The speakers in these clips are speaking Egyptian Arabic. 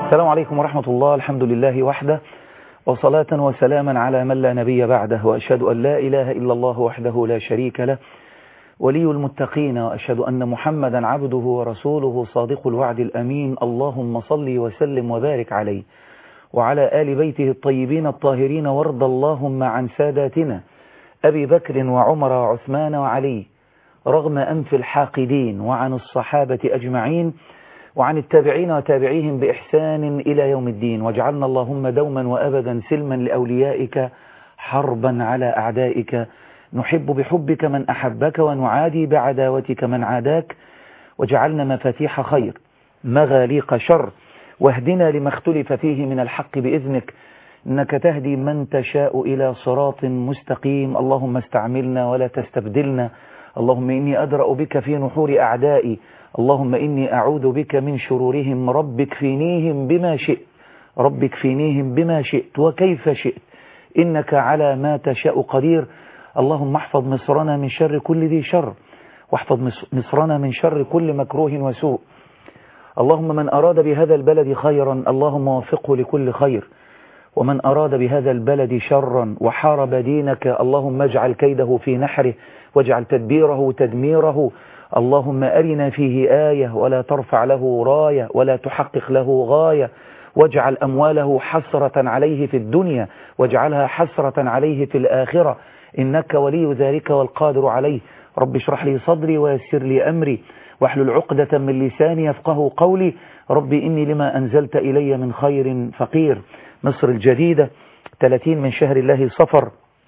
السلام عليكم ورحمة الله الحمد لله وحده وصلاة وسلاما على من لا نبي بعده وأشهد أن لا إله إلا الله وحده لا شريك له ولي المتقين وأشهد أن محمدا عبده ورسوله صادق الوعد الأمين اللهم صل وسلم وبارك عليه وعلى آل بيته الطيبين الطاهرين وارض اللهم عن ساداتنا أبي بكر وعمر وعثمان وعلي رغم أنف الحاقدين وعن الصحابة أجمعين وعن التابعين وتابعيهم بإحسان إلى يوم الدين واجعلنا اللهم دوما وأبدا سلما لأوليائك حربا على أعدائك نحب بحبك من أحبك ونعادي بعداوتك من عاداك وجعلنا مفاتيح خير مغاليق شر واهدنا لما اختلف فيه من الحق بإذنك إنك تهدي من تشاء إلى صراط مستقيم اللهم استعملنا ولا تستبدلنا اللهم إني أدرأ بك في نحور أعدائي اللهم إني أعوذ بك من شرورهم رب اكفينيهم بما شئت رب اكفينيهم بما شئت وكيف شئت إنك على ما تشاء قدير اللهم احفظ مصرنا من شر كل ذي شر واحفظ مصرنا من شر كل مكروه وسوء اللهم من أراد بهذا البلد خيرا اللهم وفقه لكل خير ومن أراد بهذا البلد شرا وحارب دينك اللهم اجعل كيده في نحره واجعل تدبيره تدميره اللهم أرنا فيه آية ولا ترفع له راية ولا تحقق له غاية واجعل أمواله حسرة عليه في الدنيا واجعلها حسرة عليه في الآخرة إنك ولي ذلك والقادر عليه رب اشرح لي صدري ويسر لي أمري واحلل عقدة من لساني يفقه قولي رب إني لما أنزلت إلي من خير فقير مصر الجديدة 30 من شهر الله صفر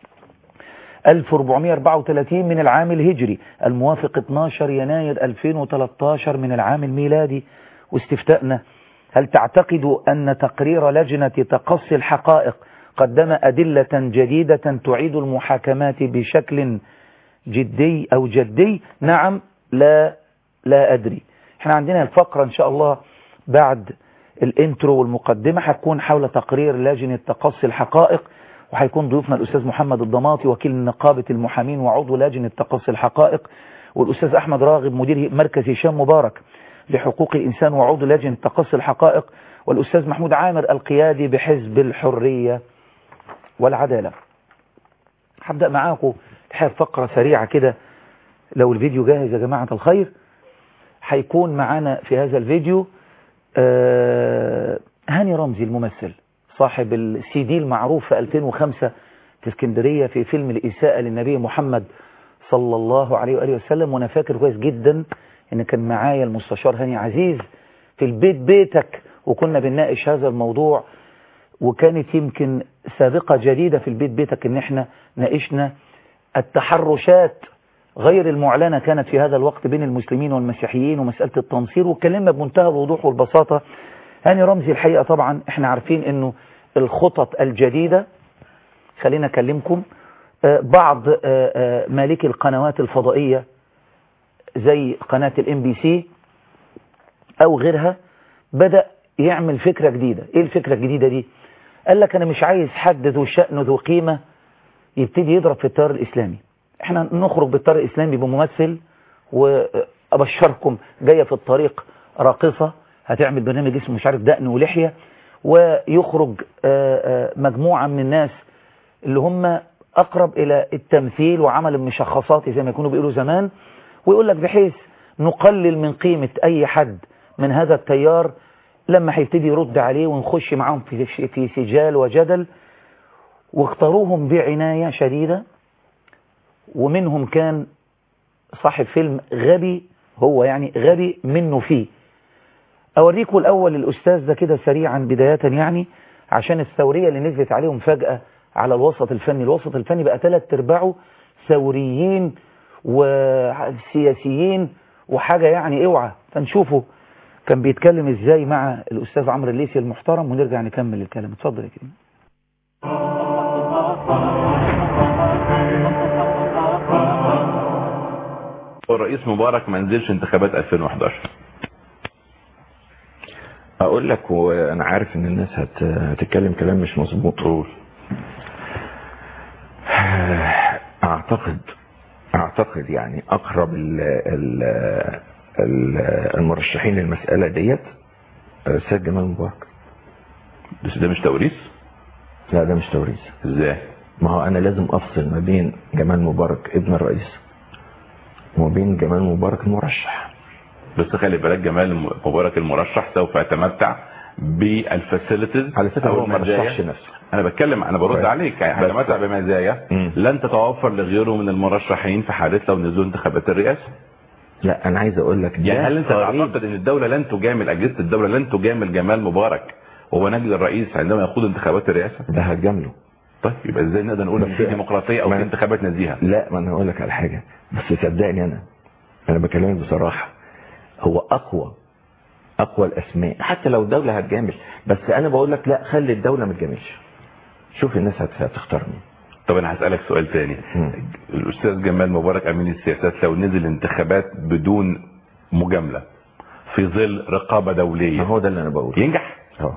1434 من العام الهجري الموافق 12 يناير 2013 من العام الميلادي واستفتاءنا هل تعتقد أن تقرير لجنة تقصي الحقائق قدم أدلة جديدة تعيد المحاكمات بشكل جدي أو جدي نعم لا لا أدري احنا عندنا الفقرة إن شاء الله بعد الانترو والمقدمة هتكون حول تقرير لجنة تقصي الحقائق وهيكون ضيوفنا الأستاذ محمد الضماطي وكيل نقابة المحامين وعضو لجنة تقصي الحقائق والأستاذ أحمد راغب مدير مركز هشام مبارك لحقوق الإنسان وعضو لجنة تقصي الحقائق والأستاذ محمود عامر القيادي بحزب الحرية والعدالة هبدأ معاكم الحقيقة فقرة سريعة كده لو الفيديو جاهز يا جماعة الخير هيكون معانا في هذا الفيديو آه هاني رمزي الممثل صاحب السي دي المعروف في 2005 في اسكندرية في فيلم الإساءة للنبي محمد صلى الله عليه وآله وسلم وأنا فاكر كويس جدا إن كان معايا المستشار هاني عزيز في البيت بيتك وكنا بنناقش هذا الموضوع وكانت يمكن سابقة جديدة في البيت بيتك إن احنا ناقشنا التحرشات غير المعلنة كانت في هذا الوقت بين المسلمين والمسيحيين ومسألة التنصير واتكلمنا بمنتهى الوضوح والبساطة هاني رمزي الحقيقة طبعا احنا عارفين انه الخطط الجديدة خلينا اكلمكم بعض مالكي القنوات الفضائية زي قناة الام بي سي او غيرها بدأ يعمل فكرة جديدة ايه الفكرة الجديدة دي قال لك انا مش عايز حد ذو شأن ذو قيمة يبتدي يضرب في التيار الاسلامي احنا نخرج بالتيار الاسلامي بممثل وابشركم جاية في الطريق راقصة هتعمل برنامج اسمه مش عارف دقن ولحية ويخرج مجموعة من الناس اللي هم أقرب إلى التمثيل وعمل المشخصات زي ما يكونوا بيقولوا زمان ويقول لك بحيث نقلل من قيمة أي حد من هذا التيار لما هيبتدي يرد عليه ونخش معاهم في في سجال وجدل واختاروهم بعناية شديدة ومنهم كان صاحب فيلم غبي هو يعني غبي منه فيه أوريكم الأول الأستاذ ده كده سريعا بداية يعني عشان الثورية اللي نزلت عليهم فجأة على الوسط الفني الوسط الفني بقى ثلاث ارباعه ثوريين وسياسيين وحاجة يعني اوعى فنشوفه كان بيتكلم ازاي مع الأستاذ عمرو الليثي المحترم ونرجع نكمل الكلام اتفضل يا كريم الرئيس مبارك ما نزلش انتخابات 2011 اقول لك وانا عارف ان الناس هت... هتتكلم كلام مش مظبوط قول اعتقد اعتقد يعني اقرب ال... ال... ال... المرشحين للمسألة ديت السيد جمال مبارك بس ده مش توريث لا ده مش توريث ازاي ما هو انا لازم افصل ما بين جمال مبارك ابن الرئيس وما بين جمال مبارك المرشح بس خلي بالك جمال مبارك المرشح سوف يتمتع بالفاسيلتيز على فكره أو هو ما المزايا. رشحش نفسه انا بتكلم انا برد كويس. عليك يعني بس- هيتمتع بمزايا مم. لن تتوفر لغيره من المرشحين في حاله لو نزلوا انتخابات الرئاسه لا انا عايز اقول لك ده يعني هل انت طريق- تعتقد ان الدوله لن تجامل اجهزه الدوله لن تجامل جمال مبارك وهو نجل الرئيس عندما يخوض انتخابات الرئاسه ده هتجامله طيب يبقى ازاي نقدر نقول ان بس- في ديمقراطيه او ما- في انتخابات نزيهه لا ما انا هقول لك على حاجه بس صدقني انا انا بكلمك بصراحه هو اقوى اقوى الاسماء حتى لو الدوله هتجامل بس انا بقول لك لا خلي الدوله ما تجاملش شوف الناس هت- هتختار مين طب انا هسالك سؤال تاني مم. الاستاذ جمال مبارك امين السياسات لو نزل انتخابات بدون مجامله في ظل رقابه ما دوليه هو ده اللي انا بقوله ينجح اه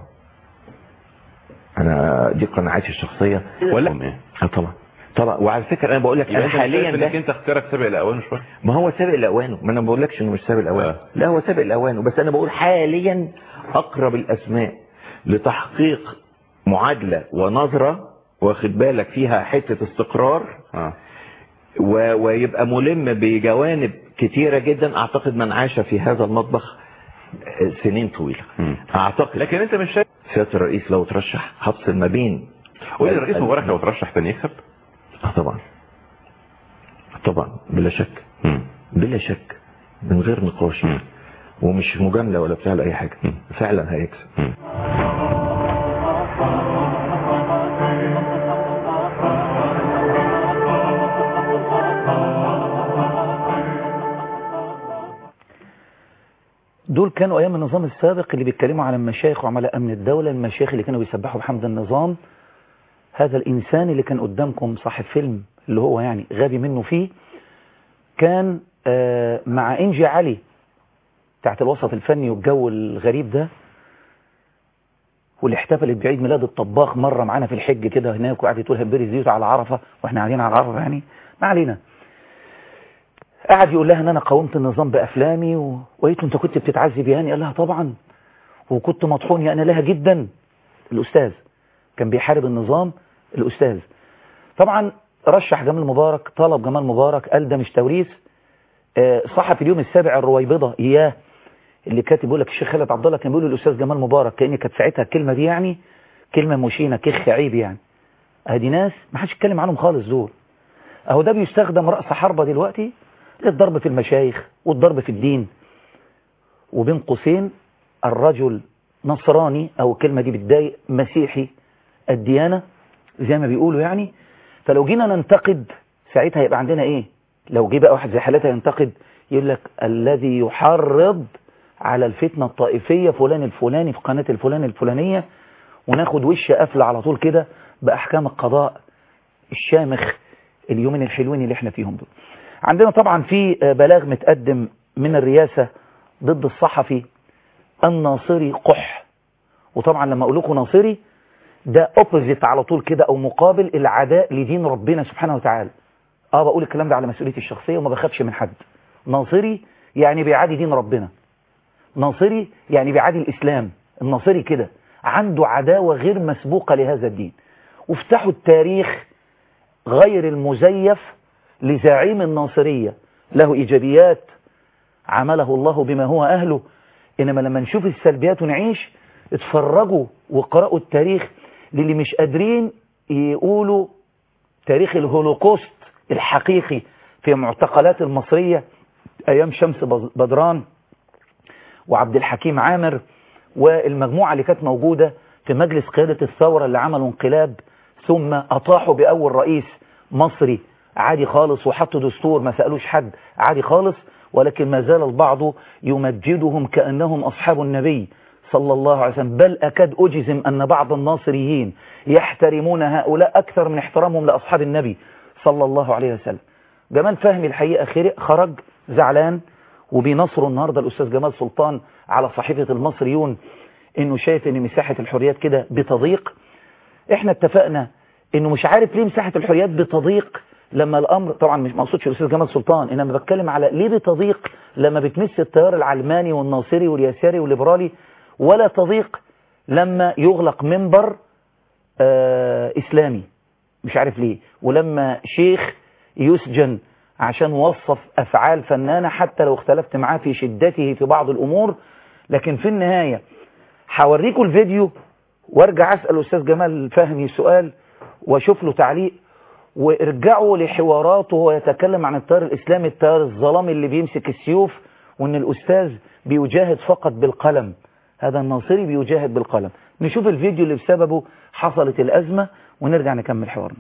انا دي قناعاتي الشخصيه ولا ايه؟ اه طبعا طبعا وعلى فكره انا بقول لك يبقى انا انت حاليا حاليا انك ده انت اختيارك سابق لاوانه شويه ما هو سابق لاوانه ما انا ما بقولكش انه مش سابق لاوانه آه. لا هو سابق لاوانه بس انا بقول حاليا اقرب الاسماء لتحقيق معادله ونظره واخد بالك فيها حته استقرار اه و... ويبقى ملم بجوانب كتيره جدا اعتقد من عاش في هذا المطبخ سنين طويله مم. اعتقد لكن انت مش شايف سياده الرئيس لو ترشح هفصل ما بين قول لي الرئيس مبارك لو ترشح تاني يكسب آه طبعا طبعا بلا شك مم. بلا شك من غير نقاش مم. ومش مجامله ولا بتاع ولا اي حاجه مم. فعلا هيكسب مم. دول كانوا ايام النظام السابق اللي بيتكلموا على المشايخ وعملاء امن الدوله المشايخ اللي كانوا بيسبحوا بحمد النظام هذا الانسان اللي كان قدامكم صاحب فيلم اللي هو يعني غبي منه فيه كان آه، مع انجي علي بتاعت الوسط الفني والجو الغريب ده واللي احتفلت بعيد ميلاد الطباخ مره معانا في الحج كده هناك وقعدت تقول هنبري زيوت على عرفه واحنا قاعدين على عرفه يعني ما علينا قعد يقول لها ان انا قاومت النظام بافلامي و... وقلت له انت كنت بتتعذب يعني قال لها طبعا وكنت مطحون يعني لها جدا الاستاذ كان بيحارب النظام الاستاذ طبعا رشح جمال مبارك طلب جمال مبارك قال ده مش توريث آه، صحفي اليوم السابع الرويبضه اياه اللي كاتب يقول لك الشيخ خالد عبد الله كان بيقول للاستاذ جمال مبارك كان كانت ساعتها الكلمه دي يعني كلمه مشينه كخ عيب يعني ادي ناس ما حدش يتكلم عنهم خالص دول اهو ده بيستخدم راس حربه دلوقتي للضرب في المشايخ والضرب في الدين وبين قوسين الرجل نصراني او الكلمه دي بتضايق مسيحي الديانه زي ما بيقولوا يعني فلو جينا ننتقد ساعتها يبقى عندنا ايه لو جه بقى واحد زي حالتها ينتقد يقول لك الذي يحرض على الفتنه الطائفيه فلان الفلاني في قناه الفلان الفلانيه وناخد وش قفل على طول كده باحكام القضاء الشامخ اليومين الحلوين اللي احنا فيهم دول عندنا طبعا في آه، بلاغ متقدم من الرئاسة ضد الصحفي الناصري قح وطبعا لما اقول لكم ناصري ده اوبوزيت على طول كده او مقابل العداء لدين ربنا سبحانه وتعالى اه بقول الكلام ده على مسؤوليتي الشخصية وما بخافش من حد ناصري يعني بيعادي دين ربنا ناصري يعني بيعادي الاسلام الناصري كده عنده عداوة غير مسبوقة لهذا الدين وافتحوا التاريخ غير المزيف لزعيم الناصرية له إيجابيات عمله الله بما هو أهله إنما لما نشوف السلبيات ونعيش اتفرجوا وقرأوا التاريخ للي مش قادرين يقولوا تاريخ الهولوكوست الحقيقي في معتقلات المصرية أيام شمس بدران وعبد الحكيم عامر والمجموعة اللي كانت موجودة في مجلس قيادة الثورة اللي عملوا انقلاب ثم أطاحوا بأول رئيس مصري عادي خالص وحطوا دستور ما سألوش حد عادي خالص ولكن ما زال البعض يمجدهم كأنهم أصحاب النبي صلى الله عليه وسلم بل أكاد أجزم أن بعض الناصريين يحترمون هؤلاء أكثر من احترامهم لأصحاب النبي صلى الله عليه وسلم جمال فهمي الحقيقة خرج زعلان وبينصروا النهاردة الأستاذ جمال سلطان على صحيفة المصريون إنه شايف إن مساحة الحريات كده بتضيق إحنا اتفقنا إنه مش عارف ليه مساحة الحريات بتضيق لما الأمر طبعا مش مقصودش الأستاذ جمال سلطان إنما بتكلم على ليه بتضيق لما بتمس التيار العلماني والناصري واليساري والليبرالي ولا تضيق لما يغلق منبر آه إسلامي مش عارف ليه ولما شيخ يسجن عشان وصف أفعال فنانة حتى لو اختلفت معاه في شدته في بعض الأمور لكن في النهاية هوريكم الفيديو وارجع أسأل أستاذ جمال فهمي سؤال واشوف له تعليق وارجعوا لحواراته وهو يتكلم عن التيار الإسلامي التيار الظلامي اللي بيمسك السيوف وان الأستاذ بيجاهد فقط بالقلم هذا الناصري بيجاهد بالقلم نشوف الفيديو اللي بسببه حصلت الأزمة ونرجع نكمل حوارنا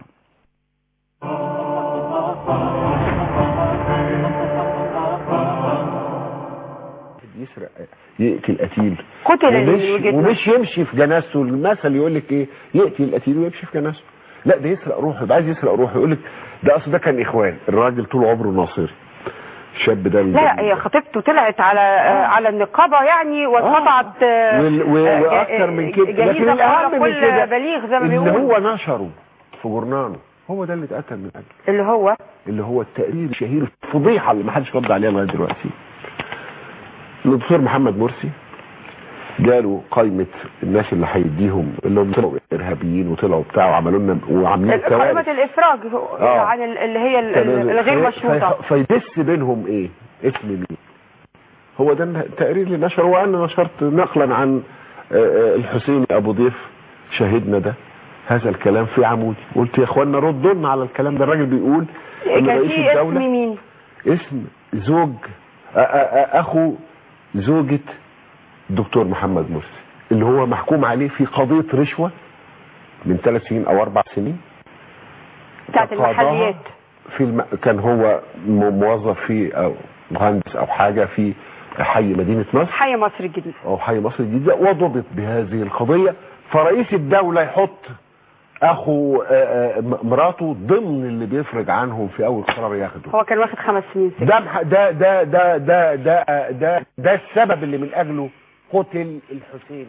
يسرق يقتل قتيل قتل اللي ومش, من وجهة نظر. ومش يمشي في جنازته المثل يقول لك ايه يقتل القتيل ويمشي في جنازته لا ده يسرق روحه يبقى عايز يسرق روحه يقول لك ده اصل ده كان اخوان الراجل طول عمره ناصري الشاب ده لا هي خطيبته طلعت على آه. على النقابه يعني واتقطعت آه، وال- و- آه، واكتر من كده جهيزة لكن الاهم كل من كده بليغ زي ما اللي بيقولوا هو نشره في جورنانه هو ده اللي اتقتل من اجله اللي هو اللي هو التقرير الشهير الفضيحه اللي ما حدش رد عليها لغايه دلوقتي الدكتور محمد مرسي جاله قائمة الناس اللي هيديهم اللي هم طلعوا ارهابيين وطلعوا بتاع وعملوا لنا وعاملين قائمة كوارث الافراج آه. عن ال- اللي هي ال- تمام. الغير في- مشروطه في- فيدس بينهم ايه اسم مين هو ده التقرير اللي نشره وانا نشرت نقلا عن آه، آه، الحسيني ابو ضيف شاهدنا ده هذا الكلام في عمودي قلت يا اخوانا ردوا لنا على الكلام ده الراجل بيقول ان كان رئيس في اسم الدوله مين اسم زوج أ- أ- أ- اخو زوجة الدكتور محمد مرسي اللي هو محكوم عليه في قضية رشوة من ثلاث سنين او اربع سنين بتاعت تقاضاها المحليات في الم... كان هو م- موظف في او مهندس او حاجة في حي مدينة نصر حي مصر الجديد او حي مصر الجديدة وضبط بهذه القضية فرئيس الدولة يحط اخو آه، آه، م- مراته ضمن اللي بيفرج عنهم في اول قرار ياخده هو كان واخد خمس سنين سجن ده مح- ده ده ده ده ده ده ده السبب اللي من اجله قتل الحسين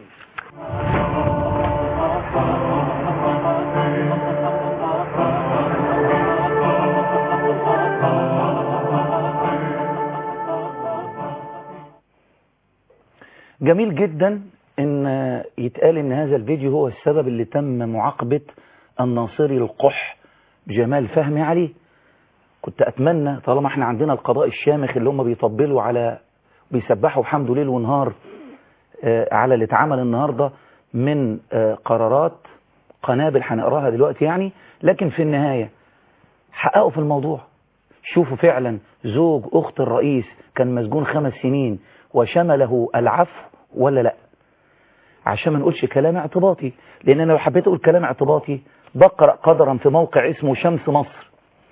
جميل جدا ان يتقال ان هذا الفيديو هو السبب اللي تم معاقبة الناصري القح جمال فهمي عليه كنت اتمنى طالما احنا عندنا القضاء الشامخ اللي هم بيطبلوا على بيسبحوا حمده ليل ونهار آه، على اللي اتعمل النهاردة من آه، قرارات قنابل هنقراها دلوقتي يعني لكن في النهاية حققوا في الموضوع شوفوا فعلا زوج أخت الرئيس كان مسجون خمس سنين وشمله العفو ولا لا عشان ما نقولش كلام اعتباطي لأن أنا لو حبيت أقول كلام اعتباطي بقرأ قدرا في موقع اسمه شمس مصر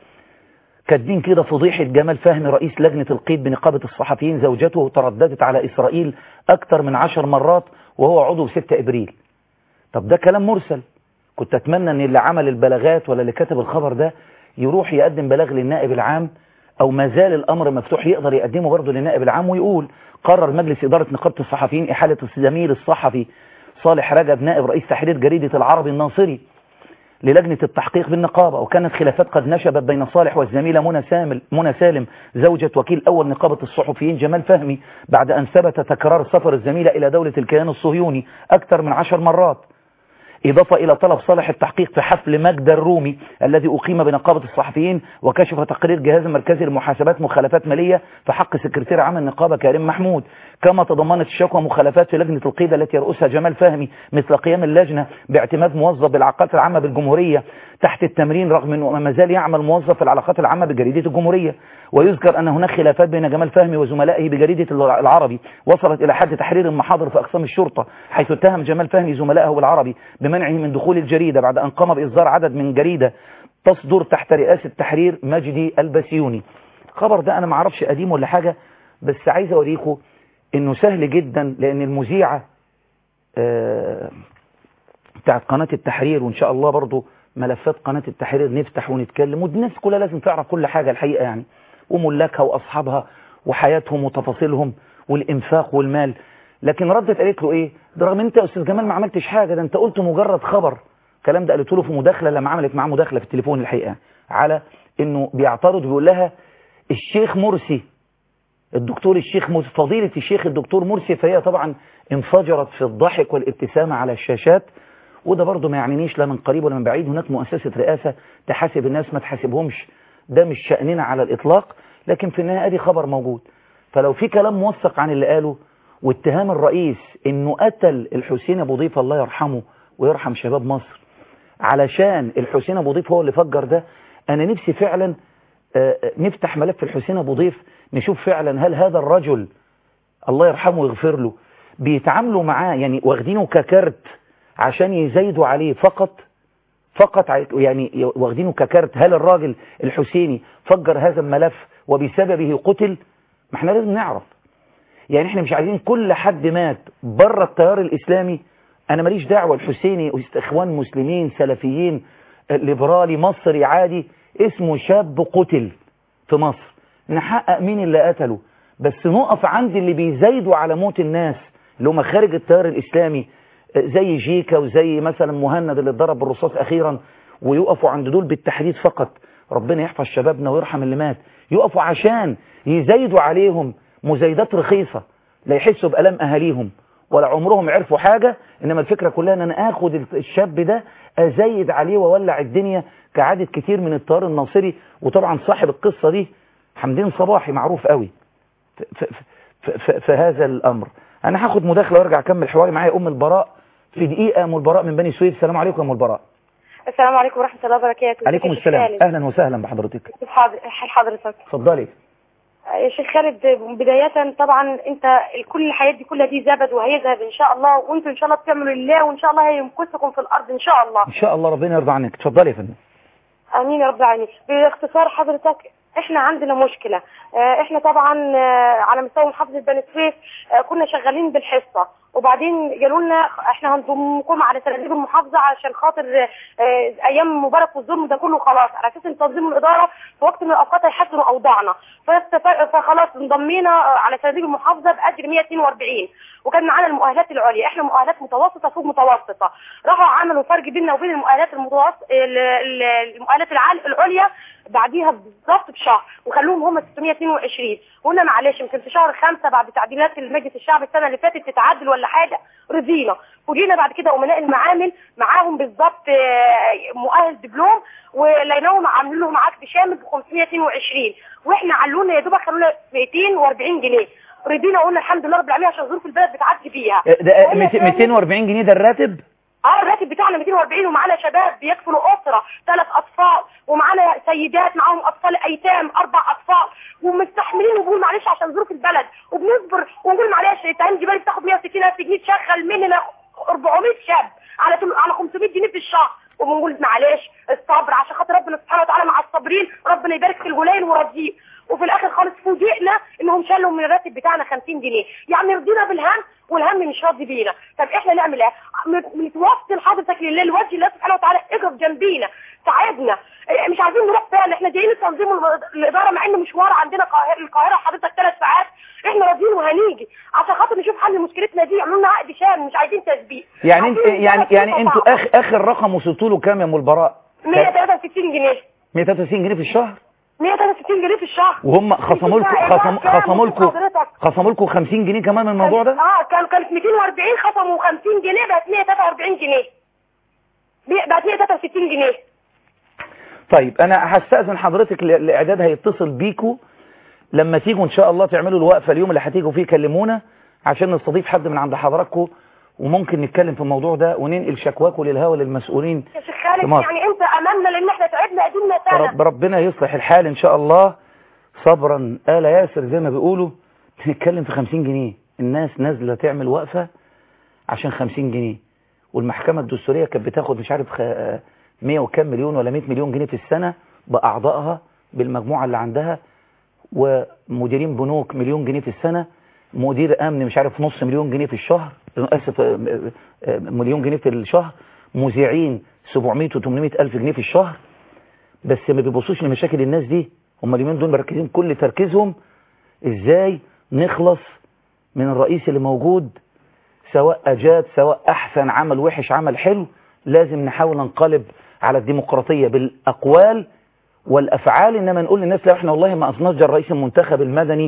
كاتبين كده فضيحة جمال فهمي رئيس لجنة القيد بنقابة الصحفيين زوجته ترددت على إسرائيل أكثر من عشر مرات وهو عضو 6 إبريل طب ده كلام مرسل كنت أتمنى أن اللي عمل البلاغات ولا اللي كتب الخبر ده يروح يقدم بلاغ للنائب العام أو ما زال الأمر مفتوح يقدر يقدمه برضه للنائب العام ويقول قرر مجلس إدارة نقابة الصحفيين إحالة الزميل الصحفي صالح رجب نائب رئيس تحرير جريدة العربي الناصري للجنة التحقيق بالنقابة وكانت خلافات قد نشبت بين صالح والزميلة منى سامل منى سالم زوجة وكيل أول نقابة الصحفيين جمال فهمي بعد أن ثبت تكرار سفر الزميلة إلى دولة الكيان الصهيوني أكثر من عشر مرات إضافة إلى طلب صالح التحقيق في حفل مجد الرومي الذي أقيم بنقابة الصحفيين وكشف تقرير جهاز المركزي لمحاسبات مخالفات مالية في حق سكرتير عام النقابة كريم محمود كما تضمنت الشكوى مخالفات في لجنة القيد التي يرأسها جمال فهمي مثل قيام اللجنة باعتماد موظف بالعلاقات العامة بالجمهورية تحت التمرين رغم أنه ما زال يعمل موظف في العلاقات العامة بجريدة الجمهورية ويذكر أن هناك خلافات بين جمال فهمي وزملائه بجريدة العربي وصلت إلى حد تحرير المحاضر في أقسام الشرطة حيث اتهم جمال فهمي زملائه بالعربي بمنعه من دخول الجريدة بعد أن قام بإصدار عدد من جريدة تصدر تحت رئاسة تحرير مجدي البسيوني الخبر ده أنا معرفش قديم ولا حاجة بس عايز أوريكم إنه سهل جدا لأن المذيعة آه بتاعت قناة التحرير وإن شاء الله برضو ملفات قناة التحرير نفتح ونتكلم والناس كلها لازم تعرف كل حاجة الحقيقة يعني وملاكها وأصحابها وحياتهم وتفاصيلهم والإنفاق والمال لكن ردت قالت له إيه ده رغم أنت يا أستاذ جمال ما عملتش حاجة ده أنت قلت مجرد خبر الكلام ده قالت له في مداخلة لما عملت معاه مداخلة في التليفون الحقيقة على إنه بيعترض ويقول لها الشيخ مرسي الدكتور الشيخ مس- فضيلة الشيخ الدكتور مرسي فهي طبعا انفجرت في الضحك والابتسامة على الشاشات وده برضه ما يعنينيش لا من قريب ولا من بعيد هناك مؤسسة رئاسة تحاسب الناس ما تحاسبهمش ده مش شأننا على الإطلاق لكن في النهاية ادي خبر موجود فلو في كلام موثق عن اللي قاله واتهام الرئيس انه قتل الحسين ابو ضيف الله يرحمه ويرحم شباب مصر علشان الحسين ابو ضيف هو اللي فجر ده انا نفسي فعلا آه، آه، نفتح ملف الحسين ابو ضيف نشوف فعلا هل هذا الرجل الله يرحمه ويغفر له بيتعاملوا معاه يعني واخدينه ككارت عشان يزايدوا عليه فقط فقط عاي- يعني واخدينه ككارت هل الراجل الحسيني فجر هذا الملف وبسببه قتل ما احنا لازم نعرف يعني احنا مش عايزين كل حد مات بره التيار الاسلامي انا ماليش دعوه الحسيني اخوان مسلمين سلفيين آه، ليبرالي مصري عادي اسمه شاب قتل في مصر نحقق مين اللي قتله بس نقف عند اللي بيزايدوا على موت الناس اللي هم خارج التيار الاسلامي آه، زي جيكا وزي مثلا مهند اللي اتضرب بالرصاص اخيرا ويقفوا عند دول بالتحديد فقط ربنا يحفظ شبابنا ويرحم اللي مات يقفوا عشان يزايدوا عليهم مزايدات رخيصة لا يحسوا بألم أهاليهم ولا عمرهم عرفوا حاجة إنما الفكرة كلها إن أنا آخد الشاب ده أزايد عليه وولع الدنيا كعادة كتير من التيار الناصري وطبعا صاحب القصة دي حمدين صباحي معروف قوي في, في, في, في, في هذا الأمر أنا هاخد مداخلة وارجع أكمل حواري معايا أم البراء في دقيقة أم البراء من بني سويف السلام عليكم يا أم البراء السلام عليكم ورحمة الله وبركاته عليكم ازيك يا السلام شيخ خالد؟ أهلا وسهلا بحضرتك كيف حاضر- حال حضرتك اتفضلي يا شيخ خالد بداية طبعا انت كل الحياة دي كلها دي زبد وهيذهب ان شاء الله وانتم ان شاء الله بتعملوا لله وان شاء الله هيمكسكم في الارض ان شاء الله إن شاء الله ربنا يرضى عنك اتفضلي يا فندم امين يا رب العالمين باختصار حضرتك احنا عندنا مشكلة اه، احنا طبعا اه، على مستوى محافظة بني سويف اه، كنا شغالين بالحصة وبعدين قالوا لنا احنا هنضمكم على تدريب المحافظة عشان خاطر اه، ايام مبارك والظلم ده كله خلاص على اساس ان تنظيم الادارة في وقت من الاوقات هيحسنوا اوضاعنا فاستف- فخلاص انضمينا اه، على تدريب المحافظة باجر 142 وكان معانا المؤهلات العليا احنا مؤهلات متوسطة فوق متوسطة راحوا عملوا فرق بيننا وبين المؤهلات المتوسط ال- ال- المؤهلات العال- العليا بعديها بالظبط بشهر وخلوهم هم 622 قلنا معلش يمكن في شهر خمسة بعد تعديلات المجلس الشعب السنه اللي فاتت تتعدل ولا حاجه رضينا وجينا بعد كده امناء المعامل معاهم بالظبط آه، مؤهل دبلوم ولقيناهم عاملين لهم عقد شامل ب 522 واحنا علونا يا دوبك خلونا 240 جنيه رضينا وقلنا الحمد لله رب العالمين عشان ظروف البلد بتعدي بيها ده وقلنا تاني- 240 جنيه ده الراتب اه الراتب بتاعنا 240 ومعانا شباب بيكفلوا اسره ثلاث اطفال ومعانا سيدات معاهم اطفال ايتام اربع اطفال ومستحملين وبنقول معلش عشان ظروف البلد وبنصبر ونقول معلش تايم جبال بتاخد 160 جنيه تشغل مننا 400 شاب على تم- على 500 جنيه في الشهر وبنقول معلش الصبر عشان خاطر ربنا سبحانه وتعالى مع الصابرين ربنا يبارك في القليل ورضيه وفي الاخر خالص فوجئنا انهم شالوا من الراتب بتاعنا 50 جنيه يعني رضينا بالهم والهم مش راضي بينا طب احنا نعمل ايه م- متوسل حضرتك لله لوجه الله سبحانه وتعالى اقف جنبينا ساعدنا إيه، مش عايزين نروح فين احنا جايين التنظيم والإد- الاداره مع ان مشوار عندنا القاهره القاهره حضرتك ثلاث ساعات احنا راضيين وهنيجي عشان خاطر نشوف حل مشكلتنا دي يعملوا لنا عقد شامل مش عايزين تثبيت يعني انت عايزين يعني نشتغل يعني فيه انتوا طبعاً. اخر اخر رقم وصلتوا له كام يا ام البراء 163 جنيه 193 جنيه في الشهر 163 جنيه في الشهر وهم خصموا لكم خصم خصموا لكم خصموا لكم 50 جنيه كمان من الموضوع ده اه كان كانت 240 خصموا 50 جنيه بقت 143 جنيه بي- بقت 163 جنيه طيب انا هستأذن حضرتك ل- الاعداد هيتصل بيكوا لما تيجوا ان شاء الله تعملوا الوقفه اليوم اللي هتيجوا فيه كلمونا عشان نستضيف حد من عند حضراتكم وممكن نتكلم في الموضوع ده وننقل شكواكوا للهوا للمسؤولين يا شيخ في خالد مصر. يعني انت امامنا لان احنا تعبنا قديمنا سنه رب ربنا يصلح الحال ان شاء الله صبرا آل ياسر زي ما بيقولوا بنتكلم في 50 جنيه الناس نازله تعمل وقفه عشان 50 جنيه والمحكمه الدستوريه كانت بتاخد مش عارف خ- 100 وكام مليون ولا 100 مليون جنيه في السنه باعضائها بالمجموعه اللي عندها ومديرين بنوك مليون جنيه في السنه مدير امن مش عارف نص مليون جنيه في الشهر اسف آه، آه، مليون جنيه في الشهر مذيعين 700 و 800 الف جنيه في الشهر بس ما بيبصوش لمشاكل الناس دي هم اليومين دول مركزين كل تركيزهم ازاي نخلص من الرئيس اللي موجود سواء اجاد سواء احسن عمل وحش عمل حلو لازم نحاول ننقلب على الديمقراطية بالاقوال والافعال انما نقول للناس لا احنا والله ما اصناش الرئيس المنتخب المدني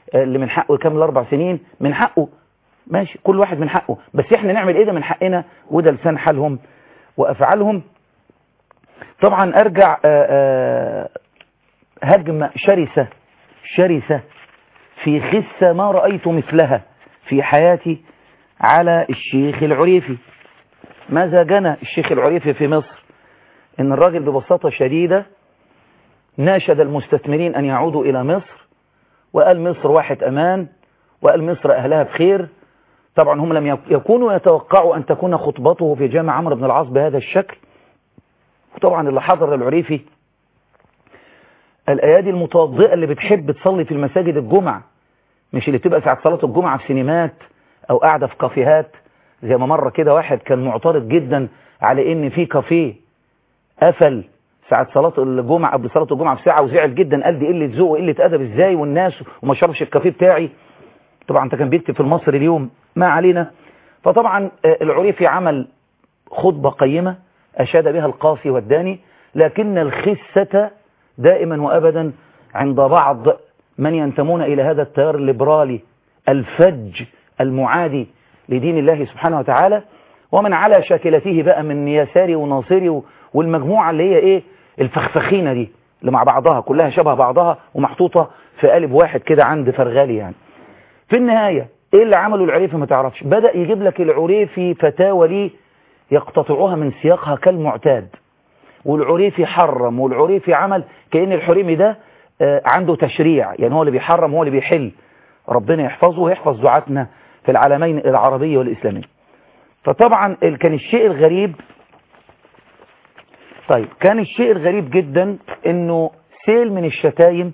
اللي من حقه يكمل اربع سنين من حقه ماشي كل واحد من حقه بس احنا نعمل ايه ده من حقنا وده لسان حالهم وافعالهم طبعا ارجع آآ آآ هجمة شرسة شرسة في خسة ما رأيت مثلها في حياتي على الشيخ العريفي ماذا جنى الشيخ العريفي في مصر ان الراجل ببساطة شديدة ناشد المستثمرين ان يعودوا الى مصر وقال مصر واحد امان وقال مصر اهلها بخير طبعا هم لم يكونوا يتوقعوا ان تكون خطبته في جامع عمرو بن العاص بهذا الشكل وطبعا اللي حضر العريفي الايادي المتوضئه اللي بتحب تصلي في المساجد الجمعه مش اللي بتبقى ساعه صلاه الجمعه في سينمات او قاعده في كافيهات زي ما مره كده واحد كان معترض جدا على ان في كافيه قفل ساعة صلاة الجمعة قبل صلاة الجمعة بساعة وزعل جدا قال دي قلة ذوق وقلة أدب ازاي والناس وما شربش الكافيه بتاعي طبعا انت كان بيكتب في المصري اليوم ما علينا فطبعا العريفي عمل خطبة قيمة أشاد بها القاصي والداني لكن الخسة دائما وأبدا عند بعض من ينتمون إلى هذا التيار الليبرالي الفج المعادي لدين الله سبحانه وتعالى ومن على شاكلته بقى من يساري وناصري والمجموعة اللي هي ايه الفخفخينة دي اللي مع بعضها كلها شبه بعضها ومحطوطة في قالب واحد كده عند فرغالي يعني في النهاية ايه اللي عمله العريفي ما تعرفش بدأ يجيب لك العريفي فتاوى ليه يقتطعوها من سياقها كالمعتاد والعريفي حرم والعريفي عمل كأن الحريمي ده عنده تشريع يعني هو اللي بيحرم هو اللي بيحل ربنا يحفظه ويحفظ دعاتنا في العالمين العربية والإسلامية فطبعا كان الشيء الغريب طيب كان الشيء الغريب جدا انه سيل من الشتايم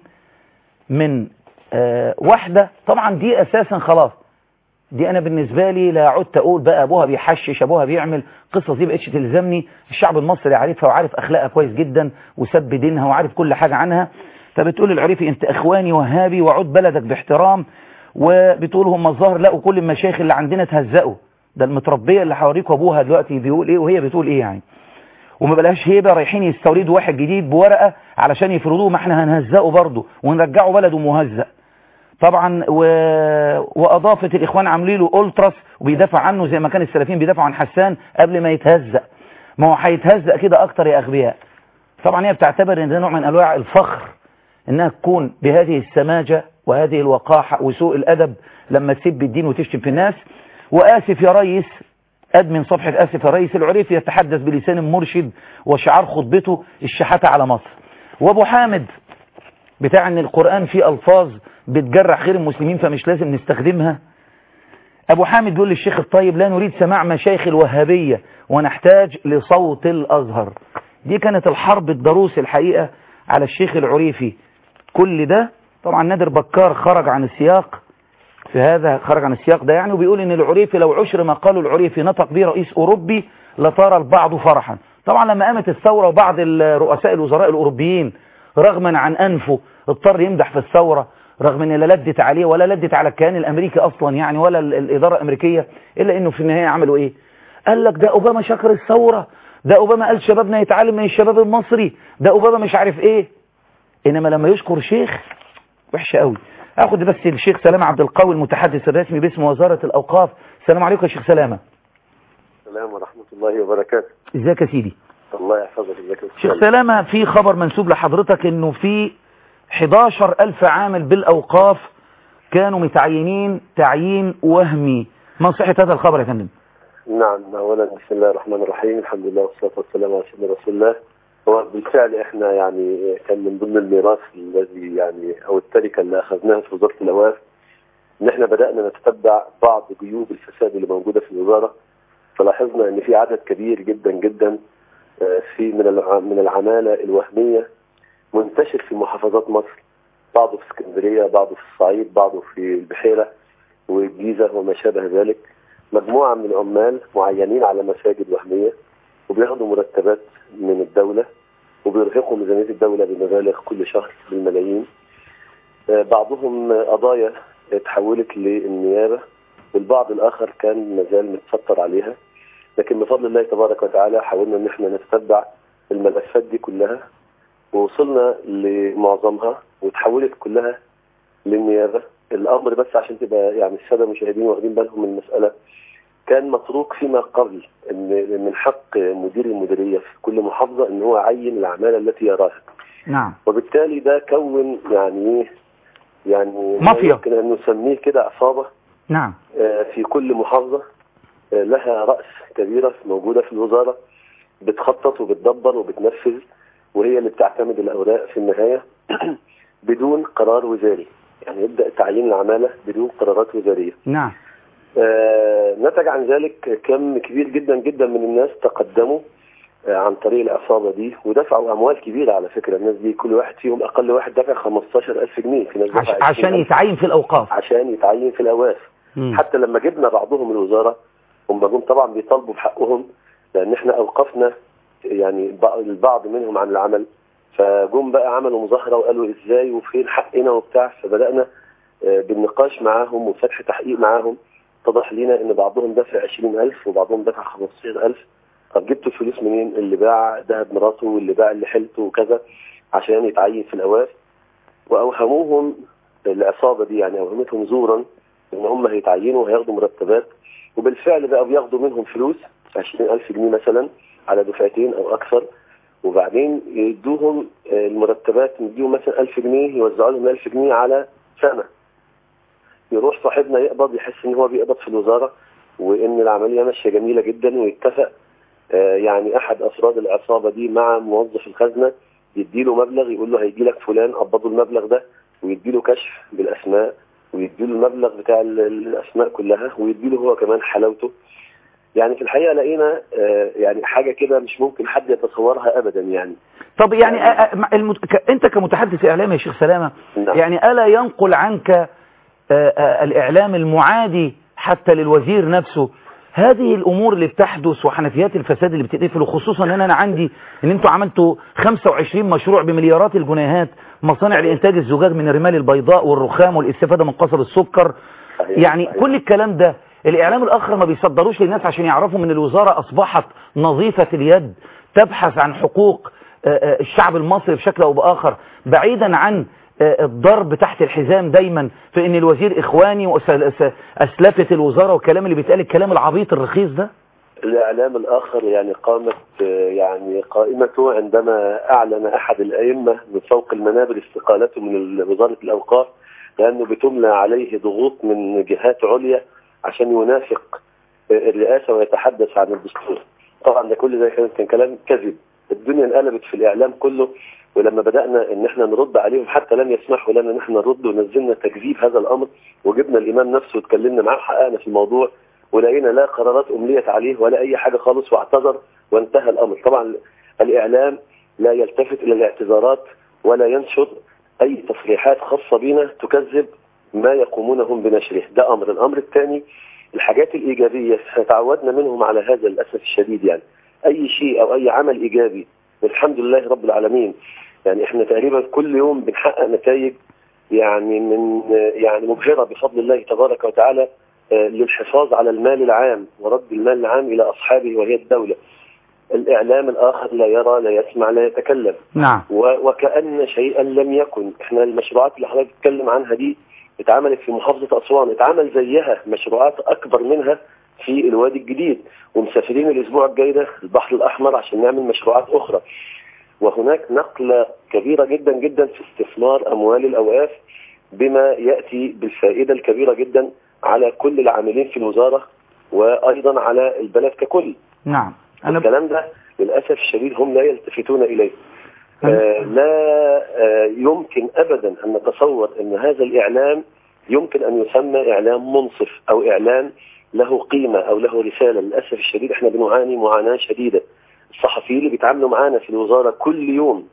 من آه واحدة طبعا دي اساسا خلاص دي انا بالنسبة لي لا عدت اقول بقى ابوها بيحشش ابوها بيعمل قصة دي بقتش تلزمني الشعب المصري عارفها وعارف اخلاقها كويس جدا وسب دينها وعارف كل حاجة عنها فبتقول العريفي انت اخواني وهابي وعود بلدك باحترام وبتقول هم الظاهر لقوا كل المشايخ اللي عندنا تهزقوا ده المتربية اللي حواليكوا ابوها دلوقتي بيقول ايه وهي بتقول ايه يعني وما بلاش هيبة رايحين يستوردوا واحد جديد بورقة علشان يفرضوه ما احنا هنهزقه برضه ونرجعه بلده مهزق طبعا و... واضافت الاخوان عاملين له التراس وبيدافع عنه زي ما كان السلفيين بيدافعوا عن حسان قبل ما يتهزق ما هو هيتهزق كده اكتر يا اغبياء طبعا هي بتعتبر ان ده نوع من انواع الفخر انها تكون بهذه السماجة وهذه الوقاحة وسوء الادب لما تسب الدين وتشتم في الناس واسف يا ريس أدمن صفحة آسف يا ريس العريفي يتحدث بلسان مرشد وشعار خطبته الشحاتة على مصر وابو حامد بتاع ان القرآن فيه ألفاظ بتجرح غير المسلمين فمش لازم نستخدمها أبو حامد بيقول للشيخ الطيب لا نريد سماع مشايخ الوهابية ونحتاج لصوت الأزهر دي كانت الحرب الضروس الحقيقة على الشيخ العريفي كل ده طبعا نادر بكار خرج عن السياق في هذا خرج عن السياق ده يعني وبيقول ان العريفي لو عشر ما قالوا العريفي نطق به رئيس اوروبي لطار البعض فرحا طبعا لما قامت الثورة وبعض رؤساء الوزراء الاوروبيين رغما عن انفه اضطر يمدح في الثورة رغم ان لا لدت عليه ولا لدت على الكيان الامريكي اصلا يعني ولا الادارة الامريكية الا انه في النهاية عملوا ايه قال لك ده اوباما شكر الثورة ده اوباما قال شبابنا يتعلم من الشباب المصري ده اوباما مش عارف ايه انما لما يشكر شيخ وحشة قوي اخد بس الشيخ سلامة عبد القوي المتحدث الرسمي باسم وزارة الاوقاف السلام عليكم يا شيخ سلامة السلام ورحمة الله وبركاته ازيك يا سيدي الله يحفظك ازيك يا شيخ سلامة في خبر منسوب لحضرتك انه في 11 ألف عامل بالأوقاف كانوا متعينين تعيين وهمي ما صحة هذا الخبر يا فندم نعم اولا بسم الله الرحمن الرحيم الحمد لله والصلاة والسلام على سيدنا رسول الله هو بالفعل احنا يعني كان من ضمن الميراث الذي يعني او التركه اللي اخذناها في وزاره الاوقاف ان احنا بدانا نتتبع بعض جيوب الفساد اللي موجوده في الوزاره فلاحظنا ان في عدد كبير جدا جدا في من من العماله الوهميه منتشر في محافظات مصر بعضه في اسكندريه بعضه في الصعيد بعضه في البحيره والجيزه وما شابه ذلك مجموعه من العمال معينين على مساجد وهميه وبياخدوا مرتبات من الدولة وبيرهقوا ميزانية الدولة بمبالغ كل شهر بالملايين بعضهم قضايا تحولت للنيابة والبعض الآخر كان مازال متستر عليها لكن بفضل الله تبارك وتعالى حاولنا ان احنا نتتبع الملفات دي كلها ووصلنا لمعظمها وتحولت كلها للنيابة الامر بس عشان تبقى يعني الساده المشاهدين واخدين بالهم من المساله كان متروك فيما قبل ان من حق مدير المديريه في كل محافظه ان هو يعين العماله التي يراها نعم وبالتالي ده كون يعني إيه؟ يعني ما مافيا. يمكن ان نسميه كده عصابه نعم آه، في كل محافظة آه، لها رأس كبيرة موجودة في الوزارة بتخطط وبتدبر وبتنفذ وهي اللي بتعتمد الأوراق في النهاية بدون قرار وزاري يعني يبدأ تعيين العمالة بدون قرارات وزارية نعم آه، نتج عن ذلك كم كبير جدا جدا من الناس تقدموا آه، عن طريق العصابة دي ودفعوا أموال كبيرة على فكرة الناس دي كل واحد فيهم أقل واحد دفع 15000 جنيه في ناس عش... دفع عشان 20,000 يتعين في الأوقاف عشان يتعين في الأواف مم. حتى لما جبنا بعضهم الوزارة هم جم طبعا بيطالبوا بحقهم لأن احنا أوقفنا يعني بع- البعض منهم عن العمل فجم بقى عملوا مظاهرة وقالوا ازاي وفين حقنا وبتاع فبدأنا آه، بالنقاش معاهم وفتح تحقيق معاهم اتضح لنا ان بعضهم دفع 20000 وبعضهم دفع 15000 طب جبتوا الفلوس منين اللي باع ذهب مراته واللي باع اللي حيلته وكذا عشان يتعين في الأواف وأوهموهم العصابة دي يعني أوهمتهم زورا ان هم هيتعينوا وهياخدوا مرتبات وبالفعل بقوا بياخدوا منهم فلوس 20000 جنيه مثلا على دفعتين او اكثر وبعدين يدوهم آه، المرتبات يديهم مثلا 1000 جنيه يوزعوا لهم 1000 جنيه على سنه يروح صاحبنا يقبض يحس ان هو بيقبض في الوزاره وان العمليه ماشيه جميله جدا ويتفق آه، يعني احد افراد العصابه دي مع موظف الخزنه يديله مبلغ يقول له هيجي لك فلان قبضوا المبلغ ده ويديله كشف بالاسماء ويديله المبلغ بتاع ال- الاسماء كلها ويديله هو كمان حلاوته يعني في الحقيقه لقينا آه، يعني حاجه كده مش ممكن حد يتصورها ابدا يعني طب يعني أ- أ- مع المت... ك- أنت كمتحدث إعلامي يا شيخ سلامة نعم. يعني ألا ينقل عنك آه، آه، الإعلام المعادي حتى للوزير نفسه هذه الأمور اللي بتحدث وحنفيات الفساد اللي بتقفل وخصوصا أن أنا عندي أن أنتوا عملتوا 25 مشروع بمليارات الجنيهات مصانع لإنتاج الزجاج من الرمال البيضاء والرخام والاستفادة من قصب السكر صحيح، يعني صحيح. كل الكلام ده الإعلام الآخر ما بيصدروش للناس عشان يعرفوا من الوزارة أصبحت نظيفة اليد تبحث عن حقوق آه، آه، الشعب المصري بشكل أو بآخر بعيدا عن آه، الضرب تحت الحزام دايما في ان الوزير اخواني واسلفت الوزارة والكلام اللي بيتقال الكلام العبيط الرخيص ده الاعلام الاخر يعني قامت آه، يعني قائمته عندما اعلن احد الائمه من فوق المنابر استقالته من وزاره الاوقاف لانه بتملى عليه ضغوط من جهات عليا عشان ينافق آه، الرئاسه ويتحدث عن الدستور طبعا ده كل ده كان كان كلام كذب الدنيا انقلبت في الاعلام كله ولما بدانا ان احنا نرد عليهم حتى لم يسمحوا لنا ان احنا نرد ونزلنا تكذيب هذا الامر وجبنا الامام نفسه واتكلمنا معاه وحققنا في الموضوع ولقينا لا قرارات أمليت عليه ولا أي حاجة خالص واعتذر وانتهى الأمر طبعا الإعلام لا يلتفت إلى الاعتذارات ولا ينشر أي تصريحات خاصة بنا تكذب ما يقومون هم بنشره ده أمر الأمر الثاني الحاجات الإيجابية تعودنا منهم على هذا للأسف الشديد يعني أي شيء أو أي عمل إيجابي الحمد لله رب العالمين يعني احنا تقريبا كل يوم بنحقق نتائج يعني من يعني مبهرة بفضل الله تبارك وتعالى آه، للحفاظ على المال العام ورد المال العام إلى أصحابه وهي الدولة الإعلام الآخر لا يرى لا يسمع لا يتكلم نعم و- وكأن شيئا لم يكن احنا المشروعات اللي حضرتك بتتكلم عنها دي اتعملت في محافظة أسوان اتعمل زيها مشروعات أكبر منها في الوادي الجديد ومسافرين الأسبوع الجاي ده البحر الأحمر عشان نعمل مشروعات أخرى وهناك نقلة كبيرة جدا جدا في استثمار أموال الأوقاف بما يأتي بالفائدة الكبيرة جدا على كل العاملين في الوزارة وأيضا على البلد ككل نعم انا الكلام ده للأسف الشديد هم لا يلتفتون إليه أنا- آه لا آه يمكن أبدا أن نتصور أن هذا الإعلام يمكن أن يسمى إعلام منصف أو إعلام له قيمة أو له رسالة للأسف الشديد احنا بنعاني معاناة شديدة الصحفيين اللي بيتعاملوا معانا في الوزارة كل يوم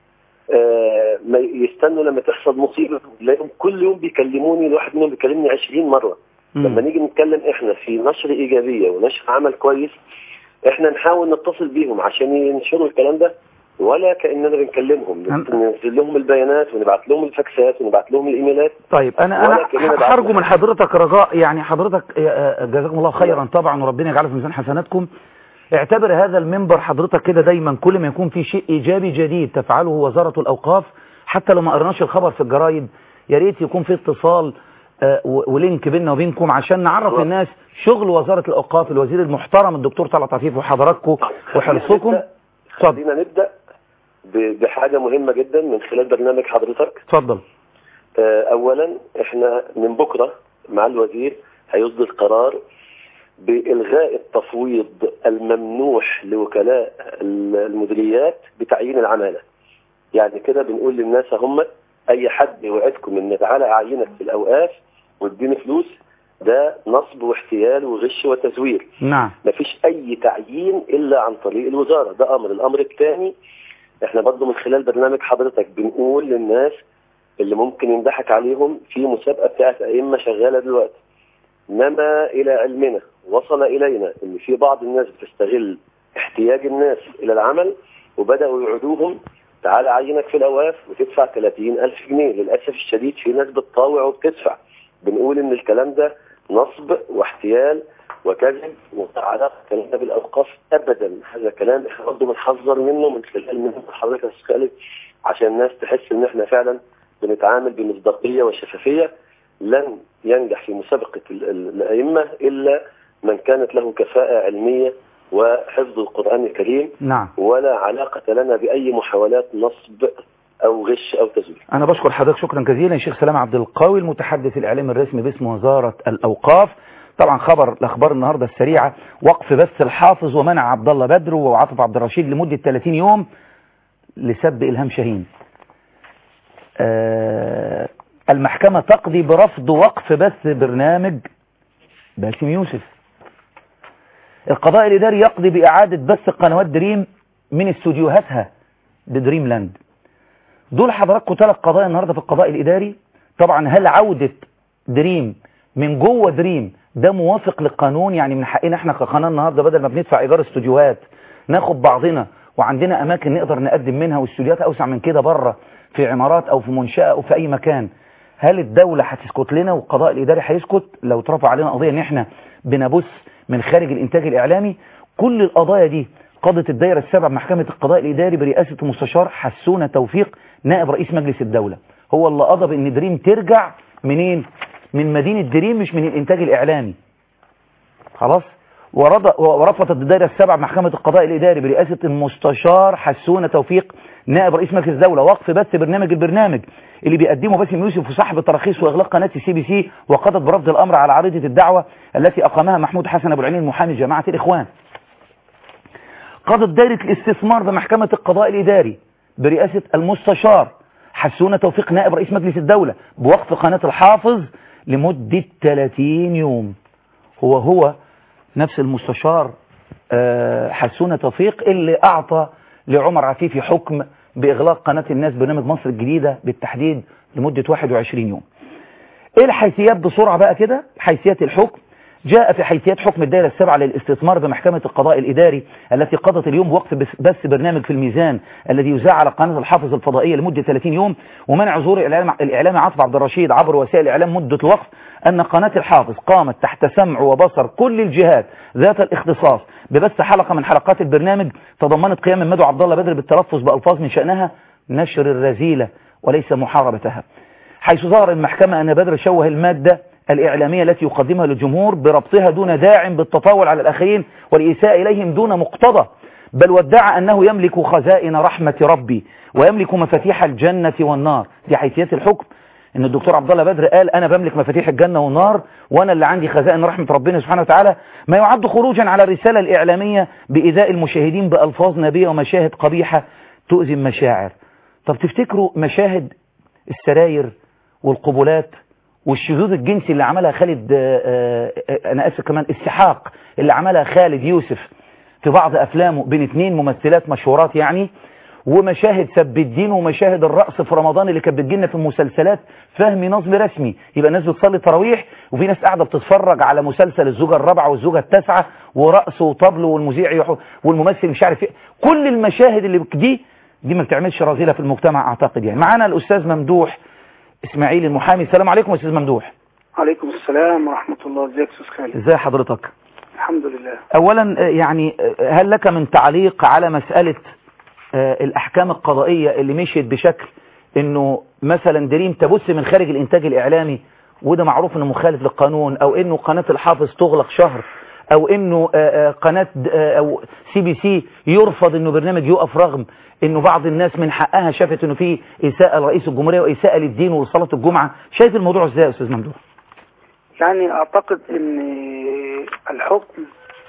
آه ما يستنوا لما تحصل مصيبة تلاقيهم كل يوم بيكلموني الواحد منهم بيكلمني 20 مرة لما نيجي نتكلم احنا في نشر ايجابيه ونشر عمل كويس احنا نحاول نتصل بيهم عشان ينشروا الكلام ده ولا كاننا بنكلمهم أم- ننزل لهم البيانات ونبعت لهم الفاكسات ونبعت لهم الايميلات طيب انا انا ولا كأننا ح- هرجو بعتنا. من حضرتك رجاء يعني حضرتك آه، آه، جزاكم الله خيرا طبعا وربنا يجعله في ميزان حسناتكم اعتبر هذا المنبر حضرتك كده دايما كل ما يكون في شيء ايجابي جديد تفعله وزارة الاوقاف حتى لو ما قرناش الخبر في الجرايد يا ريت يكون في اتصال آه، و- ولينك بيننا وبينكم عشان نعرف الله. الناس شغل وزارة الأوقاف الوزير المحترم الدكتور طلعت عفيف وحضراتكم وحرصكم خلينا نبدأ- اتفضل خلينا نبدأ ب- بحاجة مهمة جدا من خلال برنامج حضرتك اتفضل آه، اولا احنا من بكره مع الوزير هيصدر قرار بالغاء التفويض الممنوح لوكلاء المديريات بتعيين العماله يعني كده بنقول للناس هم اي حد يوعدكم ان تعالى اعينك في الاوقاف واديني فلوس ده نصب واحتيال وغش وتزوير نعم مفيش اي تعيين الا عن طريق الوزاره ده امر الامر الثاني احنا برضو من خلال برنامج حضرتك بنقول للناس اللي ممكن ينضحك عليهم في مسابقه بتاعت ائمه شغاله دلوقتي انما الى علمنا وصل الينا ان في بعض الناس بتستغل احتياج الناس الى العمل وبداوا يعودوهم تعال عينك في الاوقاف وتدفع 30 الف جنيه للاسف الشديد في ناس بتطاوع وبتدفع بنقول ان الكلام ده نصب واحتيال وكذب ولا علاقه كلامنا بالاوقاف ابدا هذا كلام احنا برضه بنحذر منه من خلال من حضرتك يا استاذ خالد عشان الناس تحس ان احنا فعلا بنتعامل بمصداقيه وشفافيه لن ينجح في مسابقه ال- ال- الائمه الا من كانت له كفاءه علميه وحفظ القران الكريم نعم ولا علاقه لنا باي محاولات نصب او غش او تزوير أنا بشكر حضرتك شكرا جزيلا الشيخ سلام عبد القوي المتحدث الإعلامي الرسمي باسم وزارة الأوقاف طبعا خبر الأخبار النهاردة السريعة وقف بث الحافظ ومنع عبد الله بدر وعاطف عبد الرشيد لمدة 30 يوم لسب إلهام شاهين آه المحكمة تقضي برفض وقف بث برنامج باسم يوسف القضاء الإداري يقضي بإعادة بث قنوات دريم من استوديوهاتها بدريم لاند دول حضراتكم ثلاث قضايا النهارده في القضاء الاداري طبعا هل عوده دريم من جوه دريم ده موافق للقانون يعني من حقنا احنا كقناه النهارده بدل ما بندفع ايجار استوديوهات ناخد بعضنا وعندنا اماكن نقدر نقدم منها واستوديوهات اوسع من كده بره في عمارات او في منشاه او في اي مكان هل الدوله هتسكت لنا والقضاء الاداري هيسكت لو اترفع علينا قضيه ان احنا بنبث من خارج الانتاج الاعلامي كل القضايا دي قضت الدائرة السابعة بمحكمة القضاء الإداري برئاسة المستشار حسونة توفيق نائب رئيس مجلس الدولة هو اللي قضى بأن دريم ترجع منين؟ من مدينة دريم مش من الإنتاج الإعلامي خلاص ورض- ورفضت الدائرة السابعة بمحكمة القضاء الإداري برئاسة المستشار حسونة توفيق نائب رئيس مجلس الدولة وقف بث برنامج البرنامج اللي بيقدمه باسم يوسف وصاحب التراخيص واغلاق قناه السي بي سي وقضت برفض الامر على عريضه الدعوه التي اقامها محمود حسن ابو العلين محامي جماعه الاخوان قضت دائرة الاستثمار بمحكمة القضاء الإداري برئاسة المستشار حسونة توفيق نائب رئيس مجلس الدولة بوقف قناة الحافظ لمدة 30 يوم هو هو نفس المستشار آه، حسونة توفيق اللي أعطى لعمر عفيفي حكم بإغلاق قناة الناس برنامج مصر الجديدة بالتحديد لمدة 21 يوم ايه الحيثيات بسرعة بقى كده حيثيات الحكم جاء في حيثيات حكم الدائرة السابعة للاستثمار بمحكمة القضاء الإداري التي قضت اليوم بوقف بس- بث برنامج في الميزان الذي يذاع على قناة الحافظ الفضائية لمدة 30 يوم ومنع ظهور الإعلام- الإعلامي عاطف عبد الرشيد عبر وسائل الإعلام مدة الوقف أن قناة الحافظ قامت تحت سمع وبصر كل الجهات ذات الاختصاص ببث حلقة من حلقات البرنامج تضمنت قيام مدعو عبد الله بدر بالتلفظ بألفاظ من شأنها نشر الرذيلة وليس محاربتها حيث ظهر المحكمة أن بدر شوه المادة الإعلامية التي يقدمها للجمهور بربطها دون داع بالتطاول على الآخرين والإيساء إليهم دون مقتضى بل وادعى أنه يملك خزائن رحمة ربي ويملك مفاتيح الجنة والنار دي حيثيات الحكم ان الدكتور عبد الله بدر قال انا بملك مفاتيح الجنه والنار وانا اللي عندي خزائن رحمه ربنا سبحانه وتعالى ما يعد خروجا على الرساله الاعلاميه بايذاء المشاهدين بالفاظ نبيه ومشاهد قبيحه تؤذي المشاعر طب تفتكروا مشاهد السراير والقبلات والشذوذ الجنسي اللي عملها خالد آه، آه، انا اسف كمان السحاق اللي عملها خالد يوسف في بعض افلامه بين اتنين ممثلات مشهورات يعني ومشاهد سب الدين ومشاهد الرقص في رمضان اللي كانت بتجيلنا في المسلسلات فهمي نصب رسمي يبقى الناس بتصلي تراويح وفي ناس قاعده بتتفرج على مسلسل الزوجه الرابعه والزوجه التاسعه ورقص وطبل والمذيع يحو والممثل مش عارف ايه كل المشاهد اللي بك- دي دي ما بتعملش رذيله في المجتمع اعتقد يعني معانا الاستاذ ممدوح اسماعيل المحامي السلام عليكم يا استاذ ممدوح عليكم السلام ورحمة الله ازيك يا استاذ خالد ازي حضرتك الحمد لله اولا آه، يعني آه، هل لك من تعليق على مسألة آه، الاحكام القضائية اللي مشيت بشكل انه مثلا دريم تبث من خارج الانتاج الاعلامي وده معروف انه مخالف للقانون او انه قناة الحافظ تغلق شهر او انه آه، آه، قناة آه، او سي بي سي يرفض انه برنامج يقف رغم انه بعض الناس من حقها شافت انه في اساءة لرئيس الجمهورية واساءة للدين وصلاة الجمعة شايف الموضوع ازاي يا استاذ ممدوح يعني اعتقد ان الحكم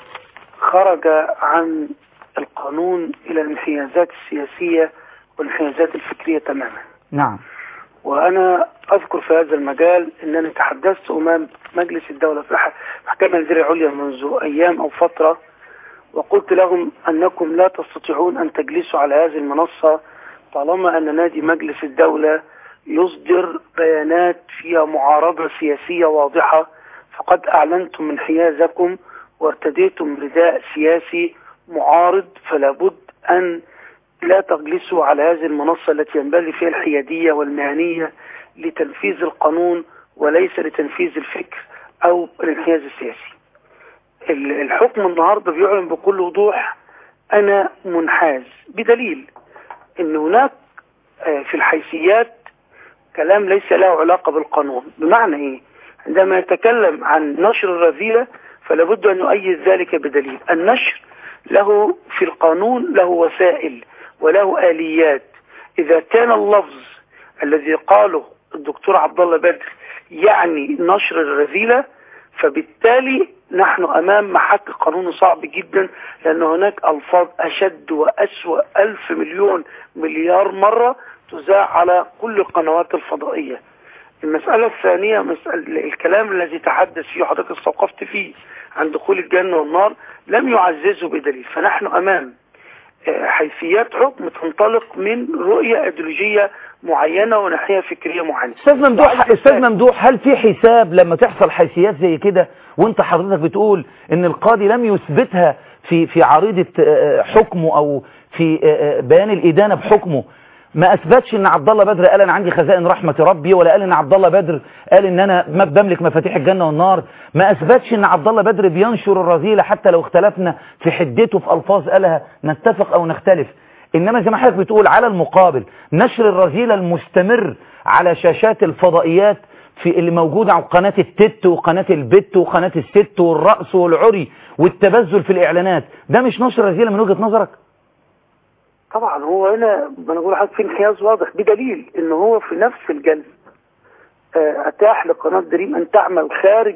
خرج عن القانون الى الانحيازات السياسية والانحيازات الفكرية تماما نعم وانا اذكر في هذا المجال انني تحدثت امام مجلس الدولة في الح- المحكمة الادارية العليا منذ ايام او فترة وقلت لهم انكم لا تستطيعون ان تجلسوا على هذه المنصة طالما ان نادي مجلس الدولة يصدر بيانات فيها معارضة سياسية واضحة فقد اعلنتم انحيازكم وارتديتم رداء سياسي معارض فلا بد ان لا تجلسوا على هذه المنصة التي ينبغي فيها الحيادية والمهنية لتنفيذ القانون وليس لتنفيذ الفكر أو الانحياز السياسي ال- الحكم النهاردة بيعلن بكل وضوح أنا منحاز بدليل أن هناك آه، في الحيثيات كلام ليس له علاقة بالقانون بمعنى إيه عندما يتكلم عن نشر الرذيلة فلا بد أن يؤيد ذلك بدليل النشر له في القانون له وسائل وله آليات إذا كان اللفظ الذي قاله الدكتور عبد الله بدر يعني نشر الرذيلة فبالتالي نحن أمام محك قانوني صعب جدا لأن هناك ألفاظ أشد وأسوأ ألف مليون مليار مرة تذاع على كل القنوات الفضائية المسألة الثانية مسألة الكلام الذي تحدث فيه حضرتك استوقفت فيه عن دخول الجنة والنار لم يعززه بدليل فنحن أمام آه، حيثيات حكم تنطلق من رؤية أيديولوجية معينة وناحية فكرية معينة استاذ ممدوح استاذ ممدوح هل في حساب لما تحصل حيثيات زي كده وانت حضرتك بتقول ان القاضي لم يثبتها في في عريضة آه، حكمه او في آه، آه، بيان الادانة بحكمه ما اثبتش ان عبد الله بدر قال انا عندي خزائن رحمة ربي ولا قال ان عبد الله بدر قال ان انا ما بملك مفاتيح الجنة والنار ما اثبتش ان عبد الله بدر بينشر الرذيلة حتى لو اختلفنا في حدته في الفاظ قالها نتفق او نختلف انما زي ما حضرتك بتقول على المقابل نشر الرذيلة المستمر على شاشات الفضائيات في اللي موجودة على قناة التت وقناة البت وقناة الست والرأس والعري والتبذل في الإعلانات ده مش نشر رذيلة من وجهة نظرك طبعا هو هنا ما انا بقول لحضرتك في انحياز واضح بدليل ان هو في نفس الجلسه آه، اتاح لقناه دريم ان تعمل خارج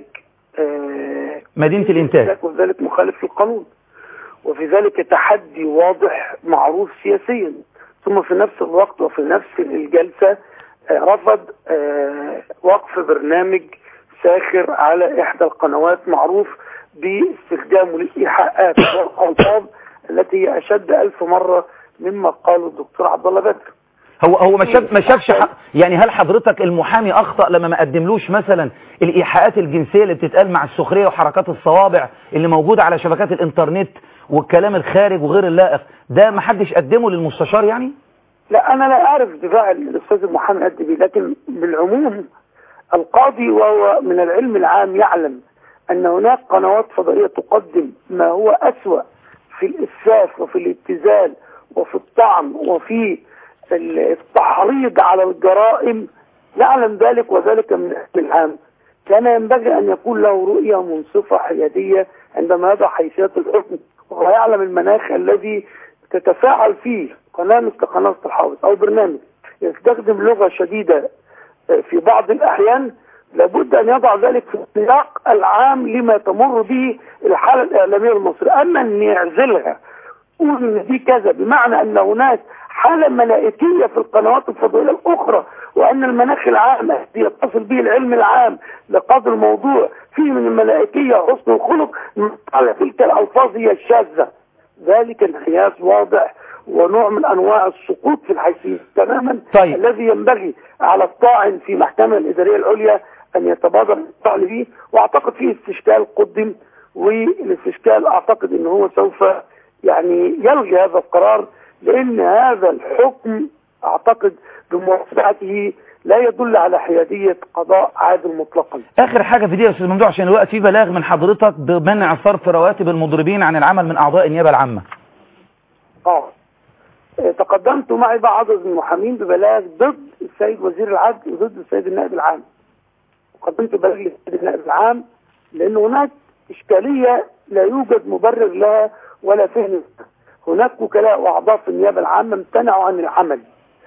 آه، مدينة الإنتاج وذلك مخالف للقانون وفي ذلك تحدي واضح معروف سياسيا ثم في نفس الوقت وفي نفس الجلسة آه، رفض آه، وقف برنامج ساخر على إحدى القنوات معروف باستخدامه للإيحاءات والألفاظ التي هي أشد ألف مرة مما قاله الدكتور عبد الله بدر هو هو ما شاف ما شافش ح- يعني هل حضرتك المحامي اخطا لما ما قدملوش مثلا الايحاءات الجنسيه اللي بتتقال مع السخريه وحركات الصوابع اللي موجوده على شبكات الانترنت والكلام الخارج وغير اللائق ده ما حدش قدمه للمستشار يعني لا أنا لا أعرف دفاع الأستاذ المحامي قد بيه لكن بالعموم القاضي وهو من العلم العام يعلم أن هناك قنوات فضائية تقدم ما هو أسوأ في الإسفاف وفي الابتذال وفي الطعن وفي التحريض على الجرائم نعلم ذلك وذلك من العلم العام كان ينبغي أن يكون له رؤية منصفة حيادية عندما يضع حيثيات الحكم وهو يعلم المناخ الذي تتفاعل فيه قناة مثل قناة الحافظ أو برنامج يستخدم لغة شديدة في بعض الأحيان لابد أن يضع ذلك في السياق العام لما تمر به الحالة الإعلامية المصرية أما أن يعزلها قول ان دي كذا بمعنى ان هناك حالة ملائكية في القنوات الفضائية الأخرى وأن المناخ العام الذي يتصل به العلم العام لقدر الموضوع فيه من الملائكية وحسن الخلق على تلك الألفاظ هي الشاذة ذلك انحياز واضح ونوع من أنواع السقوط في الحيثية تماما طيب. الذي ينبغي على الطاعن في محكمة الإدارية العليا أن يتبادر الطعن به وأعتقد فيه استشكال قدم والاستشكال أعتقد أنه هو سوف يعني يلغي هذا القرار لأن هذا الحكم أعتقد بموافقته لا يدل على حيادية قضاء عادل مطلقا اخر حاجه في دي يا استاذ ممدوح عشان الوقت في بلاغ من حضرتك بمنع صرف رواتب المضربين عن العمل من اعضاء النيابه العامه اه تقدمت معي بعض المحامين ببلاغ ضد السيد وزير العدل وضد السيد النائب العام قدمت بلاغ للسيد النائب العام لان هناك اشكاليه لا يوجد مبرر لها ولا فهم لها. هناك وكلاء واعضاء في النيابه العامه امتنعوا عن العمل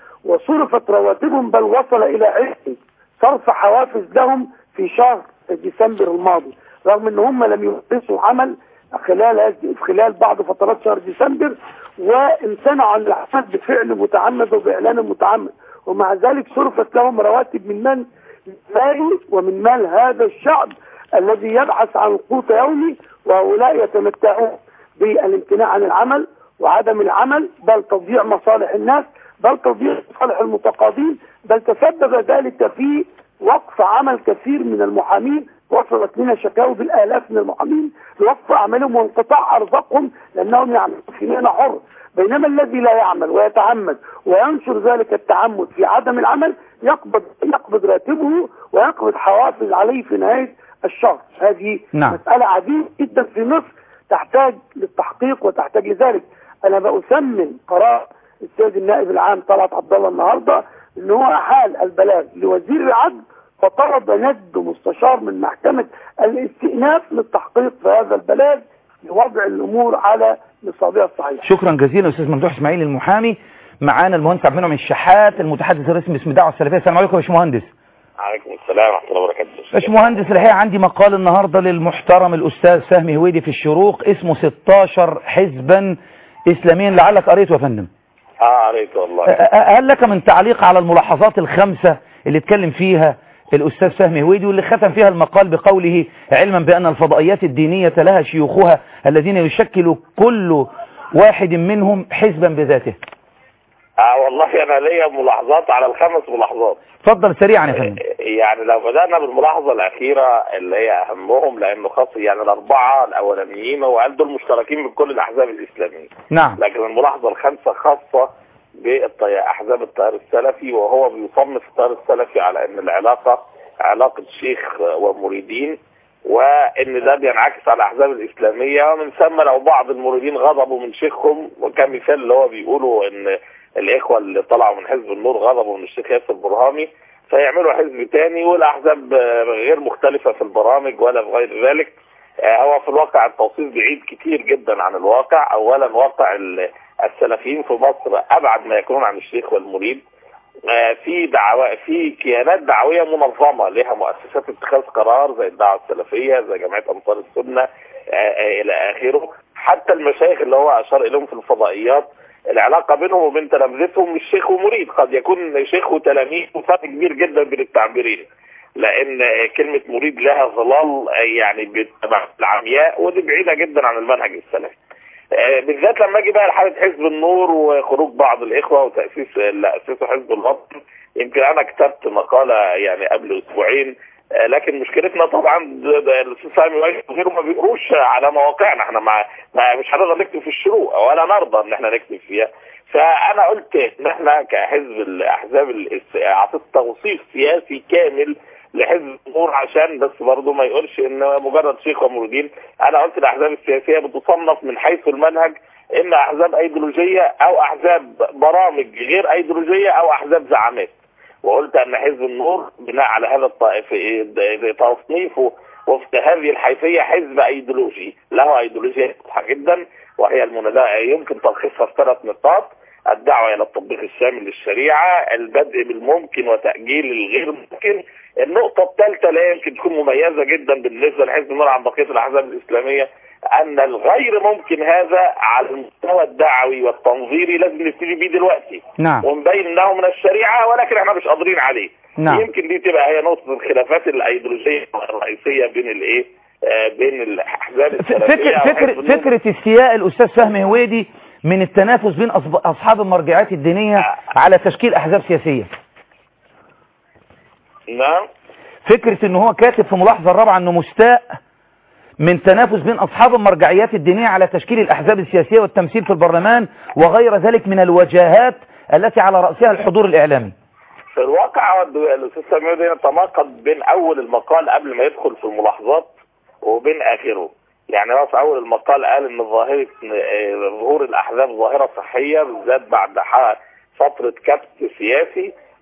وصرفت رواتبهم بل وصل الى علم صرف حوافز لهم في شهر ديسمبر الماضي رغم ان هم لم يمارسوا عمل خلال خلال بعض فترات شهر ديسمبر وامتنعوا عن العمل بفعل متعمد وباعلان متعمد ومع ذلك صرفت لهم رواتب من من مالي ومن مال هذا الشعب الذي يبحث عن قوت يومي وهؤلاء يتمتعون بالامتناع عن العمل وعدم العمل بل تضييع مصالح الناس بل تضييع مصالح المتقاضين بل تسبب ذلك في وقف عمل كثير من المحامين وصلت لنا شكاوى بالالاف من المحامين لوقف اعمالهم وانقطاع ارزاقهم لانهم يعملون في مهنه حر بينما الذي لا يعمل ويتعمد وينشر ذلك التعمد في عدم العمل يقبض يقبض راتبه ويقبض حوافز عليه في نهايه الشهر هذه نعم. مساله عديده جدا في مصر تحتاج للتحقيق وتحتاج لذلك انا بأثمن قرار السيد النائب العام طلعت عبد الله النهارده ان هو احال البلاغ لوزير العدل فطلب ند مستشار من محكمه الاستئناف للتحقيق في هذا البلاغ لوضع الامور على نصابها الصحيح شكرا جزيلا استاذ ممدوح اسماعيل المحامي معانا المهندس عبد المنعم الشحات المتحدث الرسمي باسم الدعوه السلفيه السلام عليكم يا باشمهندس عليكم السلام ورحمه الله وبركاته باشمهندس الحقيقه عندي مقال النهارده للمحترم الاستاذ فهمي هويدي في الشروق اسمه 16 حزبا اسلاميا لعلك قريته يا فندم اه قريت والله أ- أ- هل لك من تعليق على الملاحظات الخمسة اللي اتكلم فيها الأستاذ فهمي هويدي واللي ختم فيها المقال بقوله علما بأن الفضائيات الدينية لها شيوخها الذين يشكل كل واحد منهم حزبا بذاته اه والله انا ليا ملاحظات على الخمس ملاحظات اتفضل سريعا يا فندم يعني لو بدأنا بالملاحظة الأخيرة اللي هي أهمهم لأنه خاص يعني الأربعة الأولانيين هو قال دول مشتركين من كل الأحزاب الإسلامية نعم لكن الملاحظة الخامسة خاصة بأحزاب التيار السلفي وهو بيصنف التيار السلفي على أن العلاقة علاقة شيخ ومريدين وان ده بينعكس على الاحزاب الاسلاميه ومن ثم لو بعض المريدين غضبوا من شيخهم وكمثال اللي هو بيقولوا ان الاخوه اللي طلعوا من حزب النور غضبوا من الشيخ ياسر برهامي فيعملوا حزب تاني والاحزاب آه، غير مختلفه في البرامج ولا في غير ذلك آه، هو في الواقع التوصيف بعيد كتير جدا عن الواقع اولا واقع ال- السلفيين في مصر ابعد ما يكونون عن الشيخ والمريد آه، في دعوة في كيانات دعويه منظمه لها مؤسسات اتخاذ قرار زي الدعوه السلفيه زي جمعيه انصار السنه آه، آه، الى اخره حتى المشايخ اللي هو اشار اليهم في الفضائيات العلاقه بينهم وبين تلامذتهم مش شيخ ومريد قد يكون شيخ وتلاميذ وفرق كبير جدا بين التعبيرين لان آه، كلمه مريد لها ظلال آه، يعني بتبع العمياء ودي بعيده جدا عن المنهج السلفي آه، بالذات لما اجي بقى لحاله حزب النور وخروج بعض الاخوه وتاسيس اللي اسسوا حزب الوطن يمكن انا كتبت مقاله يعني قبل اسبوعين آه، لكن مشكلتنا طبعا ده- ده الاستاذ سامي واجد وغيره ما بيقروش على مواقعنا احنا ما ما- مش هنقدر نكتب في الشروق ولا نرضى ان احنا نكتب فيها فانا قلت ان احنا كحزب الاحزاب الاس- اعطيت توصيف سياسي كامل لحزب النور عشان بس برضه ما يقولش ان مجرد شيخ ومريدين انا قلت الاحزاب السياسيه بتصنف من حيث المنهج اما احزاب ايديولوجيه او احزاب برامج غير ايديولوجيه او احزاب زعامات وقلت ان حزب النور بناء على هذا الطائف تصنيفه وفق هذه الحيثيه حزب ايديولوجي له ايديولوجيا واضحه جدا وهي المناداه يمكن تلخيصها في ثلاث نقاط الدعوه الى التطبيق الشامل للشريعه البدء بالممكن وتاجيل الغير ممكن النقطه الثالثه لا يمكن تكون مميزه جدا بالنسبه لحزب النور عن بقيه الاحزاب الاسلاميه ان الغير ممكن هذا على المستوى الدعوي والتنظيري لازم نبتدي بيه دلوقتي نعم ونبين انه من الشريعه ولكن احنا مش قادرين عليه نعم. يمكن دي تبقى هي نقطه الخلافات الايديولوجيه الرئيسيه بين الايه آه، بين الاحزاب السلفيه فكر وحزب فكر النور. فكرة استياء الأستاذ فهمي هويدي من التنافس بين أصب- أصحاب المرجعات الدينية على تشكيل أحزاب سياسية نعم فكرة ان هو كاتب في ملاحظة الرابعة انه مستاء من تنافس بين اصحاب المرجعيات الدينية على تشكيل الاحزاب السياسية والتمثيل في البرلمان وغير ذلك من الوجهات التي على رأسها الحضور الاعلامي في الواقع هو الد- الاستاذ سامي ده يتناقض بين اول المقال قبل ما يدخل في الملاحظات وبين اخره يعني هو في اول المقال قال ان ظاهره آه، ظهور الاحزاب ظاهره صحيه بالذات بعد ح- فتره كبت سياسي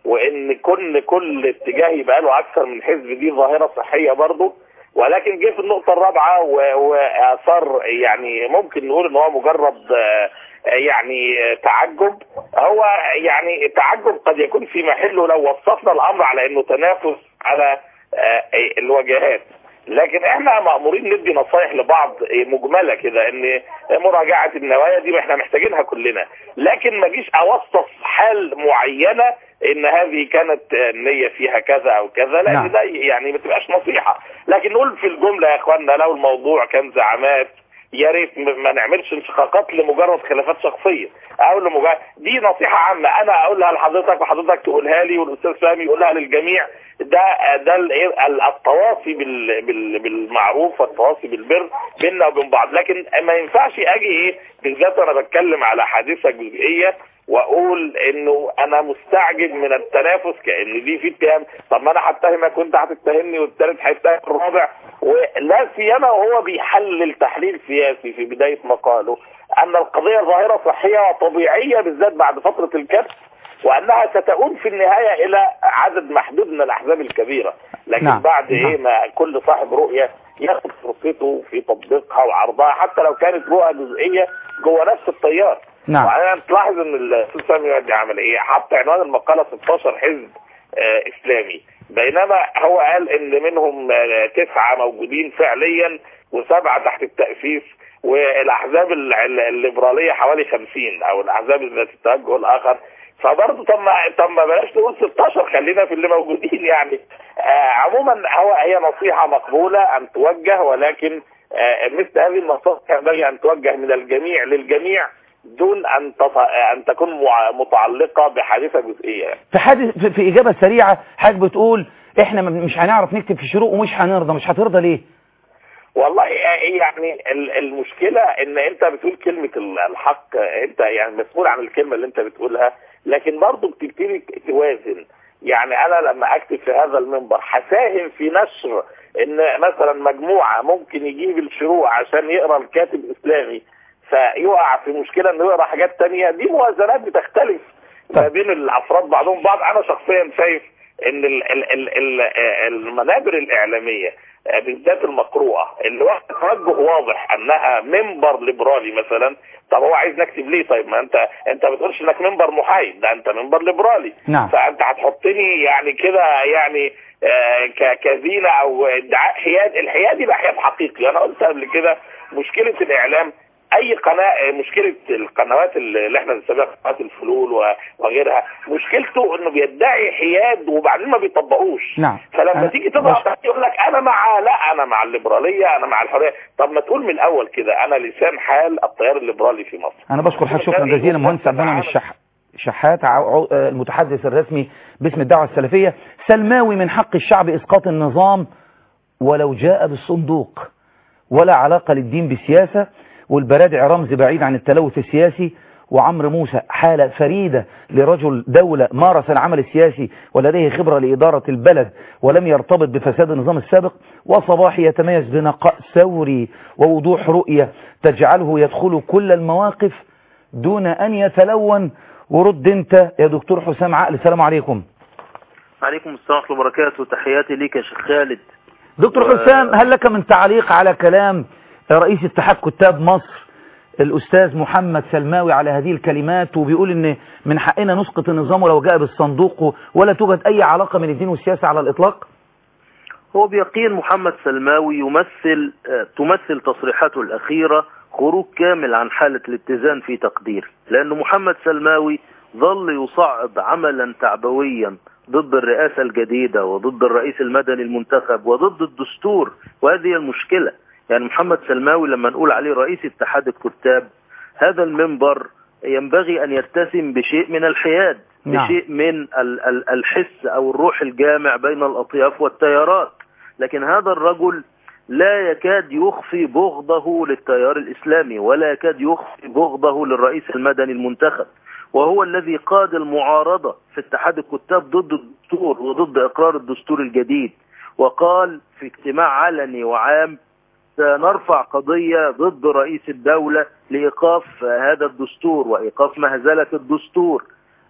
وان كل كل اتجاه يبقى له اكثر من حزب دي ظاهره صحيه برضه ولكن جه في النقطه الرابعه و- واثار يعني ممكن نقول ان هو مجرد آه، يعني آه، تعجب هو يعني تعجب قد يكون في محله لو وصفنا الامر على انه تنافس على آه، الوجهات لكن احنا مامورين ندي نصايح لبعض مجمله كده ان مراجعه النوايا دي احنا محتاجينها كلنا لكن ما جيش اوصف حال معينه ان هذه كانت النيه فيها كذا او كذا لان نعم. ده يعني ما تبقاش نصيحه لكن نقول في الجمله يا اخواننا لو الموضوع كان زعامات يا ريت م- ما نعملش انشقاقات لمجرد خلافات شخصيه او لمجرد دي نصيحه عامه انا اقولها لحضرتك وحضرتك تقولها لي والاستاذ فهمي يقولها للجميع ده ده ال- إيه ال- التواصي بال بال بالمعروف والتواصي بالبر بيننا وبين بعض لكن ما ينفعش اجي ايه بالذات وانا بتكلم على حادثه جزئيه واقول انه انا مستعجب من التنافس كان دي في اتهام طب ما انا هتهمك وانت هتتهمني والثالث هيتهم الرابع ولا سيما وهو بيحلل تحليل سياسي في بدايه مقاله ان القضيه ظاهره صحيه وطبيعيه بالذات بعد فتره الكبت وانها ستؤول في النهايه الى عدد محدود من الاحزاب الكبيره لكن نعم. نعم. بعد نعم. ايه ما كل صاحب رؤيه ياخد فرصته في تطبيقها وعرضها حتى لو كانت رؤى جزئيه جوه نفس التيار نعم. وانا تلاحظ ان الاستاذ سامي ودي عمل ايه حط عنوان المقاله 16 حزب آه اسلامي بينما هو قال ان منهم آه، تسعه موجودين فعليا وسبعه تحت التاسيس والاحزاب ال- ال- الليبراليه حوالي 50 او الاحزاب ذات التوجه الاخر فبرضه طب ما طب ما بلاش نقول 16 خلينا في اللي موجودين يعني آه عموما هو هي نصيحه مقبوله ان توجه ولكن آه مثل هذه النصائح ينبغي ان توجه من الجميع للجميع دون ان تط... ان تكون مع- متعلقه بحادثه جزئيه في حادث في- في إجابة سريعة حضرتك بتقول احنا م- مش هنعرف نكتب في شروق ومش هنرضى مش هترضى ليه والله يعني ال- المشكلة ان انت بتقول كلمة ال- الحق انت يعني مسؤول عن الكلمة اللي انت بتقولها لكن برضه بتبتدي توازن يعني انا لما اكتب في هذا المنبر هساهم في نشر ان مثلا مجموعة ممكن يجيب الشروع عشان يقرا الكاتب الاسلامي فيقع في مشكلة انه يقرا حاجات تانية دي موازنات بتختلف ما طيب. بين الافراد بعضهم بعض انا شخصيا شايف ان ال ال ال ال المنابر الاعلاميه آه، بالذات المقروءه اللي واخد توجه واضح انها منبر ليبرالي مثلا طب هو عايز نكتب ليه طيب ما انت انت ما بتقولش انك منبر محايد ده انت منبر ليبرالي نعم. فانت هتحطني يعني كده يعني آه، ك- كزينه او ادعاء حياد الحياد يبقى حياد حقيقي انا قلت قبل كده مشكله الاعلام اي قناه مشكله القنوات اللي احنا بنسميها قنوات الفلول و- وغيرها مشكلته انه بيدعي حياد وبعدين ما بيطبقوش نعم. فلما أنا- تيجي تضغط بش- عليه يقول لك انا مع لا انا مع الليبراليه انا مع الحريه طب ما تقول من الاول كده انا لسان حال التيار الليبرالي في مصر انا بشكر حضرتك شكرا بالتالي جزيلا يكون مهندس عبد المنعم عمل- الشح شحات عو- عو- آه، المتحدث الرسمي باسم الدعوة السلفية سلماوي من حق الشعب إسقاط النظام ولو جاء بالصندوق ولا علاقة للدين بالسياسة والبرادع رمز بعيد عن التلوث السياسي وعمرو موسى حالة فريدة لرجل دولة مارس العمل السياسي ولديه خبرة لإدارة البلد ولم يرتبط بفساد النظام السابق وصباح يتميز بنقاء ثوري ووضوح رؤية تجعله يدخل كل المواقف دون أن يتلون ورد أنت يا دكتور حسام عقل السلام عليكم عليكم السلام ورحمة الله وبركاته تحياتي ليك يا شيخ خالد دكتور و- حسام هل لك من تعليق على كلام رئيس اتحاد كتاب مصر الأستاذ محمد سلماوي على هذه الكلمات وبيقول إن من حقنا نسقط النظام ولو جاء بالصندوق ولا توجد أي علاقة من الدين والسياسة على الإطلاق هو بيقين محمد سلماوي يمثل آه، تمثل تصريحاته الأخيرة خروج كامل عن حالة الاتزان في تقديري لأن محمد سلماوي ظل يصعد عملا تعبويا ضد الرئاسة الجديدة وضد الرئيس المدني المنتخب وضد الدستور وهذه المشكلة يعني محمد سلماوي لما نقول عليه رئيس اتحاد الكتاب هذا المنبر ينبغي أن يتسم بشيء من الحياد نعم. بشيء من ال- ال- الحس أو الروح الجامع بين الأطياف والتيارات لكن هذا الرجل لا يكاد يخفي بغضه للتيار الإسلامي ولا يكاد يخفي بغضه للرئيس المدني المنتخب وهو الذي قاد المعارضة في اتحاد الكتاب ضد الدستور وضد إقرار الدستور الجديد وقال في اجتماع علني وعام سنرفع قضية ضد رئيس الدولة لإيقاف هذا الدستور وإيقاف مهزلة الدستور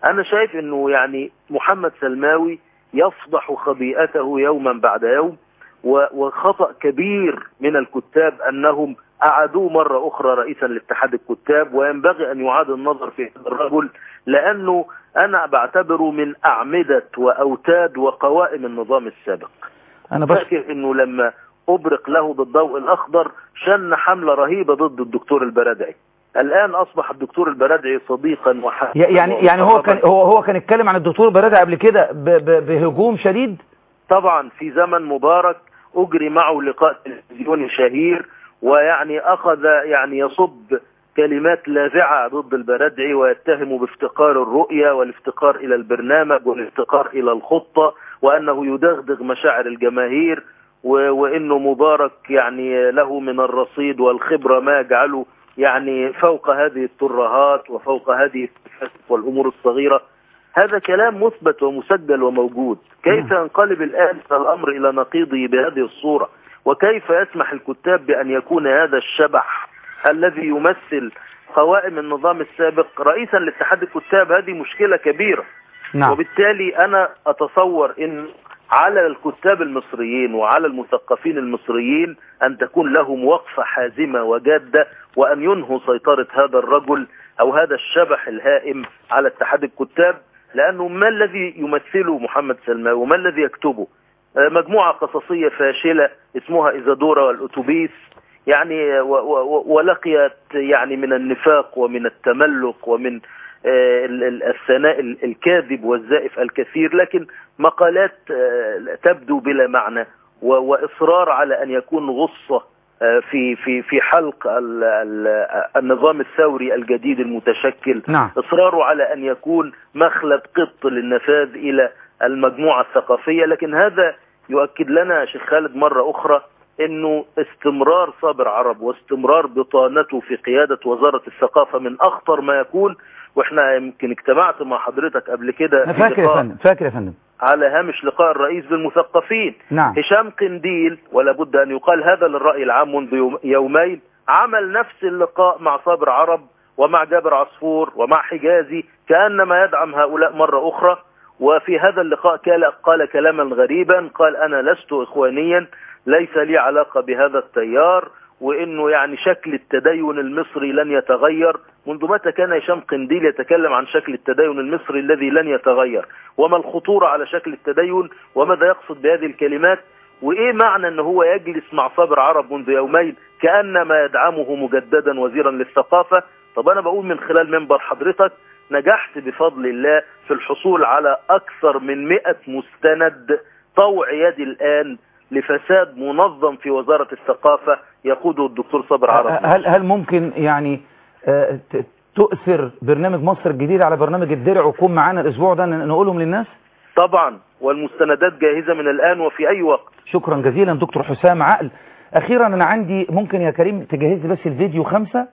انا شايف انه يعني محمد سلماوي يفضح خبيئته يوما بعد يوم و- وخطأ كبير من الكتاب انهم اعادوه مرة اخرى رئيسا لاتحاد الكتاب وينبغي ان يعاد النظر في هذا الرجل لانه انا بعتبره من اعمدة واوتاد وقوائم النظام السابق انا بس فاكر انه لما ابرق له بالضوء الاخضر شن حملة رهيبة ضد الدكتور البرادعي الان اصبح الدكتور البرادعي صديقا وحبيبا يعني يعني هو كان هو هو كان اتكلم عن الدكتور برادة قبل كده ب- ب- بهجوم شديد طبعا في زمن مبارك اجري معه لقاء تلفزيوني شهير ويعني اخذ يعني يصب كلمات لاذعة ضد البرادعي ويتهم بافتقار الرؤية والافتقار الى البرنامج والافتقار الى الخطة وانه يدغدغ مشاعر الجماهير و- وانه مبارك يعني له من الرصيد والخبرة ما يجعله يعني فوق هذه الترهات وفوق هذه والامور الصغيرة هذا كلام مثبت ومسجل وموجود كيف ينقلب الآن الأمر إلى نقيضه بهذه الصورة وكيف يسمح الكتاب بأن يكون هذا الشبح الذي يمثل قوائم النظام السابق رئيسا لاتحاد الكتاب هذه مشكلة كبيرة نعم وبالتالي أنا أتصور أن على الكتاب المصريين وعلى المثقفين المصريين أن تكون لهم وقفة حازمة وجادة وأن ينهوا سيطرة هذا الرجل أو هذا الشبح الهائم على اتحاد الكتاب لأنه ما الذي يمثله محمد سلماوي وما الذي يكتبه آه، مجموعة قصصية فاشلة اسمها إيزادورا والأتوبيس يعني و- و- ولقيت يعني من النفاق ومن التملق ومن آه، ال- ال- الثناء ال- الكاذب والزائف الكثير لكن مقالات آه، تبدو بلا معنى و- وإصرار على أن يكون غصة آه، في في في حلق ال- ال- النظام الثوري الجديد المتشكل نعم إصراره على أن يكون مخلب قط للنفاذ إلى المجموعة الثقافية لكن هذا يؤكد لنا يا شيخ خالد مرة أخرى أنه استمرار صابر عرب واستمرار بطانته في قيادة وزارة الثقافة من أخطر ما يكون وإحنا يمكن اجتمعت مع حضرتك قبل كده أنا في فاكر يا لقاء فندم فاكر يا فندم على هامش لقاء الرئيس بالمثقفين نعم هشام قنديل ولا بد أن يقال هذا للرأي العام منذ يوم- يومين عمل نفس اللقاء مع صابر عرب ومع جابر عصفور ومع حجازي كأنما يدعم هؤلاء مرة أخرى وفي هذا اللقاء قال, قال كلاما غريبا قال أنا لست إخوانيا ليس لي علاقة بهذا التيار وانه يعني شكل التدين المصري لن يتغير منذ متى كان هشام قنديل يتكلم عن شكل التدين المصري الذي لن يتغير وما الخطورة على شكل التدين وماذا يقصد بهذه الكلمات وايه معنى ان هو يجلس مع صابر عرب منذ يومين كأنما يدعمه مجددا وزيرا للثقافة طب انا بقول من خلال منبر حضرتك نجحت بفضل الله في الحصول على اكثر من 100 مستند طوع يدي الان لفساد منظم في وزارة الثقافة يقوده الدكتور صابر عرب هل هل ممكن يعني آه، ت- تؤثر برنامج مصر الجديد على برنامج الدرع ويكون معانا الاسبوع ده ن- نقولهم للناس طبعا والمستندات جاهزة من الآن وفي أي وقت شكرا جزيلا دكتور حسام عقل اخيرا انا عندي ممكن يا كريم تجهز لي بس الفيديو خمسة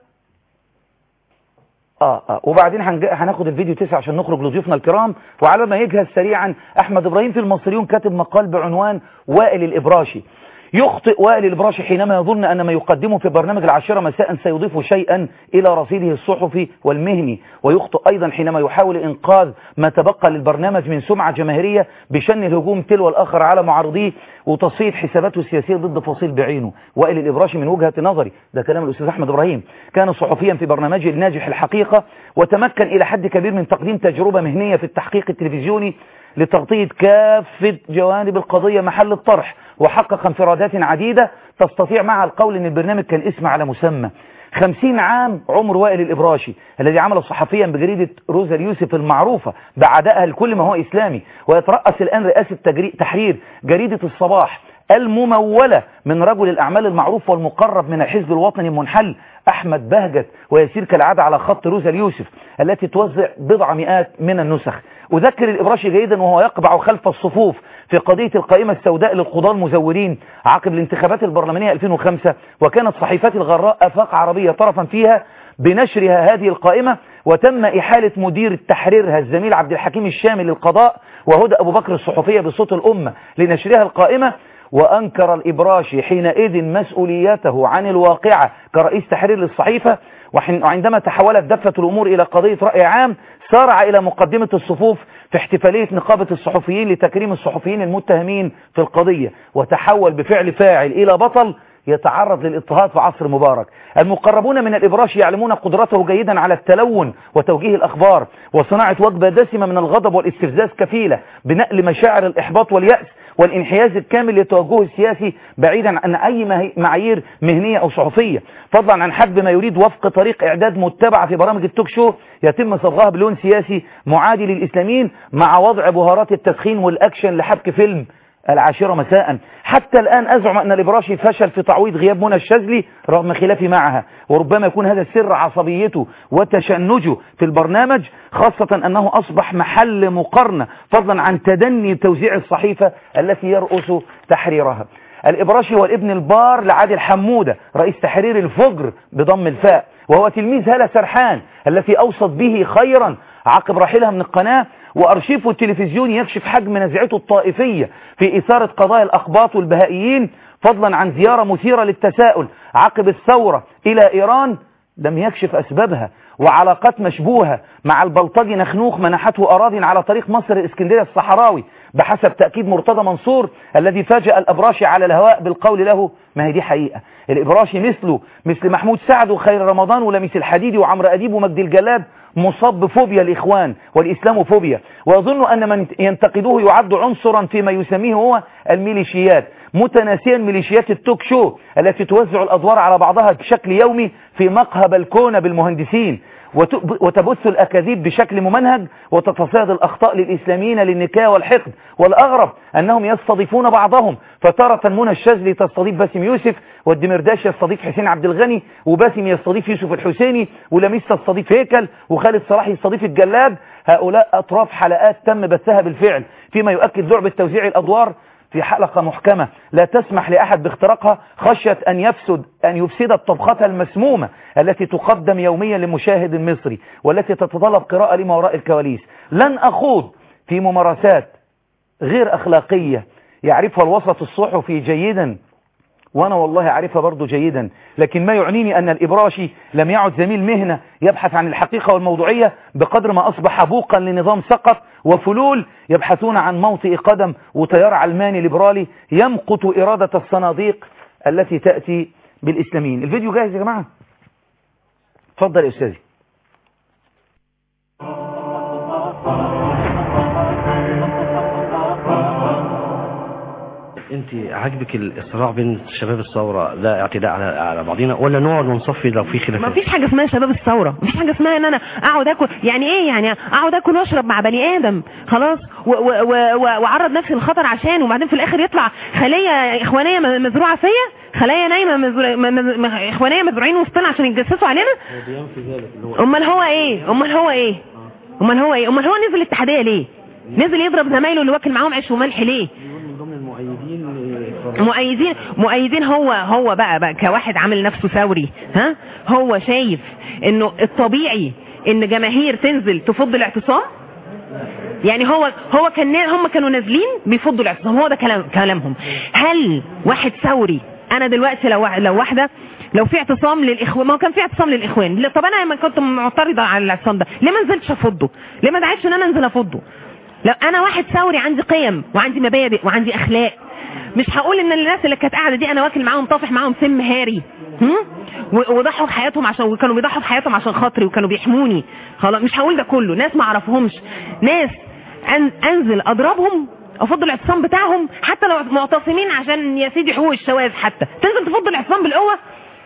اه اه وبعدين هنج- هناخد الفيديو تسعة عشان نخرج لضيوفنا الكرام وعلى ما يجهز سريعا احمد ابراهيم في المصريون كاتب مقال بعنوان وائل الابراشي يخطئ وائل الابراشي حينما يظن ان ما يقدمه في برنامج العاشرة مساء سيضيف شيئا الى رصيده الصحفي والمهني ويخطئ ايضا حينما يحاول انقاذ ما تبقى للبرنامج من سمعة جماهيرية بشن الهجوم تلو الاخر على معارضيه وتصفيه حساباته السياسية ضد فصيل بعينه وائل الابراشي من وجهة نظري ده كلام الاستاذ احمد ابراهيم كان صحفيا في برنامجه الناجح الحقيقة وتمكن الى حد كبير من تقديم تجربة مهنية في التحقيق التلفزيوني لتغطية كافة جوانب القضية محل الطرح وحقق انفرادات عديدة تستطيع معها القول ان البرنامج كان اسم على مسمى خمسين عام عمر وائل الإبراشي الذي عمل صحفيا بجريدة روزا اليوسف المعروفة بعدائها لكل ما هو إسلامي ويترأس الآن رئاسة تجري... تحرير جريدة الصباح الممولة من رجل الأعمال المعروف والمقرب من الحزب الوطني المنحل أحمد بهجت ويسير كالعادة على خط روزا اليوسف التي توزع بضع مئات من النسخ أذكر الإبراشي جيدا وهو يقبع خلف الصفوف في قضية القائمة السوداء للقضاة المزورين عقب الانتخابات البرلمانية 2005 وكانت صحيفات الغراء أفاق عربية طرفا فيها بنشرها هذه القائمة وتم إحالة مدير تحريرها الزميل عبد الحكيم الشامل للقضاء وهدى أبو بكر الصحفية بصوت الأمة لنشرها القائمة وأنكر الإبراشي حينئذ مسؤوليته عن الواقعة كرئيس تحرير للصحيفة وحن- وعندما تحولت دفة الأمور إلى قضية رأي عام سارع إلى مقدمة الصفوف في احتفالية نقابة الصحفيين لتكريم الصحفيين المتهمين في القضية وتحول بفعل فاعل إلى بطل يتعرض للاضطهاد في عصر مبارك المقربون من الإبراش يعلمون قدرته جيدا على التلون وتوجيه الأخبار وصناعة وجبة دسمة من الغضب والاستفزاز كفيلة بنقل مشاعر الإحباط واليأس والانحياز الكامل للتوجه السياسي بعيدا عن أي مه- معايير مهنية أو صحفية فضلا عن حجب ما يريد وفق طريق إعداد متبعة في برامج التوك شو يتم صبغها بلون سياسي معادي للإسلاميين مع وضع بهارات التدخين والأكشن لحبك فيلم العاشرة مساء حتى الآن أزعم أن الإبراشي فشل في تعويض غياب منى الشاذلي رغم خلافي معها وربما يكون هذا سر عصبيته وتشنجه في البرنامج خاصة أنه أصبح محل مقارنة فضلا عن تدني توزيع الصحيفة التي يرأس تحريرها الإبراشي والابن البار لعادل حمودة رئيس تحرير الفجر بضم الفاء وهو تلميذ هالة سرحان التي أوصت به خيرا عقب رحيلها من القناة وأرشيفه التلفزيوني يكشف حجم نزعته الطائفية في إثارة قضايا الأخباط والبهائيين فضلا عن زيارة مثيرة للتساؤل عقب الثورة إلى إيران لم يكشف أسبابها وعلاقات مشبوهة مع البلطجي نخنوخ منحته أراضي على طريق مصر الإسكندرية الصحراوي بحسب تأكيد مرتضى منصور الذي فاجأ الأبراشي على الهواء بالقول له ما هي دي حقيقة الإبراشي مثله مثل محمود سعد وخير رمضان ولميس الحديدي وعمرو أديب ومجدي الجلاد مصاب بفوبيا الإخوان والإسلاموفوبيا ويظن أن من ينتقدوه يعد عنصرا فيما يسميه هو الميليشيات متناسيا ميليشيات التوك شو التي توزع الأدوار على بعضها بشكل يومي في مقهى بلكونة بالمهندسين وت- وتبث الأكاذيب بشكل ممنهج وتتصيد الأخطاء للإسلاميين للنكاية والحقد والأغرب أنهم يستضيفون بعضهم فتارة منى الشاذلي تستضيف باسم يوسف والدمرداش يستضيف حسين عبد الغني وباسم يستضيف يوسف الحسيني ولميس تستضيف هيكل وخالد صلاح يستضيف الجلاد هؤلاء أطراف حلقات تم بثها بالفعل فيما يؤكد لعبة توزيع الأدوار في حلقة محكمة لا تسمح لأحد باختراقها خشية أن يفسد أن يفسد الطبخة المسمومة التي تقدم يوميا للمشاهد المصري والتي تتطلب قراءة لما وراء الكواليس لن أخوض في ممارسات غير أخلاقية يعرفها الوسط الصحفي جيدا وأنا والله أعرفها برضو جيدا لكن ما يعنيني أن الإبراشي لم يعد زميل مهنة يبحث عن الحقيقة والموضوعية بقدر ما أصبح بوقا لنظام سقط وفلول يبحثون عن موطئ قدم وتيار علماني ليبرالي يمقت إرادة الصناديق التي تأتي بالإسلاميين الفيديو جاهز يا جماعة اتفضل يا أستاذي انت عاجبك الصراع بين شباب الثوره ده اعتداء على على بعضينا ولا نقعد ونصفي لو في ما خلافات فيش حاجه اسمها شباب الثوره ما فيش حاجه اسمها ان انا اقعد اكل يعني ايه يعني اقعد اكل واشرب مع بني ادم خلاص و- و- و- و- واعرض نفسي للخطر عشان وبعدين في الاخر يطلع خليه اخوانيه م- مزروعه فيا خلايا نايمه مزروع م- م- م- اخوانيه مزروعين وسطنا عشان يتجسسوا علينا امال هو ايه امال هو ايه امال هو ايه امال هو نزل الاتحاديه ليه نزل يضرب زمايله اللي واكل معاهم عيش وملح ليه مؤيدين مؤيدين هو هو بقى, بقى كواحد عامل نفسه ثوري ها هو شايف انه الطبيعي ان جماهير تنزل تفض الاعتصام يعني هو هو كان هم كانوا نازلين بيفضوا الاعتصام هو ده كلام كلامهم هل واحد ثوري انا دلوقتي لو واحد- لو واحده لو في اعتصام للاخوان ما هو كان في اعتصام للاخوان لا، طب انا لما كنت معترضه على الاعتصام ده ليه ما نزلتش افضه ليه ما دعيتش ان انا انزل افضه لو انا واحد ثوري عندي قيم وعندي مبادئ وعندي اخلاق مش هقول ان الناس اللي كانت قاعده دي انا واكل معاهم طافح معاهم سم هاري هم؟ و- وضحوا بحياتهم عشان وكانوا بيضحوا بحياتهم عشان خاطري وكانوا بيحموني خلاص مش هقول ده كله ناس ما اعرفهمش ناس أن انزل اضربهم افضل الاعتصام بتاعهم حتى لو معتصمين عشان يا سيدي حقوق الشواذ حتى تنزل تفضل الاعتصام بالقوه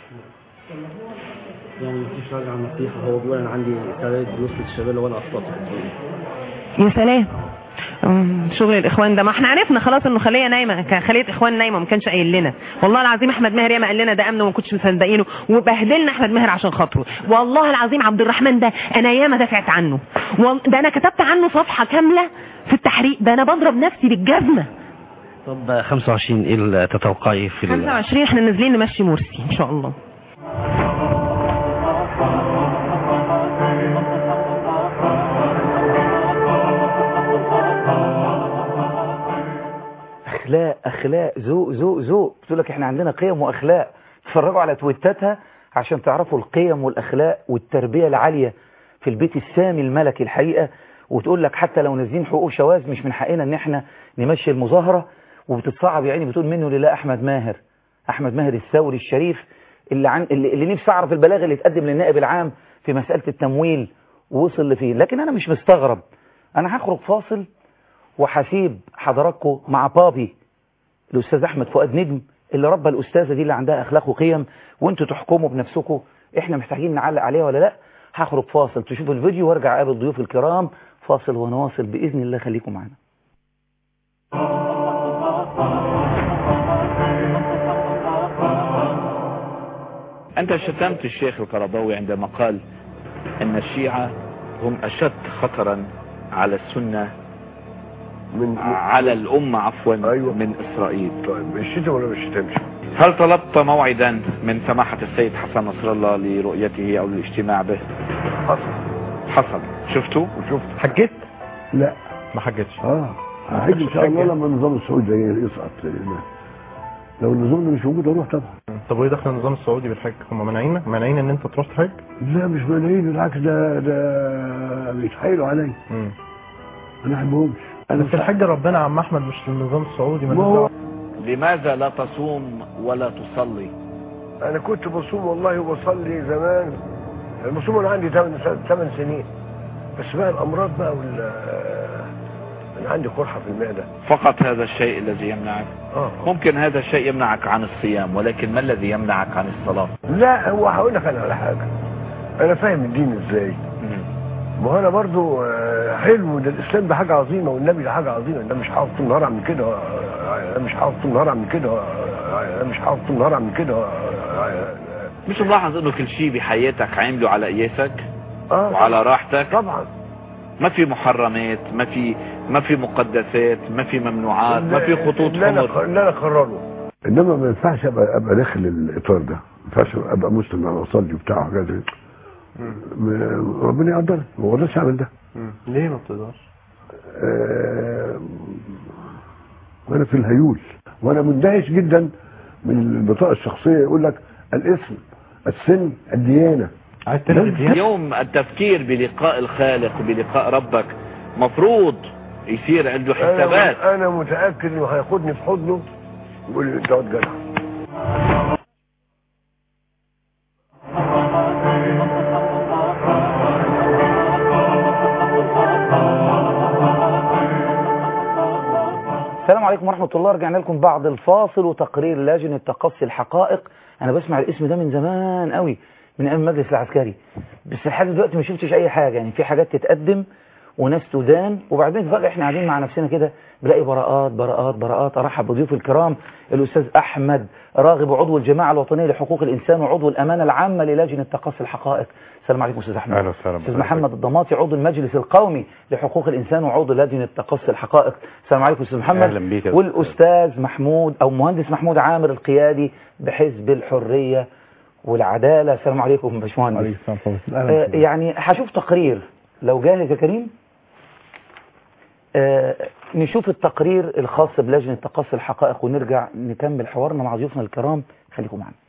يعني مفيش راجع عن نصيحه هو بيقول انا عندي سداد وسط الشباب لو انا اخطات يا سلام أمم، شغل الاخوان ده ما احنا عرفنا خلاص انه خليه نايمه كان خليه اخوان نايمه ما كانش قايل لنا والله العظيم احمد ماهر ياما قال لنا ده امن وما كنتش مصدقينه وبهدلنا احمد ماهر عشان خاطره والله العظيم عبد الرحمن ده انا ياما دافعت عنه وال- ده انا كتبت عنه صفحه كامله في التحريق ده انا بضرب نفسي بالجزمه طب 25 ايه اللي تتوقعي في ال- 25 احنا نازلين نمشي مرسي ان شاء الله اخلاق اخلاق ذوق ذوق ذوق بتقول لك احنا عندنا قيم واخلاق تتفرجوا على تويتاتها عشان تعرفوا القيم والأخلاق والتربية العالية في البيت السامي الملكي الحقيقة وتقول لك حتى لو نازلين حقوق شواذ مش من حقنا ان احنا نمشي المظاهرة وبتتصعب يعني بتقول منه لله احمد ماهر احمد ماهر الثوري الشريف اللي عن اللي, اللي نفسي اعرف البلاغ اللي اتقدم للنائب العام في مسألة التمويل ووصل لفين لكن انا مش مستغرب انا هخرج فاصل وهسيب حضراتكم مع بابي الاستاذ احمد فؤاد نجم اللي ربى الاستاذه دي اللي عندها اخلاق وقيم وانتوا تحكموا بنفسكم احنا محتاجين نعلق عليها ولا لا هخرج فاصل تشوفوا الفيديو وارجع اقابل ضيوف الكرام فاصل ونواصل باذن الله خليكم معنا أنت شتمت الشيخ القرضاوي عندما قال أن الشيعة هم أشد خطرا على السنة من على الأمة عفوا أيوة. من إسرائيل طيب الشتم ولا مش شتمش هل طلبت موعدا من سماحة السيد حسن نصر الله لرؤيته أو الاجتماع به حصل حصل شفته وشفت حجيت لا ما حجتش اه هحج ان شاء الله لما النظام السعودي يسقط لو النظام ده مش موجود اروح طبعا طب وايه دخل النظام السعودي بالحج هم مانعين مانعين ان انت تروح تحج لا مش مانعين بالعكس ده ده بيتحايلوا عليا مم. انا ما احبهمش انا بس الحج ربنا عم احمد مش النظام السعودي ما هو لماذا لا تصوم ولا تصلي انا كنت بصوم والله وبصلي زمان المصوم انا عندي 8 سنين بس بقى الامراض بقى وال انا عندي قرحه في المعده فقط هذا الشيء الذي يمنعك اه ممكن هذا الشيء يمنعك عن الصيام ولكن ما الذي يمنعك عن الصلاة لا هو هقول لك انا على حاجه انا فاهم الدين ازاي ما هو انا برضو آه، حلو ده الاسلام ده حاجه عظيمه والنبي ده حاجه عظيمه انا مش هقعد طول النهار اعمل كده آه، انا مش هقعد طول النهار اعمل كده آه، انا مش هقعد طول النهار اعمل كده مش ملاحظ انه كل شيء بحياتك عامله على قياسك اه وعلى راحتك طبعا ما في محرمات ما في ما في مقدسات ما في ممنوعات ما في خطوط اللي انا حمر اللي انا اقرره انما ما ينفعش ابقى ابقى داخل الاطار ده ما ينفعش ابقى مسلم انا اصلي وبتاع وحاجات زي م- ربنا يقدرني ما اقدرش اعمل ده ليه ما بتقدرش آه، وانا في الهيول وانا مندهش جدا من البطاقه الشخصيه يقول لك الاسم السن الديانه عايز اليوم التفكير بلقاء الخالق وبلقاء ربك مفروض يصير عنده حسابات انا انا متاكد انه هياخدني في حضنه ويقول لي انت واد جدع السلام عليكم ورحمة الله رجعنا لكم بعد الفاصل وتقرير لجنة تقصي الحقائق أنا بسمع الاسم ده من زمان قوي من أيام المجلس العسكري بس لحد دلوقتي ما شفتش أي حاجة يعني في حاجات تتقدم وناس تدان وبعدين فجأة احنا قاعدين مع نفسنا كده بلاقي براءات براءات براءات أرحب بضيوف الكرام الأستاذ أحمد راغب عضو الجماعة الوطنية لحقوق الإنسان وعضو الأمانة العامة للجنة تقصي الحقائق السلام عليكم أستاذ أحمد اهلا وسهلا أستاذ بحضرتك. محمد الضماطي عضو المجلس القومي لحقوق الإنسان وعضو لجنة تقصي الحقائق السلام عليكم أستاذ محمد أهلا بيك يا أستاذ. والأستاذ محمود أو مهندس محمود عامر القيادي بحزب الحرية والعدالة السلام عليكم باشمهندس آه، يعني هشوف تقرير لو جاهز يا كريم آه، نشوف التقرير الخاص بلجنة تقصي الحقائق ونرجع نكمل حوارنا مع ضيوفنا الكرام خليكم معنا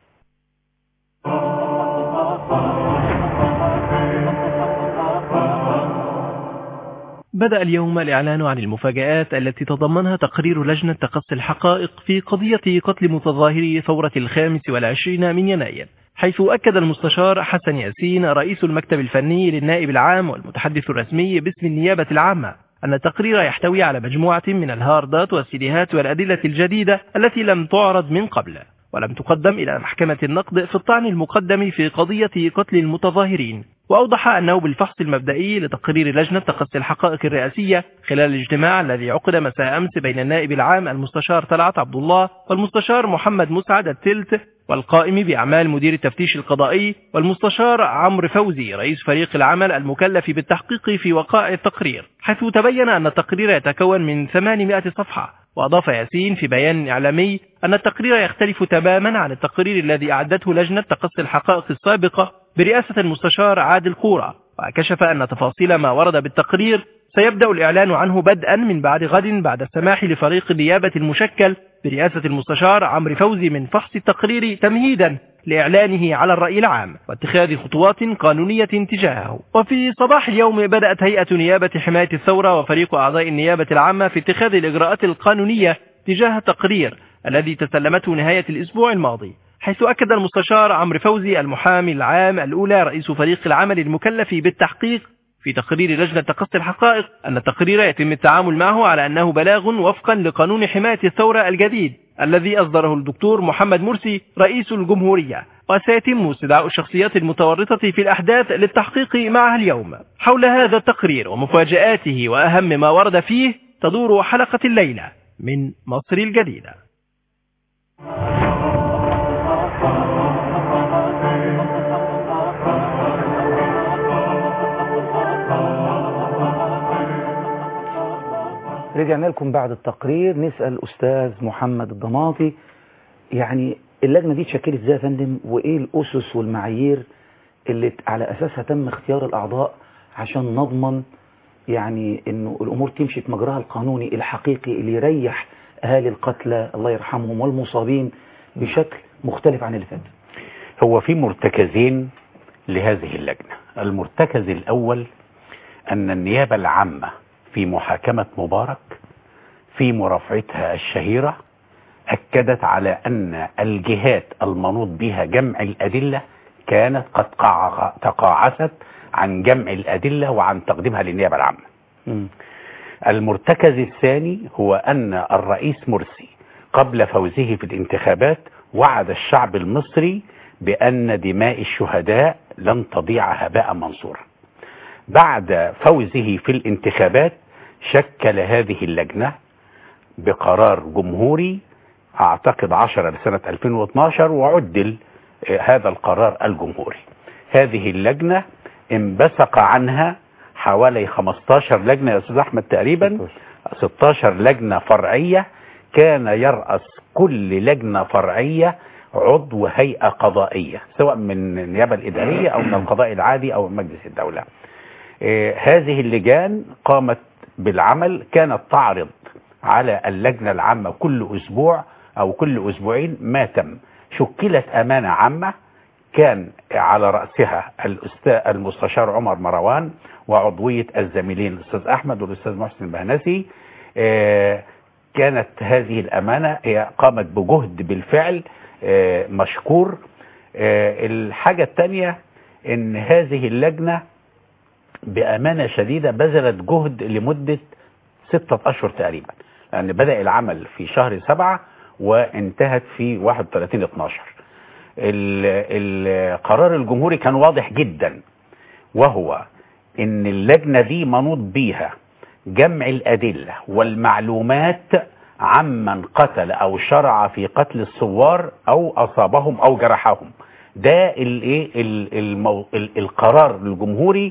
بدأ اليوم الإعلان عن المفاجآت التي تضمنها تقرير لجنة تقصي الحقائق في قضية قتل متظاهري ثورة الخامس والعشرين من يناير حيث أكد المستشار حسن ياسين رئيس المكتب الفني للنائب العام والمتحدث الرسمي باسم النيابة العامة أن التقرير يحتوي على مجموعة من الهاردات والسيديهات والأدلة الجديدة التي لم تعرض من قبل ولم تقدم إلى محكمة النقد في الطعن المقدم في قضية قتل المتظاهرين وأوضح أنه بالفحص المبدئي لتقرير لجنة تقصي الحقائق الرئاسية خلال الاجتماع الذي عقد مساء أمس بين النائب العام المستشار طلعت عبد الله والمستشار محمد مسعد التلت والقائم بأعمال مدير التفتيش القضائي والمستشار عمرو فوزي رئيس فريق العمل المكلف بالتحقيق في وقائع التقرير حيث تبين أن التقرير يتكون من 800 صفحة وأضاف ياسين في بيان إعلامي أن التقرير يختلف تماما عن التقرير الذي أعدته لجنة تقصي الحقائق السابقة برئاسة المستشار عادل قورة وكشف أن تفاصيل ما ورد بالتقرير سيبدأ الإعلان عنه بدءا من بعد غد بعد السماح لفريق النيابة المشكل برئاسة المستشار عمرو فوزي من فحص التقرير تمهيدا لإعلانه على الرأي العام واتخاذ خطوات قانونية تجاهه وفي صباح اليوم بدأت هيئة نيابة حماية الثورة وفريق أعضاء النيابة العامة في اتخاذ الإجراءات القانونية تجاه التقرير الذي تسلمته نهاية الأسبوع الماضي حيث أكد المستشار عمرو فوزي المحامي العام الأولى رئيس فريق العمل المكلف بالتحقيق في تقرير لجنة تقصي الحقائق أن التقرير يتم التعامل معه على أنه بلاغ وفقا لقانون حماية الثورة الجديد الذي أصدره الدكتور محمد مرسي رئيس الجمهورية وسيتم استدعاء الشخصيات المتورطة في الأحداث للتحقيق معها اليوم حول هذا التقرير ومفاجآته وأهم ما ورد فيه تدور حلقة الليلة من مصر الجديدة رجعنا لكم بعد التقرير نسأل أستاذ محمد الضماطي يعني اللجنة دي اتشكلت ازاي يا فندم وإيه الأسس والمعايير اللي على أساسها تم اختيار الأعضاء عشان نضمن يعني إنه الأمور تمشي في مجراها القانوني الحقيقي اللي يريح أهالي القتلى الله يرحمهم والمصابين بشكل مختلف عن اللي فات هو في مرتكزين لهذه اللجنة المرتكز الأول أن النيابة العامة في محاكمة مبارك في مرافعتها الشهيرة أكدت على أن الجهات المنوط بها جمع الأدلة كانت قد قاع- تقاعست عن جمع الأدلة وعن تقديمها للنيابة العامة المرتكز الثاني هو أن الرئيس مرسي قبل فوزه في الانتخابات وعد الشعب المصري بأن دماء الشهداء لن تضيع هباء منصورا بعد فوزه في الانتخابات شكل هذه اللجنة بقرار جمهوري اعتقد 10 لسنة 2012 وعدل آه، هذا القرار الجمهوري هذه اللجنة انبثق عنها حوالي 15 لجنة يا أستاذ أحمد تقريبا 16 لجنة فرعية كان يرأس كل لجنة فرعية عضو هيئة قضائية سواء من النيابة الإدارية أو من القضاء العادي أو من مجلس الدولة آه، هذه اللجان قامت بالعمل كانت تعرض على اللجنة العامة كل أسبوع أو كل أسبوعين ما تم شكلت أمانة عامة كان على رأسها الأستاذ المستشار عمر مروان وعضوية الزميلين الأستاذ أحمد والأستاذ محسن البهنسي آه، كانت هذه الأمانة هي قامت بجهد بالفعل آه، مشكور آه، الحاجة الثانية ان هذه اللجنة بأمانة شديدة بذلت جهد لمدة ستة أشهر تقريبا لأن بدأ العمل في شهر سبعة وانتهت في 31 12 ال- القرار الجمهوري كان واضح جدا وهو ان اللجنة دي منوط بيها جمع الأدلة والمعلومات عمن قتل أو شرع في قتل الثوار أو أصابهم أو جرحهم ده الايه ال- المو... ال- القرار الجمهوري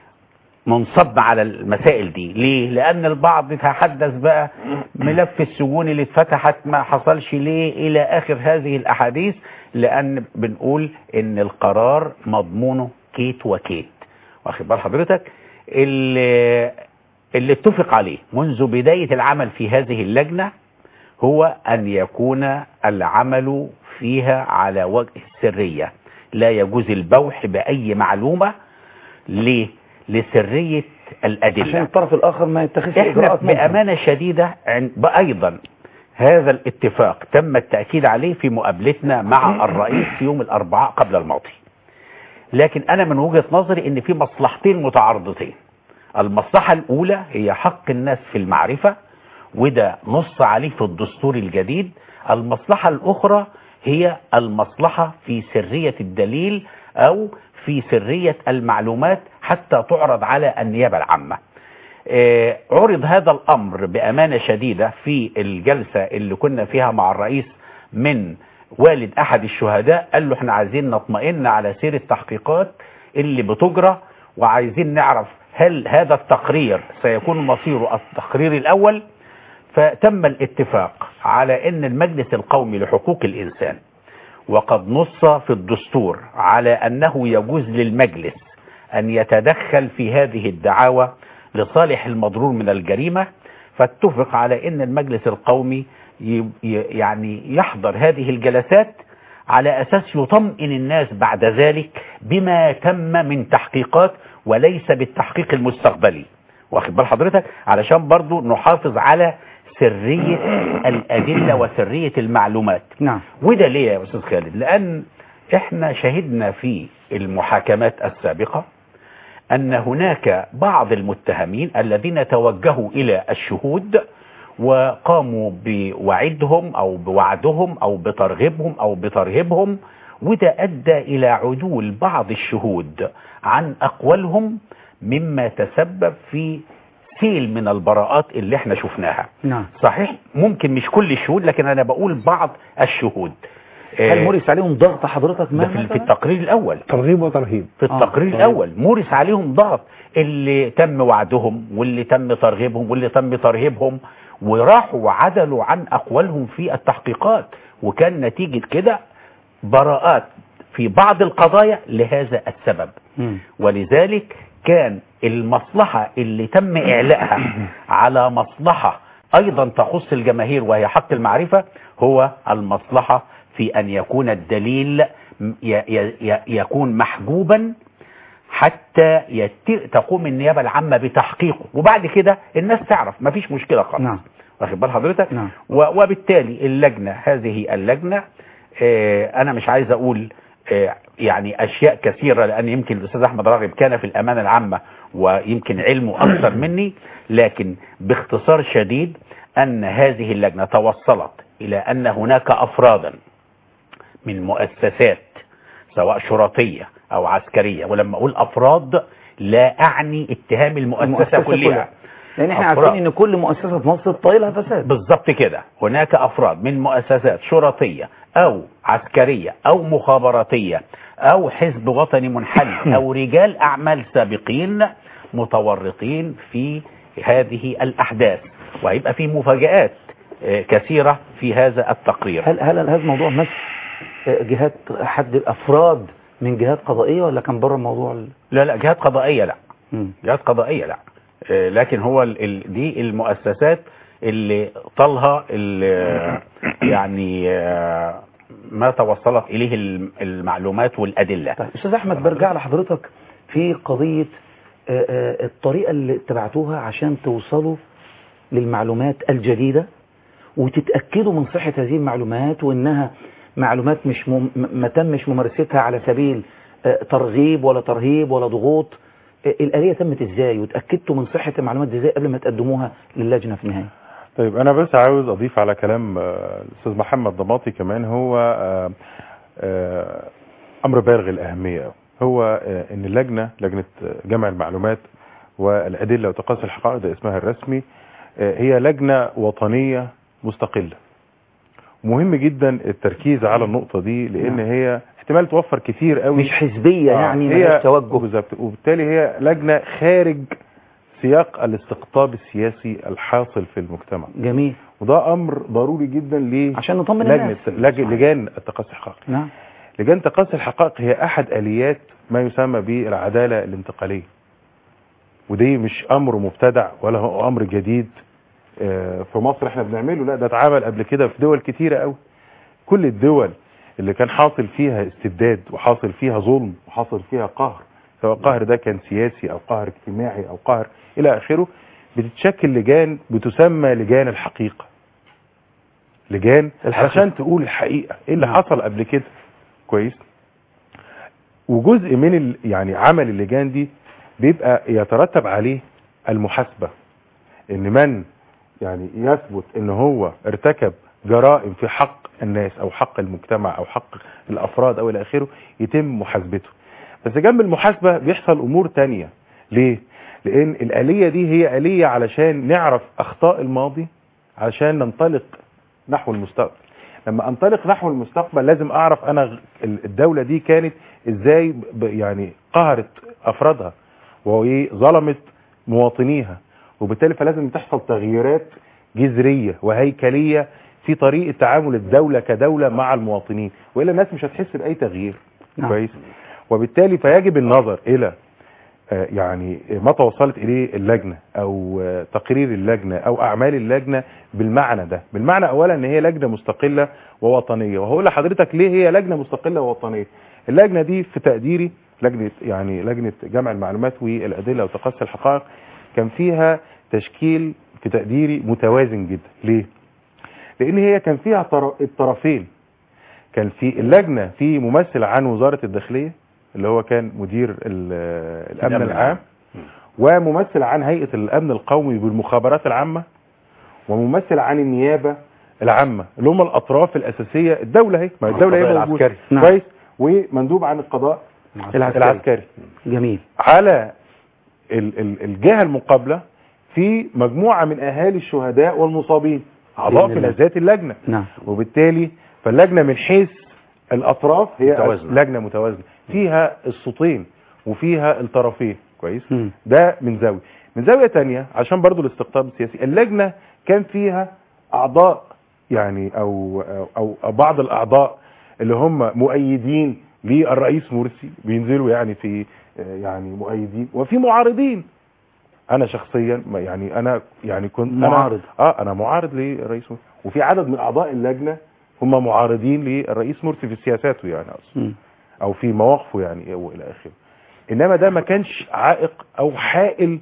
منصب على المسائل دي ليه لان البعض يتحدث بقى ملف السجون اللي اتفتحت ما حصلش ليه الى اخر هذه الاحاديث لان بنقول ان القرار مضمونه كيت وكيت واخد بال حضرتك اللي, اللي اتفق عليه منذ بداية العمل في هذه اللجنة هو ان يكون العمل فيها على وجه السرية لا يجوز البوح بأي معلومة ليه لسرية الأدلة عشان الطرف الآخر ما يتخذش احنا إجراءات ممكن. بأمانة شديدة عن- أيضا هذا الاتفاق تم التأكيد عليه في مقابلتنا مع الرئيس في يوم الأربعاء قبل الماضي لكن أنا من وجهة نظري إن في مصلحتين متعارضتين المصلحة الأولى هي حق الناس في المعرفة وده نص عليه في الدستور الجديد المصلحة الأخرى هي المصلحة في سرية الدليل أو في سرية المعلومات حتى تعرض على النيابة العامة آه، عرض هذا الأمر بأمانة شديدة في الجلسة اللي كنا فيها مع الرئيس من والد أحد الشهداء قال له احنا عايزين نطمئن على سير التحقيقات اللي بتجرى وعايزين نعرف هل هذا التقرير سيكون مصيره التقرير الأول فتم الاتفاق على ان المجلس القومي لحقوق الانسان وقد نص في الدستور على انه يجوز للمجلس ان يتدخل في هذه الدعاوى لصالح المضرور من الجريمة فاتفق على ان المجلس القومي ي- ي- يعني يحضر هذه الجلسات على أساس يطمئن الناس بعد ذلك بما تم من تحقيقات وليس بالتحقيق المستقبلي واخد بال حضرتك علشان برضو نحافظ على سرية الأدلة وسرية المعلومات نعم وده ليه يا أستاذ خالد لأن احنا شهدنا في المحاكمات السابقة أن هناك بعض المتهمين الذين توجهوا إلى الشهود وقاموا بوعدهم أو بوعدهم أو بترغيبهم أو بترهيبهم وده أدى إلى عدول بعض الشهود عن أقوالهم مما تسبب في سيل من البراءات اللي احنا شفناها نعم صحيح ممكن مش كل الشهود لكن أنا بقول بعض الشهود هل آه، مورس عليهم ضغط حضرتك ما ده في, في التقرير الأول ترغيب وترهيب في التقرير آه. الأول مورس عليهم ضغط اللي تم وعدهم واللي تم ترغيبهم واللي تم ترهيبهم وراحوا وعدلوا عن أقوالهم في التحقيقات وكان نتيجة كده براءات في بعض القضايا لهذا السبب ولذلك كان المصلحة اللي تم إعلاءها على مصلحة أيضا تخص الجماهير وهي حق المعرفة هو المصلحة في أن يكون الدليل م- ي- ي- ي- يكون محجوبا حتى يت- تقوم النيابة العامة بتحقيقه وبعد كده الناس تعرف مفيش مشكلة خالص نعم واخد بال حضرتك نعم. و- وبالتالي اللجنة هذه اللجنة آه، أنا مش عايز أقول آه، يعني أشياء كثيرة لأن يمكن الأستاذ أحمد راغب كان في الأمانة العامة ويمكن علمه أكثر مني لكن باختصار شديد أن هذه اللجنة توصلت إلى أن هناك أفرادا من مؤسسات سواء شرطية أو عسكرية ولما أقول أفراد لا أعني اتهام المؤسسة, المؤسسة كلها كلها. لان احنا أفراد. عارفين ان كل مؤسسه في مصر طايلها فساد بالظبط كده هناك أفراد من مؤسسات شرطية أو عسكرية أو مخابراتية أو حزب وطني منحل أو رجال أعمال سابقين متورطين في هذه الأحداث وهيبقى في مفاجآت آه، كثيرة في هذا التقرير هل هل هذا الموضوع مس آه، جهات حد الافراد من جهات قضائيه ولا كان بره الموضوع ال... لا لا جهات قضائية لا مم. جهات قضائية لا آه، لكن هو ال- ال- دي المؤسسات اللي طالها ال- يعني آه، ما توصلت إليه الم- المعلومات والأدلة طيب استاذ احمد برجع لحضرتك في قضيه آه، آه، الطريقه اللي اتبعتوها عشان توصلوا للمعلومات الجديده وتتاكدوا من صحه هذه المعلومات وانها معلومات مش مم... ما تمش ممارستها على سبيل آه، ترغيب ولا ترهيب ولا ضغوط آه، الآلية تمت ازاي وتأكدتوا من صحة المعلومات دي ازاي قبل ما تقدموها للجنة في النهاية طيب انا بس عاوز اضيف على كلام آه، الاستاذ محمد ضماطي كمان هو آه، آه، امر بالغ الاهميه هو آه، ان اللجنه لجنه آه، جمع المعلومات والادله وتقاصي الحقائق ده اسمها الرسمي آه، هي لجنه وطنيه مستقله مهم جدا التركيز على النقطه دي لان هي احتمال توفر كتير قوي مش حزبية يعني ملهاش توجه بالظبط وبالتالي هي لجنه خارج سياق الاستقطاب السياسي الحاصل في المجتمع جميل وده امر ضروري جدا ل عشان نطمن لجنه الناس لج- لجان التقاصي الحقائق نعم لجان تقاصي الحقائق هي احد اليات ما يسمى بالعداله الانتقاليه ودي مش امر مبتدع ولا هو امر جديد آه، في مصر احنا بنعمله لا ده اتعمل قبل كده في دول كتيره قوي كل الدول اللي كان حاصل فيها استبداد وحاصل فيها ظلم وحاصل فيها قهر سواء قهر ده كان سياسي او قهر اجتماعي او قهر الى اخره بتتشكل لجان بتسمى لجان الحقيقه لجان الحقيقة. علشان تقول الحقيقه ايه اللي حصل قبل كده كويس وجزء من ال... يعني عمل اللجان دي بيبقى يترتب عليه المحاسبه ان من يعني يثبت ان هو ارتكب جرائم في حق الناس او حق المجتمع او حق الافراد او الى اخره يتم محاسبته بس جنب المحاسبه بيحصل امور تانية ليه لان الاليه دي هي اليه علشان نعرف اخطاء الماضي علشان ننطلق نحو المستقبل لما انطلق نحو المستقبل لازم اعرف انا غ- ال- الدوله دي كانت ازاي ب- يعني قهرت افرادها وظلمت مواطنيها وبالتالي فلازم تحصل تغييرات جذريه وهيكليه في طريقه تعامل الدوله كدوله مع المواطنين والا الناس مش هتحس باي تغيير نعم. كويس وبالتالي فيجب النظر الى آه، يعني ما توصلت اليه اللجنه او آه، تقرير اللجنه او اعمال اللجنه بالمعنى ده بالمعنى اولا ان هي لجنه مستقله ووطنيه وهقول لحضرتك ليه هي لجنه مستقله ووطنيه اللجنه دي في تقديري لجنه يعني لجنه جمع المعلومات والادله وتقصي الحقائق كان فيها تشكيل في تقديري متوازن جدا ليه لان هي كان فيها طر- الطرفين كان في اللجنه في ممثل عن وزاره الداخليه اللي هو كان مدير ال- الامن الأمن العام وممثل عن هيئه الامن القومي بالمخابرات العامه وممثل عن النيابه العامه اللي هم الاطراف الاساسيه الدوله اهي ما الدوله القضاء هي موجوده العسكري. نعم. كويس ومندوب عن القضاء العسكري. العسكري جميل على ال- ال- الجهه المقابله في مجموعه من اهالي الشهداء والمصابين اعضاء بإذن في الله. ذات اللجنه نعم وبالتالي فاللجنه من حيث الاطراف هي متوازنة. لجنه متوازنه فيها الصوتين وفيها الطرفين كويس مم. ده من زاويه من زاويه تانية عشان برضو الاستقطاب السياسي اللجنه كان فيها اعضاء يعني او او, أو بعض الاعضاء اللي هم مؤيدين للرئيس مرسي بينزلوا يعني في آه، يعني مؤيدين وفي معارضين انا شخصيا ما- يعني انا يعني كنت أنا- معارض. اه انا معارض للرئيس مرسي وفي عدد من اعضاء اللجنه هم معارضين للرئيس مرسي في سياساته يعني اصلا مم. او في مواقفه يعني والى اخره انما ده ما كانش عائق او حائل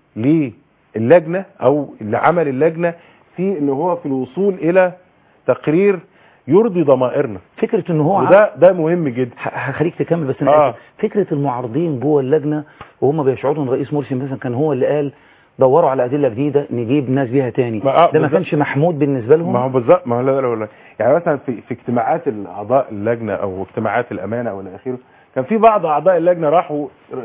للجنه او لعمل اللجنه في ان هو في الوصول الى تقرير يرضي ضمائرنا فكره ان هو وده ده مهم جدا ه- هخليك تكمل بس انا آه. آسف. فكره المعارضين جوه اللجنه وهم بيشعروا ان رئيس مرسي مثلا كان هو اللي قال دوروا على ادله جديده نجيب ناس بيها تاني ما- آه، ده ما بالظبط. كانش محمود بالنسبه لهم ما هو بالظبط ما هو لا لا لا يعني مثلا في في اجتماعات الاعضاء اللجنه او اجتماعات الامانه او الى اخره كان في بعض اعضاء اللجنه راحوا ال-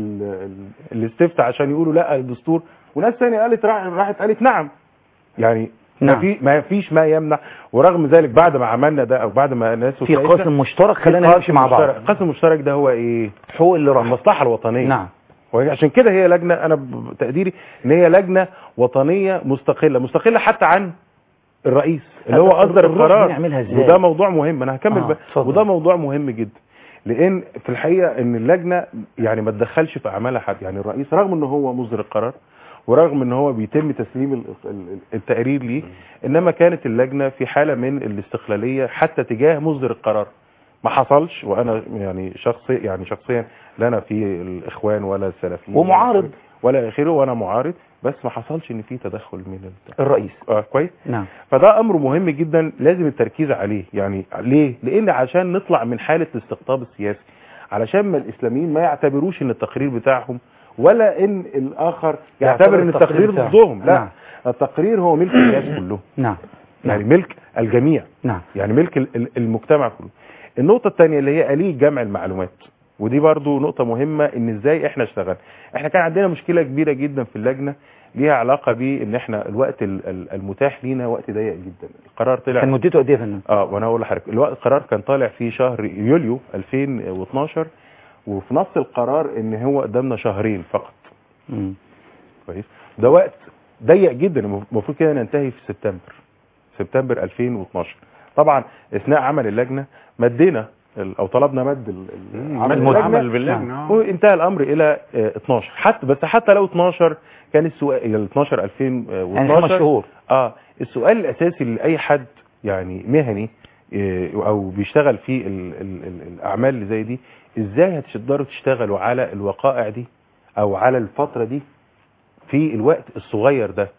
ال- الاستفتاء عشان يقولوا لا الدستور وناس ثانيه قالت راح- راحت قالت نعم يعني ما نعم. في ما فيش ما يمنع ورغم ذلك بعد ما عملنا ده او بعد ما الناس في قاسم مشترك في خلانا قاسم نمشي مع بعض مشترك. القاسم المشترك ده هو ايه حقوق اللي راح المصلحه الوطنيه نعم وعشان كده هي لجنه انا بتقديري ان هي لجنه وطنيه مستقله مستقله حتى عن الرئيس اللي هو الروح اصدر دي القرار نعملها إزاي؟ وده موضوع مهم انا هكمل آه، بقى اتفضل. وده موضوع مهم جدا لان في الحقيقه ان اللجنه يعني ما تدخلش في اعمالها حد يعني الرئيس رغم ان هو مصدر القرار ورغم ان هو بيتم تسليم ال- ال- التقرير ليه انما كانت اللجنه في حاله من الاستقلاليه حتى تجاه مصدر القرار ما حصلش وانا يعني شخصي يعني شخصيا لا انا في الاخوان ولا السلفيين ومعارض. ولا اخره وانا معارض بس ما حصلش ان في تدخل من الت- الرئيس اه كويس نعم فده امر مهم جدا لازم التركيز عليه يعني ليه لان عشان نطلع من حاله الاستقطاب السياسي علشان ما الاسلاميين ما يعتبروش ان التقرير بتاعهم ولا ان الاخر يعتبر يعتبر ان التقرير التقرير بتاعه. ضدهم لا نعم. التقرير هو ملك الناس كلهم نعم يعني ملك الجميع نعم يعني ملك ال- ال- المجتمع كله النقطة الثانية اللي هي آلية جمع المعلومات ودي برضو نقطة مهمة ان ازاي احنا اشتغل احنا كان عندنا مشكلة كبيرة جدا في اللجنة ليها علاقة بان احنا الوقت ال- ال- المتاح لينا وقت ضيق جدا القرار طلع كان مدته قد ايه يا فندم؟ اه وانا هقول لحضرتك الوقت القرار كان طالع في شهر يوليو 2012 وفي نص القرار ان هو قدامنا شهرين فقط مم. كويس ده وقت ضيق جدا المفروض كده ننتهي في سبتمبر سبتمبر 2012 طبعا اثناء عمل اللجنه مدينا ال- او طلبنا مد ال- ال- عمل مد اللجنة. عمل باللجنة، آه. وانتهى الامر الى آه، 12 حتى بس حتى لو 12 كان السؤال ال 12 2012 يعني خمس شهور. اه السؤال الاساسي لاي حد يعني مهني آه، او بيشتغل في ال ال ال الاعمال اللي زي دي ازاي هتقدروا تشتغلوا على الوقائع دي او على الفتره دي في الوقت الصغير ده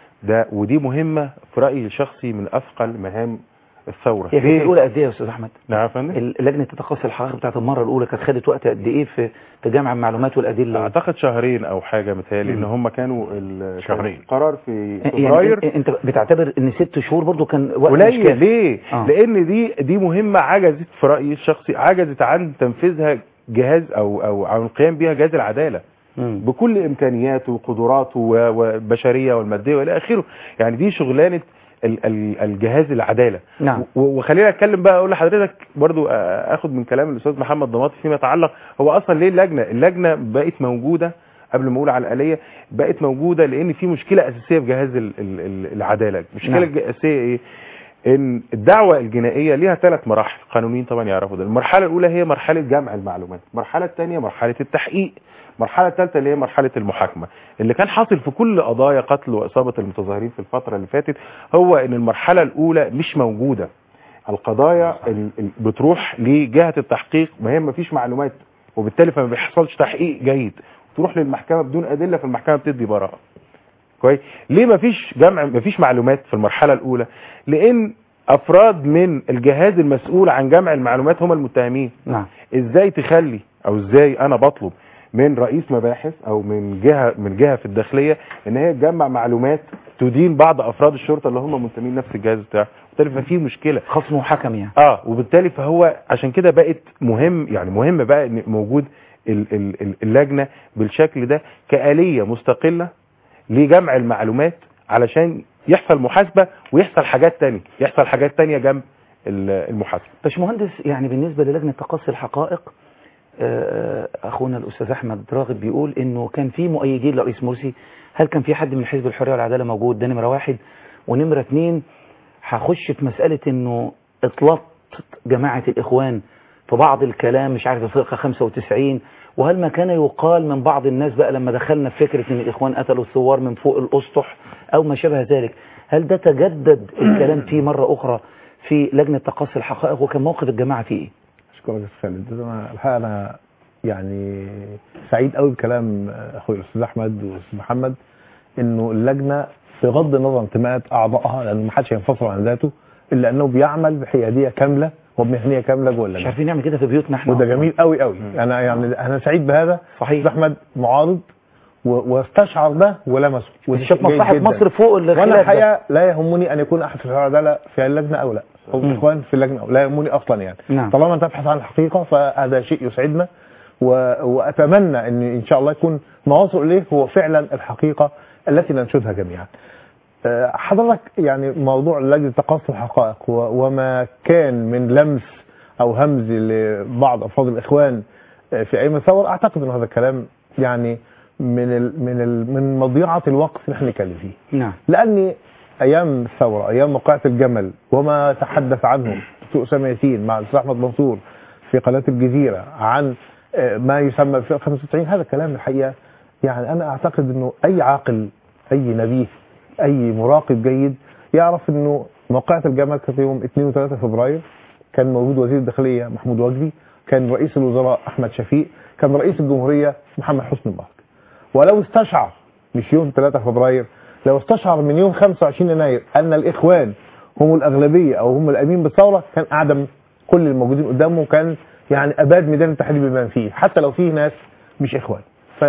ده ودي مهمه في رايي الشخصي من اثقل مهام الثوره هي كانت الاولى قد ايه يا استاذ احمد؟ نعم يا فندم ال- لجنه تقصي الحقائق بتاعت المره الاولى كانت خدت وقت قد ايه في في جمع المعلومات والادله اعتقد شهرين او حاجه متهيألي ان مم. هم كانوا ال- شهرين. القرار في يعني فبراير إن- انت بتعتبر ان ست شهور برضو كان وقت مش قليل كافي. ليه؟ آه. لان دي دي مهمه عجزت في رايي الشخصي عجزت عن تنفيذها جهاز او او عن القيام بها جهاز العداله مم. بكل امكانياته وقدراته و- والبشريه والماديه والى اخره يعني دي شغلانه ال- ال- الجهاز العداله نعم و- وخلينا اتكلم بقى اقول لحضرتك برضو آه، اخد من كلام الاستاذ محمد ضماطي فيما يتعلق هو اصلا ليه اللجنه اللجنه بقت موجوده قبل ما اقول على الاليه بقت موجوده لان في مشكله اساسيه في جهاز ال- ال- ال- العداله المشكله نعم. الاساسيه ايه ان الدعوه الجنائيه ليها ثلاث مراحل قانونيين طبعا يعرفوا ده المرحله الاولى هي مرحله جمع المعلومات المرحله الثانيه مرحله التحقيق المرحله الثالثه اللي هي مرحله المحاكمه اللي كان حاصل في كل قضايا قتل واصابه المتظاهرين في الفتره اللي فاتت هو ان المرحله الاولى مش موجوده القضايا ال- ال- بتروح لجهه التحقيق وهي ما فيش معلومات وبالتالي فما بيحصلش تحقيق جيد تروح للمحكمه بدون ادله فالمحكمه بتدي براءه كويس ليه ما فيش جمع ما فيش معلومات في المرحله الاولى لان افراد من الجهاز المسؤول عن جمع المعلومات هم المتهمين نعم ازاي تخلي او ازاي انا بطلب من رئيس مباحث او من جهه من جهه في الداخليه ان هي تجمع معلومات تدين بعض افراد الشرطه اللي هم منتمين نفس الجهاز بتاعه وبالتالي ففي مشكله خصم وحكم يعني اه وبالتالي فهو عشان كده بقت مهم يعني مهم بقى ان موجود ال- ال- ال- اللجنه بالشكل ده كآلية مستقله لجمع المعلومات علشان يحصل محاسبه ويحصل حاجات تانية يحصل حاجات تانية جنب ال- المحاسبه باشمهندس يعني بالنسبة للجنة تقصي الحقائق آه، أخونا الأستاذ أحمد راغب بيقول إنه كان في مؤيدين لرئيس مرسي هل كان في حد من حزب الحرية والعدالة موجود ده نمرة واحد ونمرة اتنين هخش في مسألة إنه إطلاق جماعة الإخوان في بعض الكلام مش عارف الفرقة 95 وهل ما كان يقال من بعض الناس بقى لما دخلنا في فكرة إن الإخوان قتلوا الثوار من فوق الأسطح أو ما شابه ذلك هل ده تجدد الكلام فيه مرة أخرى في لجنة تقصي الحقائق وكان موقف الجماعة فيه إيه؟ اشكرك يا أستاذ خالد انا الحقيقه انا يعني سعيد قوي بكلام اخوي الاستاذ احمد والاستاذ محمد انه اللجنه بغض النظر عن انتماءات اعضائها لان ما حدش ينفصل عن ذاته الا انه بيعمل بحياديه كامله وبمهنيه كامله جوه اللجنه مش عارفين نعمل كده في بيوتنا احنا وده أصلاً. جميل قوي قوي انا يعني انا سعيد بهذا صحيح أستاذ احمد معارض و- واستشعر ده ولمسه وده شاف شيء جيد مصلحة جداً. مصر فوق الخلاف وانا ده. الحقيقه لا يهمني ان يكون احد في العداله في اللجنه او لا او مم. الاخوان في اللجنه او لا يهمني اصلا يعني نعم. طالما تبحث عن الحقيقه فهذا شيء يسعدنا و... واتمنى ان ان شاء الله يكون ما وصل اليه هو فعلا الحقيقه التي ننشدها جميعا. آه، حضرتك يعني موضوع لجنه تقصي الحقائق و... وما كان من لمس او همز لبعض افراد الاخوان آه، في ايام الثوره اعتقد ان هذا الكلام يعني من ال... من ال... من مضيعه الوقت اللي احنا نتكلم فيه. نعم لاني ايام الثوره ايام موقعه الجمل وما تحدث عنه دكتور اسامه ياسين مع الاستاذ احمد منصور في قناه الجزيره عن آه، ما يسمى في 95 هذا الكلام الحقيقه يعني انا اعتقد انه اي عاقل اي نبيه اي مراقب جيد يعرف انه موقعه الجمل كانت يوم 2 و3 فبراير كان موجود وزير الداخليه محمود وجدي كان رئيس الوزراء احمد شفيق كان رئيس الجمهوريه محمد حسني مبارك ولو استشعر مش يوم 3 فبراير لو استشعر من يوم 25 يناير ان الاخوان هم الاغلبيه او هم الامين بالثوره كان اعدم كل الموجودين قدامه وكان يعني اباد ميدان التحرير بما فيه حتى لو فيه ناس مش اخوان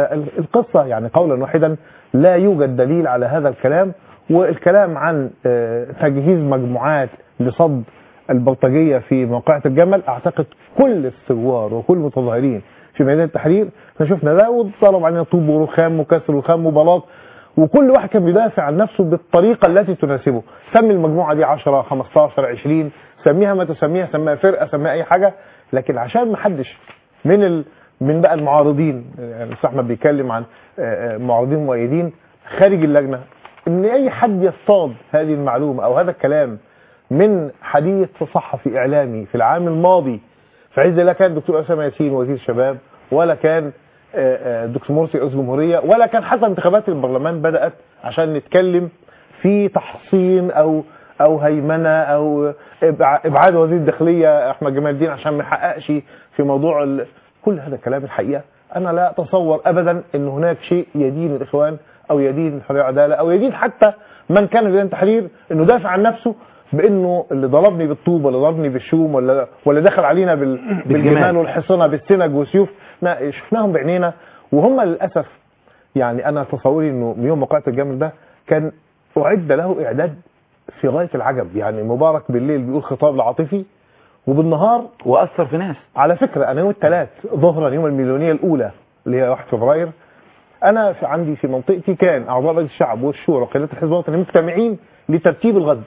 فالقصه يعني قولا واحدا لا يوجد دليل على هذا الكلام والكلام عن آه، تجهيز مجموعات لصد البلطجيه في موقعة الجمل اعتقد كل الثوار وكل المتظاهرين في ميدان التحرير احنا شفنا ده واتضرب علينا طوب ورخام وكسر رخام وبلاط وكل واحد كان بيدافع عن نفسه بالطريقه التي تناسبه سمي المجموعه دي 10 15 20 سميها ما تسميها سميها فرقه سميها اي حاجه لكن عشان ما حدش من ال... من بقى المعارضين يعني الاستاذ احمد بيتكلم عن آه، آه، معارضين مؤيدين خارج اللجنه ان اي حد يصطاد هذه المعلومه او هذا الكلام من حديث صحفي اعلامي في العام الماضي في عز لا كان دكتور اسامه ياسين وزير الشباب ولا كان آه، آه، دكتور مرسي رئيس جمهوريه ولا كان حتى انتخابات البرلمان بدات عشان نتكلم في تحصين او او هيمنه او إبع- ابعاد وزير الداخليه احمد جمال الدين عشان ما يحققش في موضوع ال... كل هذا الكلام الحقيقه انا لا اتصور ابدا ان هناك شيء يدين الاخوان او يدين الحريه والعداله او يدين حتى من كان في ميدان التحرير انه دافع عن نفسه بانه اللي ضربني بالطوب ولا ضربني بالشوم ولا ولا دخل علينا بال... بالجمال والحصنه بالسنج والسيوف لا، شفناهم بعينينا وهم للاسف يعني انا تصوري انه من يوم موقعة الجمل ده كان اعد له اعداد في غايه العجب يعني مبارك بالليل بيقول خطاب لعاطفي وبالنهار واثر في ناس على فكره انا يوم الثلاث ظهرا يوم المليونيه الاولى اللي هي 1 فبراير انا في عندي في منطقتي كان اعضاء مجلس الشعب والشورى وقيادات الحزب الوطني مجتمعين لترتيب الغد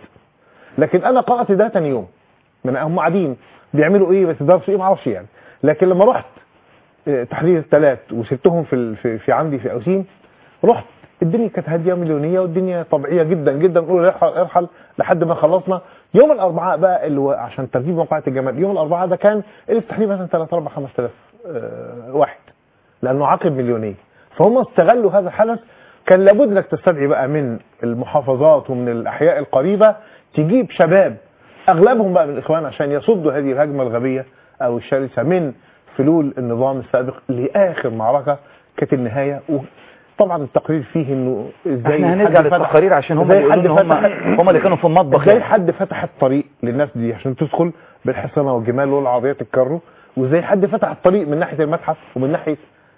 لكن انا قرات ده تاني يوم من هم قاعدين بيعملوا ايه بس درسوا ايه ما اعرفش يعني لكن لما رحت آه، تحرير الثلاث وسبتهم في ال- في, في عندي في اوسين رحت الدنيا كانت هاديه مليونيه والدنيا طبيعيه جدا جدا نقول ارحل ارحل لحد ما خلصنا يوم الاربعاء بقى اللي هو عشان ترتيب موقعة الجمال يوم الاربعاء ده كان الافتتاح ليه مثلا 3 4 5000 آه، واحد لانه عقد مليونيه فهم استغلوا هذا الحدث كان لابد انك تستدعي بقى من المحافظات ومن الاحياء القريبه تجيب شباب اغلبهم بقى من الاخوان عشان يصدوا هذه الهجمه الغبيه او الشرسه من فلول النظام السابق لاخر معركه كانت النهايه وطبعا التقرير فيه انه ازاي احنا حد هنرجع فتح- للتقارير عشان هم إزاي اللي يقولوا حد ان هم فتح- هم اللي كانوا في المطبخ ازاي يعني. حد فتح الطريق للناس دي عشان تدخل بالحصانه والجمال والعربيات الكارو وازاي حد فتح الطريق من ناحيه المتحف ومن ناحيه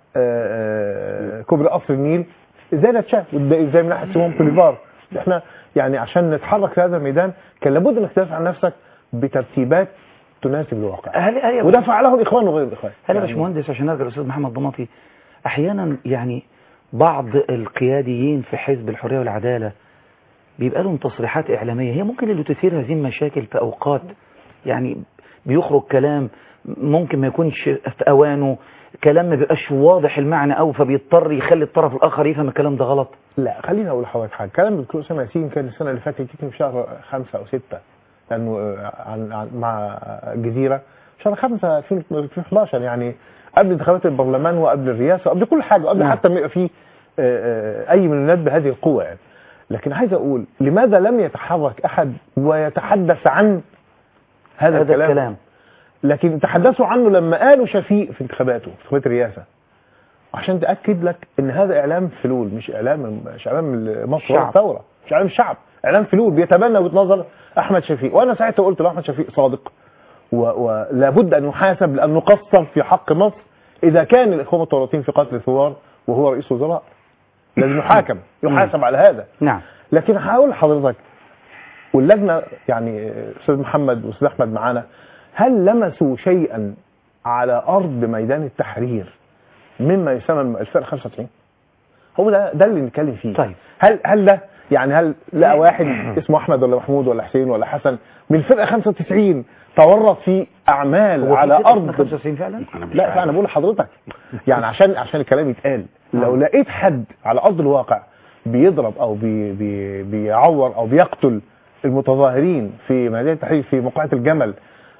آه، آه، كوبري قصر النيل ازاي ده اتشاف وإزاي- ازاي من ناحيه سيمون بوليفار احنا يعني عشان نتحرك في هذا الميدان كان لابد انك تدافع عن نفسك بترتيبات تناسب الواقع هل هل يا وده فعله الاخوان وغير الاخوان هل يا يعني باشمهندس عشان نرجع للاستاذ محمد ضماطي احيانا يعني بعض القياديين في حزب الحريه والعداله بيبقى لهم تصريحات اعلاميه هي ممكن اللي تثير هذه المشاكل في اوقات يعني بيخرج كلام ممكن ما يكونش في اوانه كلام ما بيبقاش واضح المعنى قوي فبيضطر يخلي الطرف الاخر يفهم الكلام ده غلط لا خليني اقول لحضرتك حاجه كلام الدكتور اسامه ياسين كان السنه اللي فاتت يمكن في شهر خمسة او ستة لانه آه، عن عن مع الجزيره شهر خمسة 2011 يعني قبل انتخابات البرلمان وقبل الرئاسه وقبل كل حاجه وقبل نعم. حتى ما يبقى في آه، آه، اي منونات بهذه القوه يعني لكن عايز اقول لماذا لم يتحرك احد ويتحدث عن هذا, هذا الكلام, الكلام. لكن تحدثوا عنه لما قالوا شفيق في انتخاباته في انتخابات الرئاسه عشان تاكد لك ان هذا اعلام فلول مش اعلام مش اعلام مصر ولا شعب. الثوره مش اعلام الشعب اعلام فلول بيتبنى وجهه نظر احمد شفيق وانا ساعتها قلت له احمد شفيق صادق و- ولابد ان يحاسب لانه قصر في حق مصر اذا كان الاخوان متورطين في قتل الثوار وهو رئيس وزراء لازم يحاكم يحاسب على هذا نعم لكن هقول لحضرتك واللجنه يعني استاذ محمد واستاذ احمد معانا هل لمسوا شيئا على ارض ميدان التحرير مما يسمى الفرق 95 هو ده ده اللي نتكلم فيه طيب. هل هل ده يعني هل لقى واحد اسمه احمد ولا محمود ولا حسين ولا حسن من الفرقه 95 تورط في اعمال هو في على ست ارض 95 فعلا لا فانا بقول لحضرتك يعني عشان عشان الكلام يتقال لو لقيت حد على ارض الواقع بيضرب او بي بي بيعور او بيقتل المتظاهرين في ميدان التحرير في موقعة الجمل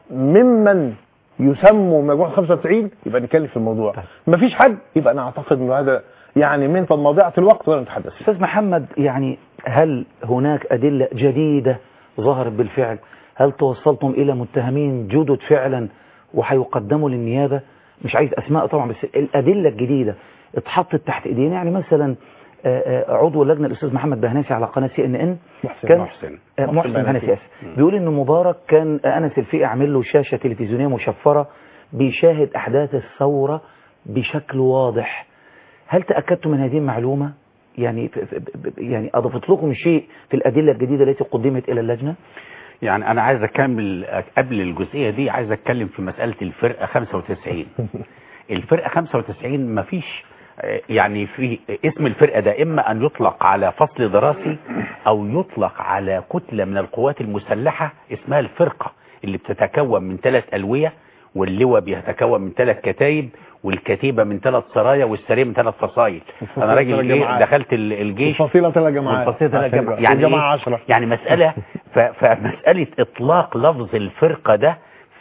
ممن يسموا مجموعة 95 يبقى نتكلم في الموضوع مفيش حد يبقى انا اعتقد انه هذا يعني من مضيعة الوقت ولا نتحدث استاذ محمد يعني هل هناك ادله جديده ظهرت بالفعل هل توصلتم الى متهمين جدد فعلا وهيقدموا للنيابه مش عايز اسماء طبعا بس الادله الجديده اتحطت تحت ايدينا يعني مثلا آه، آه، عضو اللجنه الاستاذ محمد بهناسي على قناه سي ان ان محسن كان محسن. آه، محسن محسن بهناسي. بهناسي اسف بيقول ان مبارك كان انس الفقي عامل له شاشه تلفزيونيه مشفره بيشاهد احداث الثوره بشكل واضح هل تاكدتم من هذه المعلومه يعني ف- ف- ب- يعني اضفت لكم شيء في الادله الجديده التي قدمت الى اللجنه يعني انا عايز اكمل قبل الجزئيه دي عايز اتكلم في مساله الفرقه 95 الفرقه 95 مفيش آه، يعني في اسم الفرقه ده اما ان يطلق على فصل دراسي او يطلق على كتله من القوات المسلحه اسمها الفرقه اللي بتتكون من ثلاث الويه واللواء بيتكون من ثلاث كتايب والكتيبه من ثلاث سرايا والسريه من ثلاث فصائل انا راجل ثلاث ايه جماعات. دخلت ال- الجيش الفصيلة ثلاث جماعات والفصيلة ثلاث عشان جماعات يبقى- يعني والجماعة إيه؟ عشرة. يعني مسألة ف- فمسألة إطلاق لفظ الفرقة ده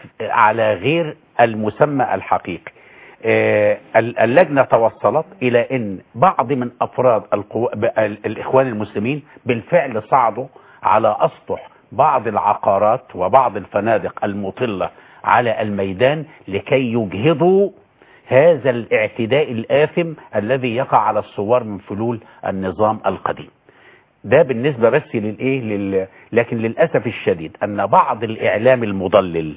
على غير المسمى الحقيقي آه، ال- اللجنة توصلت إلى أن بعض من أفراد القو... ب- ال- الإخوان المسلمين بالفعل صعدوا على أسطح بعض العقارات وبعض الفنادق المطلة على الميدان لكي يجهضوا هذا الاعتداء الآثم الذي يقع على الثوار من فلول النظام القديم ده بالنسبة بس للإيه لل... لكن للأسف الشديد أن بعض الإعلام المضلل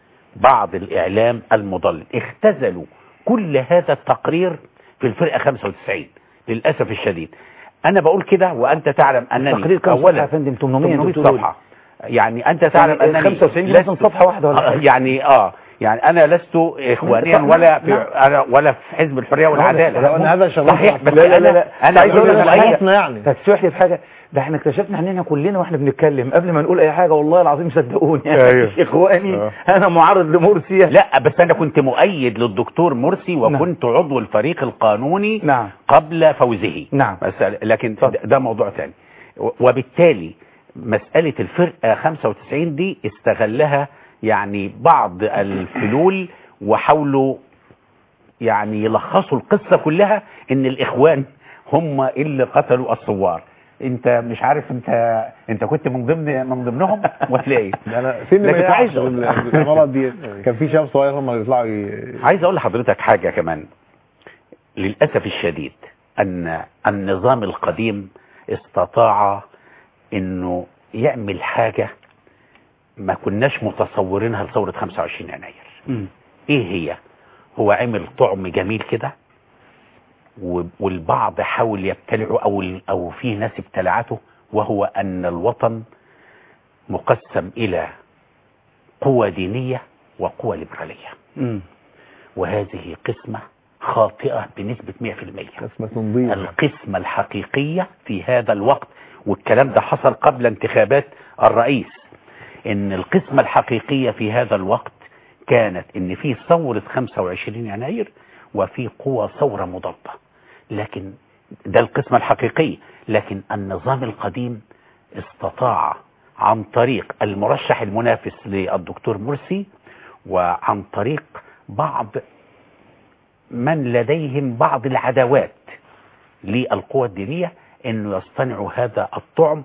بعض الإعلام المضلل اختزلوا كل هذا التقرير في الفرقة 95 للأسف الشديد أنا بقول كده وأنت تعلم أنني التقرير كم صفحة يا فندم 800 800 دكتور. صفحة يعني أنت تعلم يعني أنني 95 دي مثلا لست- صفحة واحدة ولا آه، حاجة؟ يعني اه يعني انا لست اخوانيا نعم، ولا في نعم. أنا ولا في حزب الحريه والعداله لا، لا، هذا شغال. صحيح بس لا، لا، انا لا. انا عايز اقول لك أقول على لك حاجه يعني تسمح لي بحاجه ده احنا اكتشفنا اننا كلنا واحنا بنتكلم قبل ما نقول اي حاجه والله العظيم صدقوني أيوه. مش اخواني آه. انا معارض لمرسي لا بس انا كنت مؤيد للدكتور مرسي وكنت عضو الفريق القانوني نعم. قبل فوزه نعم. بس لكن ده- ده موضوع ثاني وبالتالي مسألة الفرقة 95 دي استغلها يعني بعض الفلول وحاولوا يعني يلخصوا القصة كلها ان الاخوان هم اللي قتلوا الثوار انت مش عارف انت انت كنت من ضمن من ضمنهم ولا ايه انا سن ما لكن عايز يعرفش أقول- المرض دي كان في شباب صغير هم اللي يطلعوا ي- عايز اقول لحضرتك حاجة كمان للأسف الشديد أن النظام القديم استطاع أنه يعمل حاجة ما كناش متصورينها لثورة 25 يناير إيه هي هو عمل طعم جميل كده و- والبعض حاول يبتلعه أو, ال- أو في ناس ابتلعته وهو أن الوطن مقسم إلى قوى دينية وقوى ليبرالية وهذه قسمة خاطئة بنسبة 100% قسمة نظيفة القسمة الحقيقية في هذا الوقت والكلام ده حصل قبل انتخابات الرئيس ان القسمة الحقيقية في هذا الوقت كانت ان في ثورة 25 يناير وفي قوى ثورة مضادة لكن ده القسمة الحقيقية لكن النظام القديم استطاع عن طريق المرشح المنافس للدكتور مرسي وعن طريق بعض من لديهم بعض العداوات للقوى الدينية انه يصطنعوا هذا الطعم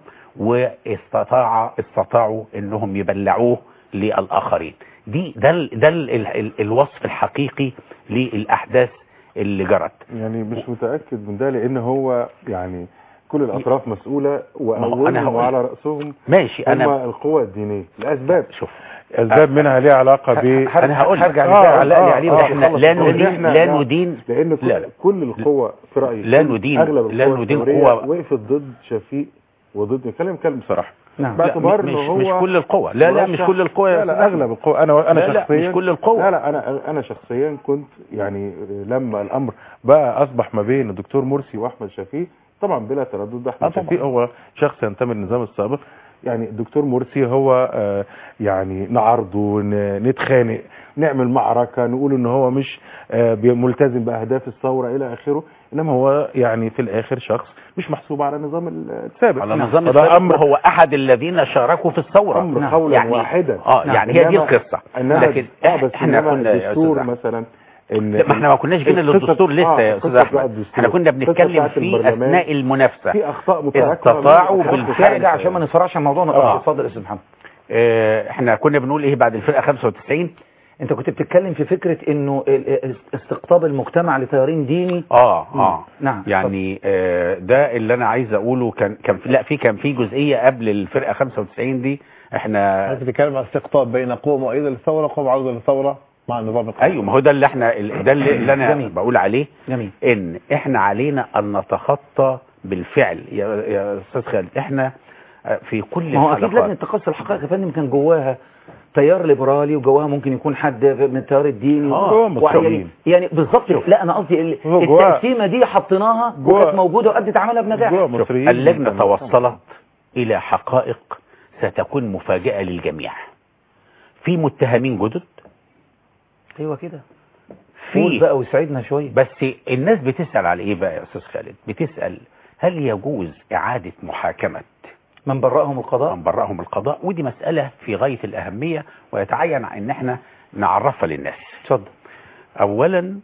واستطاع استطاعوا انهم يبلعوه للاخرين دي ده ال ده ال ال الوصف الحقيقي للاحداث اللي جرت يعني مش متأكد من ده لأن هو يعني كل الأطراف مسؤولة ما هو أنا وأولهم هقول- وعلى رأسهم ماشي هم أنا القوى الدينية الأسباب شوف أسباب منها ليها علاقة ب أنا هقول هرجع آه، لده آه، علق لي عليه آه، بس إحنا خلص. لا لأن ندين إحنا لا لا- ندين لأن كل, لا لا. كل القوى في رأيي لا كل- ندين- أغلب لا القوى ندين الثورية قوى- وقفت ضد شفيق وضد كلام كلام بصراحة نعم. باعتبار لا، إن مش- هو مش كل القوى. لا، لا، مش مرشح- كل القوى يا لا لا أستاذ أغلب القوى أنا أنا لا، لا، شخصيا مش كل القوى. لا لا أنا أنا شخصيا كنت يعني لما الأمر بقى أصبح ما بين الدكتور مرسي وأحمد شفيق طبعا بلا تردد احمد آه، طبعا. شفيق هو شخص ينتمي للنظام السابق يعني الدكتور مرسي هو آه، يعني نعرضه ن- نتخانق نعمل معركة نقول ان هو مش آه، بي- ملتزم باهداف الثورة الى اخره انما هو يعني في الاخر شخص مش محسوب على النظام السابق على نظام فده السابق امر هو احد الذين شاركوا في الثوره امر نعم. قولا يعني واحدا اه يعني هي دي إنما- القصه إنما لكن آه بس احنا إنما كنا يا الدستور أستاذ مثلا ان لا، ما احنا ما كناش جينا القصة- للدستور لسه آه، يا استاذ القصة بقى احمد الدستور. احنا كنا القصة بنتكلم بتاعت في البرلمان. اثناء المنافسه في اخطاء متراكمة استطاعوا من- بالفعل ارجع عشان ما نفرعش موضوعنا آه. اتفضل يا استاذ محمد اه احنا كنا بنقول ايه بعد الفرقه 95 انت كنت بتتكلم في فكرة انه ال- ال- استقطاب المجتمع لتيارين ديني اه اه نعم يعني آه ده اللي انا عايز اقوله كان كان في لا في كان في جزئيه قبل الفرقه 95 دي احنا حضرتك بتتكلم عن استقطاب بين قوة مؤيدة للثورة وقوة معارضة للثورة مع النظام القائم ايوه ما هو ده اللي احنا ده اللي, اللي انا جميل. بقول عليه جميل ان احنا علينا ان نتخطى بالفعل يا, يا استاذ خالد احنا آه، في كل ما هو اكيد الحلقات لجنة تقصي الحقائق يا فندم كان جواها تيار ليبرالي وجواها ممكن يكون حد من التيار الديني آه، جواها ويعني متساويين. يعني بالظبط لا انا قصدي ال- هو جواها- التقسيمه دي حطيناها جواها- وكانت موجوده وادت عملها بنجاح جوه شوف، مصريين اللجنه من- توصلت الى حقائق ستكون مفاجاه للجميع في متهمين جدد ايوه كده في قول بقى وسعدنا شويه بس الناس بتسال على ايه بقى يا استاذ خالد بتسال هل يجوز اعاده محاكمه من برأهم القضاء من برأهم القضاء ودي مسألة في غاية الأهمية ويتعين ان احنا نعرفها للناس اتفضل أولا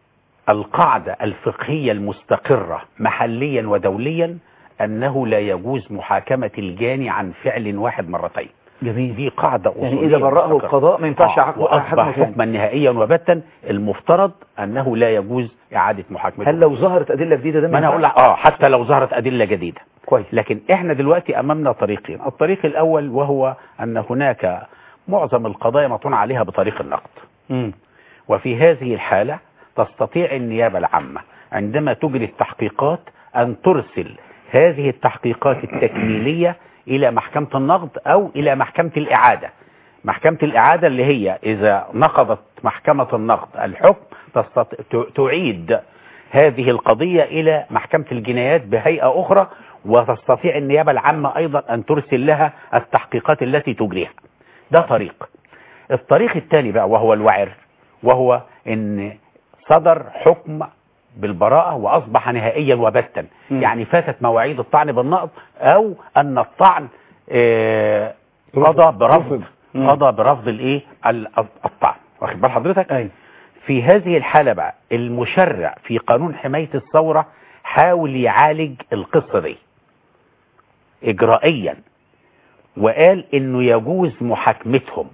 القاعدة الفقهية المستقرة محليا ودوليا أنه لا يجوز محاكمة الجاني عن فعل واحد مرتين جميل دي قاعدة يعني أصولية إذا برأه مستقرة. القضاء ما ينفعش آه، حكم- وأصبح حكمه تاني. حكما نهائيا وبتا المفترض أنه لا يجوز إعادة محاكمة هل لو ظهرت ادله جديده ده ما انا ينفعش؟ اقول لك اه حتى لو ظهرت ادله جديده كويس لكن احنا دلوقتي امامنا طريقين الطريق الاول وهو ان هناك معظم القضايا مطعون عليها بطريق النقد مم. وفي هذه الحالة تستطيع النيابة العامة عندما تجري التحقيقات أن ترسل هذه التحقيقات التكميلية إلى محكمة النقد أو إلى محكمة الإعادة محكمة الإعادة اللي هي إذا نقضت محكمة النقض الحكم تستط... ت- تعيد هذه القضية إلى محكمة الجنايات بهيئة أخرى وتستطيع النيابة العامة أيضا أن ترسل لها التحقيقات التي تجريها ده طريق الطريق الثاني بقى وهو الوعر وهو ان صدر حكم بالبراءة وأصبح نهائيا وبتا يعني فاتت مواعيد الطعن بالنقض أو أن الطعن آه، قضى برفض قضى برفض الايه ال- الطعن واخد بال حضرتك أي. في هذه الحالة بقى المشرع في قانون حماية الثورة حاول يعالج القصة دي إجرائيا وقال إنه يجوز محاكمتهم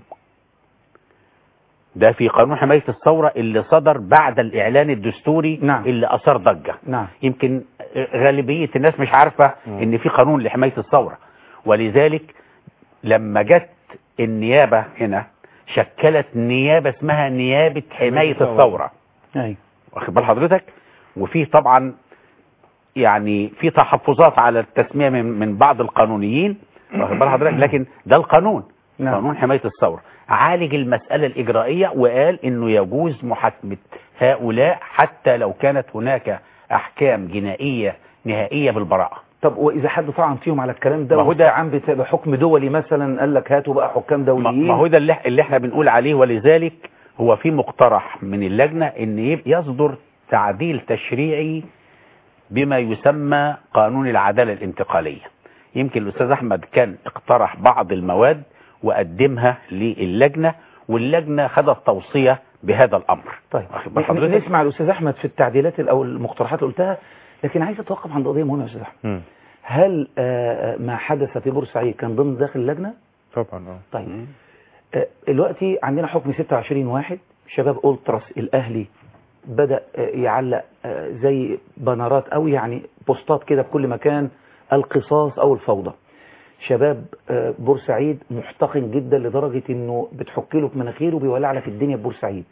ده في قانون حماية الثورة اللي صدر بعد الإعلان الدستوري نعم. اللي أثار ضجة نعم يمكن غالبية الناس مش عارفة إن في قانون لحماية الثورة ولذلك لما جت النيابة هنا شكلت نيابة اسمها نيابة حماية الثورة أي. واخد بال حضرتك وفي طبعا يعني في تحفظات على التسمية من, من بعض القانونيين واخد بال حضرتك لكن ده القانون نعم. قانون حماية الثورة عالج المسألة الإجرائية وقال إنه يجوز محاكمة هؤلاء حتى لو كانت هناك أحكام جنائية نهائية بالبراءة طب وإذا حد طعن فيهم على الكلام ده ما هو ده- عم بحكم دولي مثلا قال لك هاتوا بقى حكام ما دوليين ما هو ده اللي, اللي احنا بنقول عليه ولذلك هو في مقترح من اللجنة ان يب- يصدر تعديل تشريعي بما يسمى قانون العدالة الانتقالية يمكن الأستاذ أحمد كان اقترح بعض المواد وقدمها للجنة واللجنة خدت توصية بهذا الأمر طيب واخد بال حضرتك؟ نسمع الأستاذ أحمد في التعديلات ال- أو المقترحات اللي قلتها لكن عايز أتوقف عند قضية مهمة يا أستاذ أحمد هل آه، ما حدث في بورسعيد كان ضمن داخل اللجنة؟ طبعا اه طيب آه، دلوقتي عندنا حكم 26 واحد شباب أولتراس الأهلي بدأ آه، يعلق آه، زي بنرات أو يعني بوستات كده في كل مكان القصاص أو الفوضى شباب آه، بورسعيد محتقن جدا لدرجة انه بتحك له في مناخيره وبيولع لك الدنيا في بورسعيد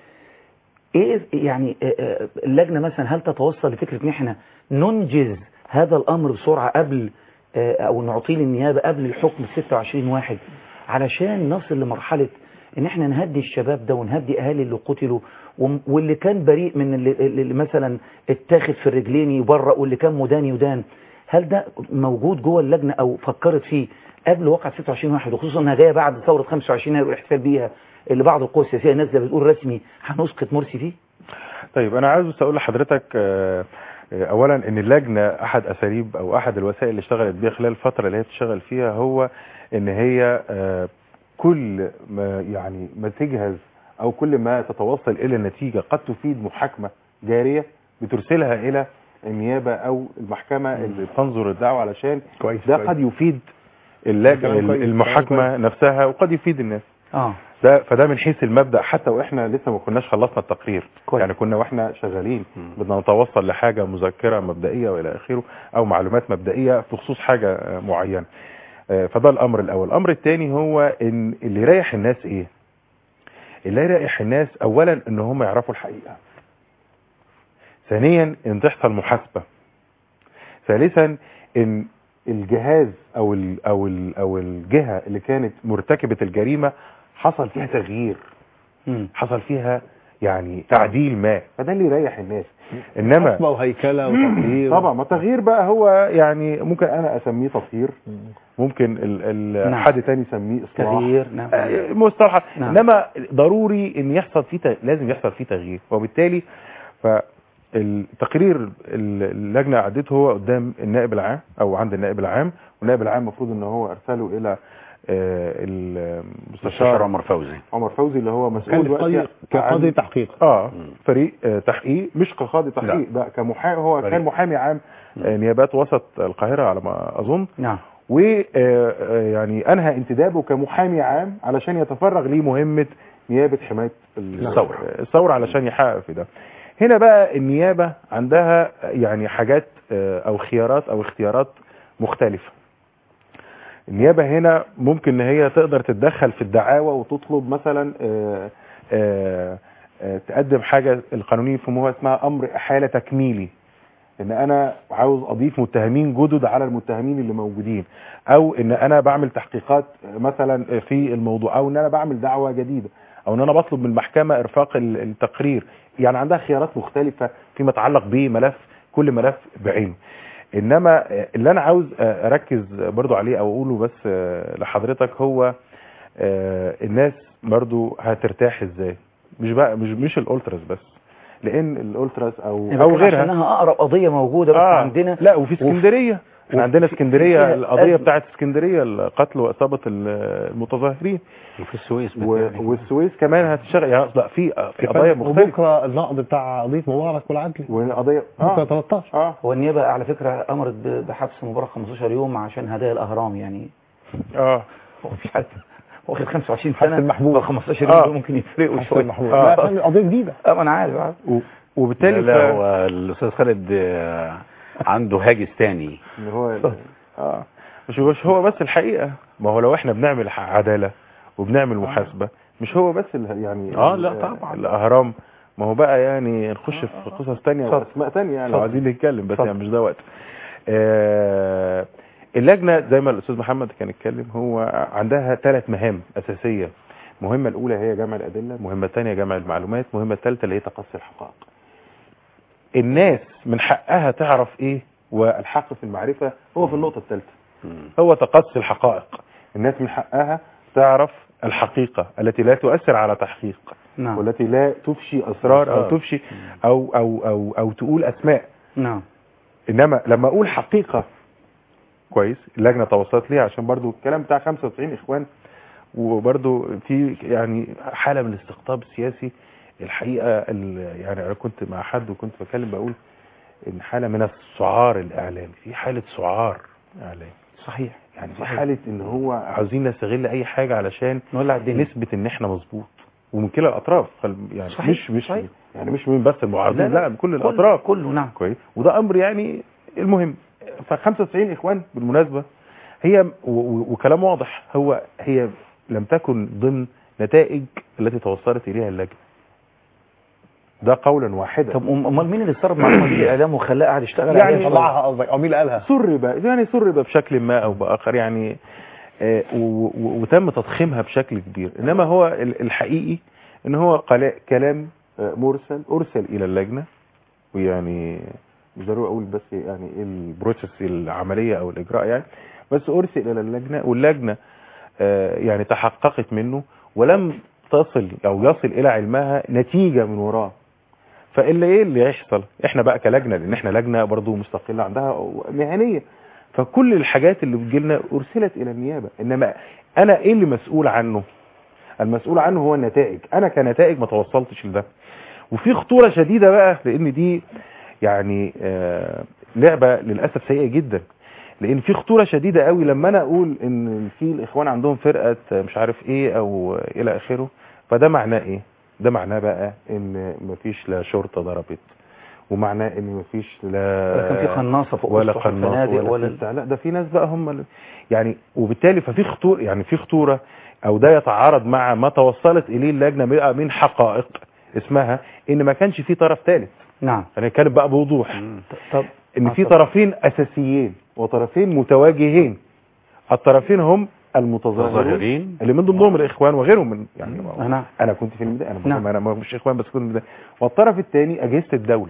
ايه يعني آه، آه، اللجنة مثلا هل تتوصل لفكرة ان احنا ننجز هذا الامر بسرعة قبل آه، او نعطيه للنيابة قبل الحكم 26 واحد علشان نصل لمرحلة ان احنا نهدي الشباب ده ونهدي اهالي اللي قتلوا وم- واللي كان بريء من اللي, اللي مثلا اتاخد في الرجلين يبرأ واللي كان مدان يدان هل ده موجود جوه اللجنة او فكرت فيه قبل وقعة 26 واحد وخصوصا انها جايه بعد ثورة 25 يناير والاحتفال بيها اللي بعض القوى السياسية نازله بتقول رسمي هنسقط مرسي فيه طيب انا عاوز بس اقول لحضرتك آه، آه، اولا ان اللجنه احد اساليب او احد الوسائل اللي اشتغلت بيها خلال الفتره اللي هي بتشتغل فيها هو ان هي آه، كل ما يعني ما تجهز او كل ما تتوصل الى نتيجه قد تفيد محاكمه جاريه بترسلها الى النيابه او المحكمه اللي تنظر الدعوه علشان كويس ده كويس. قد يفيد اللجنه كلام كويس، المحاكمه كلام نفسها وقد يفيد الناس اه ده فده من حيث المبدا حتى واحنا لسه ما كناش خلصنا التقرير كويس. يعني كنا واحنا شغالين بدنا نتوصل لحاجه مذكره مبدئيه والى اخره او معلومات مبدئيه في خصوص حاجه آه، معينه آه، فده الامر الاول الامر الثاني هو ان اللي يريح الناس ايه اللي يريح الناس اولا ان هم يعرفوا الحقيقه ثانيا ان تحصل محاسبه ثالثا ان الجهاز او ال او ال او الجهه اللي كانت مرتكبه الجريمه حصل فيها تغيير حصل فيها يعني تعديل ما فده اللي يريح الناس انما حسبة وهيكلة وتطهير طبعا ما التغيير بقى هو يعني ممكن انا اسميه تطهير ممكن ال ال نعم. حد تاني يسميه اصلاح تغيير نعم آه، مصطلح نعم. انما ضروري ان يحصل فيه ت- لازم يحصل فيه تغيير وبالتالي فالتقرير ال- اللجنه عدته هو قدام النائب العام او عند النائب العام والنائب العام المفروض ان هو ارسله الى آه، مستشار المستشار عمر فوزي عمر فوزي اللي هو كان مسؤول قاضي دلوقتي كقاضي عن- تحقيق اه فريق آه، تحقيق مش كقاضي تحقيق ده كمحامي هو فريق. كان محامي عام آه، نيابات وسط القاهره على ما اظن نعم ويعني انهى انتدابه كمحامي عام علشان يتفرغ لمهمه نيابه حمايه ال- الثورة. الثوره علشان يحقق في ده هنا بقى النيابه عندها يعني حاجات آه، او خيارات او اختيارات مختلفه النيابه هنا ممكن ان هي تقدر تتدخل في الدعاوى وتطلب مثلا آه، آه، آه، تقدم حاجه القانونيين يفهموها اسمها امر احاله تكميلي ان انا عاوز اضيف متهمين جدد على المتهمين اللي موجودين او ان انا بعمل تحقيقات مثلا في الموضوع او ان انا بعمل دعوة جديدة او ان انا بطلب من المحكمة ارفاق ال- التقرير يعني عندها خيارات مختلفة فيما يتعلق بملف كل ملف بعينه انما اللي انا عاوز اركز برضو عليه او اقوله بس لحضرتك هو آه، الناس برضو هترتاح ازاي مش بقى مش مش الالتراس بس لان الالتراس او يعني او بتكلم غيرها عشانها اقرب قضيه موجوده بس آه، عندنا لا وفي اسكندريه احنا عندنا اسكندريه فيها القضيه أزمة. بتاعت اسكندريه القتل واصابه ال- المتظاهرين وفي السويس و- والسويس كمان هتشتغل يعني لا في في قضايا كفاية. مختلفه وبكره النقد بتاع قضيه مبارك والعدلي والقضيه بكره 13 اه هو النيابه على فكره امرت ب- بحبس مبارك 15 يوم عشان هدايا الاهرام يعني اه هو مفيش حد واخد 25 سنه المحبوب 15 آه. يوم ممكن يفرقوا حسن شويه المحمود. آه. لا، قضيه جديده اه ما انا عارف عارف. و- وبالتالي لا, لا ف- هو الاستاذ خالد آه، عنده هاجس تاني اللي هو اه مش مش هو بس الحقيقه ما هو لو احنا بنعمل ح- عداله وبنعمل محاسبه مش هو بس ال- يعني آه، ال- لا طبعا. الاهرام ما هو بقى يعني نخش في قصص تانية اتفضل. واسماء تانية يعني لو اتفضل. عايزين نتكلم بس اتفضل. يعني مش ده وقت آه اللجنه زي ما الاستاذ محمد كان اتكلم هو عندها ثلاث مهام اساسيه المهمه الاولى هي جمع الادله المهمه الثانيه جمع المعلومات المهمه الثالثه اللي هي تقصي الحقائق الناس من حقها تعرف ايه والحق في المعرفه هو في النقطه الثالثه هو تقصي الحقائق الناس من حقها تعرف الحقيقة التي لا تؤثر على تحقيق نعم. والتي لا تفشي أسرار أو أسرار. تفشي أو, أو, أو, أو تقول أسماء نعم إنما لما أقول حقيقة كويس اللجنة توصلت ليها عشان برضو الكلام بتاع 95 إخوان وبرضو في يعني حالة من الاستقطاب السياسي الحقيقة ال- يعني أنا كنت مع حد وكنت بكلم بقول إن حالة من السعار الإعلامي في حالة سعار إعلامي صحيح يعني في صحيح. حالة ان هو عاوزين نستغل اي حاجة علشان نولع الدنيا نثبت ان احنا مظبوط ومن كلا الاطراف خل- يعني صحيح، مش مش صحيح. يعني مش من بس المعارضين لا، لا، لا, من كل كل- الاطراف كله نعم كويس وده امر يعني المهم ف 95 اخوان بالمناسبة هي و- و- وكلام واضح هو هي لم تكن ضمن نتائج التي توصلت اليها اللجنة ده قولا واحدا طب أم- امال مين اللي سرب معلومه دي الاعلام وخلاه قاعد يشتغل يعني عليها طلعها قصدك او مين اللي قالها سرب يعني سرب بشكل ما او باخر يعني آه، و- و- وتم تضخيمها بشكل كبير انما هو ال- الحقيقي ان هو قلا- كلام آه، مرسل ارسل الى اللجنه ويعني مش ضروري اقول بس يعني ايه البروسيس العمليه او الاجراء يعني بس ارسل الى اللجنه واللجنه آه، يعني تحققت منه ولم تصل او يصل الى علمها نتيجه من وراه فاللي ايه اللي يحصل احنا بقى كلجنه لان احنا لجنه برضو مستقله عندها مهنيه فكل الحاجات اللي بتجيلنا ارسلت الى النيابه انما انا ايه اللي مسؤول عنه المسؤول عنه هو النتائج انا كنتائج ما توصلتش لده وفي خطوره شديده بقى لان دي يعني آه، لعبه للاسف سيئه جدا لان في خطوره شديده قوي لما انا اقول ان في الاخوان عندهم فرقه مش عارف ايه او الى اخره فده معناه ايه ده معناه بقى ان مفيش لا شرطه ضربت ومعناه ان مفيش لا ولا كان في قناصة فوق ولا أسطح قناص الفنادق ولا, ولا في بتاع. لا ده في ناس بقى هم اللي يعني وبالتالي ففي خطوره يعني في خطوره او ده يتعارض مع ما توصلت اليه اللجنه بقى من حقائق اسمها ان ما كانش في طرف ثالث نعم يعني كانت بقى بوضوح طب ان في طب. طرفين اساسيين وطرفين متواجهين الطرفين هم المتظاهرين متظاهرين. اللي من ضمنهم الاخوان وغيرهم من يعني نعم. انا كنت في البدايه انا نعم. نعم. انا مش اخوان بس كنت في البدايه والطرف الثاني اجهزه الدوله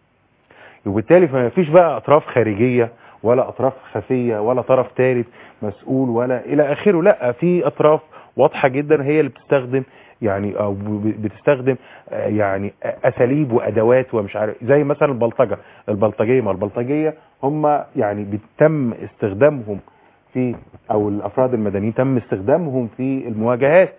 وبالتالي فما فيش بقى اطراف خارجيه ولا اطراف خفيه ولا طرف ثالث مسؤول ولا الى اخره لا في اطراف واضحه جدا هي اللي بتستخدم يعني او ب- بتستخدم آه، يعني اساليب وادوات ومش عارف زي مثلا البلطجه البلطجيه ما البلطجيه هم يعني بتم استخدامهم في او الافراد المدنيين تم استخدامهم في المواجهات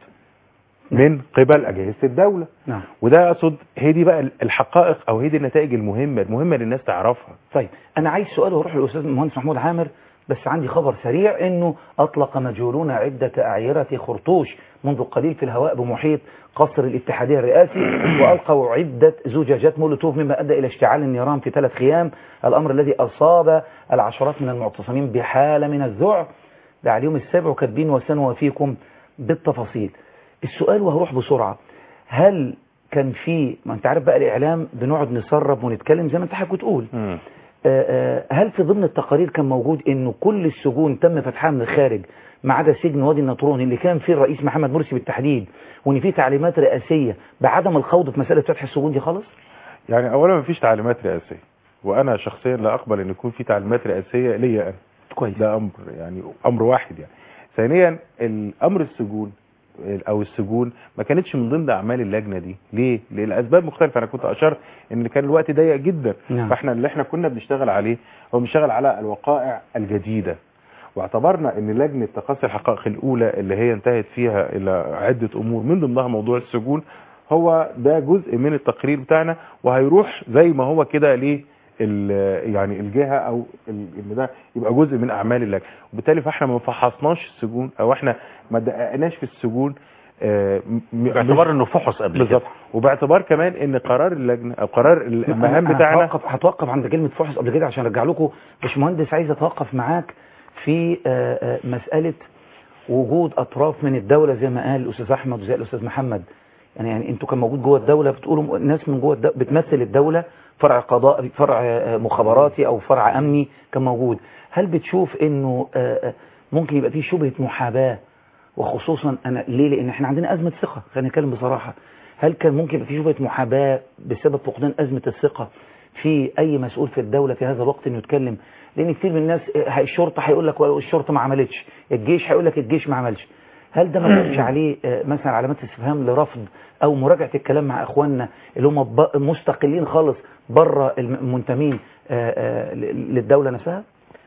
من قبل اجهزه الدوله نعم وده اقصد هي دي بقى الحقائق او هي دي النتائج المهمه المهمه للناس تعرفها طيب انا عايز سؤال واروح للاستاذ المهندس محمود عامر بس عندي خبر سريع انه اطلق مجهولون عده اعيره خرطوش منذ قليل في الهواء بمحيط قصر الاتحاديه الرئاسي والقوا عده زجاجات مولوتوف مما ادى الى اشتعال النيران في ثلاث خيام الامر الذي اصاب العشرات من المعتصمين بحاله من الذعر ده على اليوم السابع وكاتبين وسنوافيكم بالتفاصيل السؤال وهروح بسرعه هل كان في ما انت عارف بقى الاعلام بنقعد نسرب ونتكلم زي ما انت حضرتك بتقول آه، آه، هل في ضمن التقارير كان موجود انه كل السجون تم فتحها من الخارج ما عدا سجن وادي النطرون اللي كان فيه الرئيس محمد مرسي بالتحديد وان فيه تعليمات رئاسيه بعدم الخوض في مساله فتح السجون دي خالص؟ يعني اولا مفيش تعليمات رئاسيه وانا شخصيا لا اقبل ان يكون في تعليمات رئاسيه ليا انا كويس ده امر يعني امر واحد يعني ثانيا الامر السجون او السجون ما كانتش من ضمن اعمال اللجنه دي ليه لاسباب مختلفه انا كنت اشرت ان كان الوقت ضيق جدا نعم. فاحنا اللي احنا كنا بنشتغل عليه هو بنشتغل على الوقائع الجديده واعتبرنا ان لجنه تقصي الحقائق الاولى اللي هي انتهت فيها الى عده امور من ضمنها موضوع السجون هو ده جزء من التقرير بتاعنا وهيروح زي ما هو كده ليه ال- يعني الجهه او ال- ان ده يبقى جزء من اعمال اللجنه وبالتالي فاحنا ما فحصناش السجون او احنا ما دققناش في السجون آه، م- م- باعتبار مش- انه فحص قبل بالظبط وباعتبار كمان ان قرار اللجنه او قرار المهام أنا بتاعنا هتوقف هتوقف عند كلمه فحص قبل كده عشان ارجع لكم باشمهندس عايز اتوقف معاك في آه، آه، مساله وجود اطراف من الدوله زي ما قال الاستاذ احمد وزي الاستاذ محمد يعني يعني انتوا كان موجود جوه الدوله بتقولوا ناس من جوه الدولة بتمثل الدوله فرع قضاء فرع آه، مخابراتي او فرع امني كان موجود هل بتشوف انه آه، آه، ممكن يبقى في شبهه محاباه وخصوصا انا ليه لان احنا عندنا ازمه ثقه خلينا نتكلم بصراحه هل كان ممكن يبقى في شبهه محاباه بسبب فقدان ازمه الثقه في اي مسؤول في الدوله في هذا الوقت انه يتكلم لان كتير من الناس آه، الشرطه هيقول لك الشرطه ما عملتش الجيش هيقول لك الجيش ما عملش هل ده ما كانش عليه آه، مثلا علامات استفهام لرفض او مراجعه الكلام مع اخواننا اللي هم ب- مستقلين خالص بره المنتمين آه، آه، ل- للدوله نفسها؟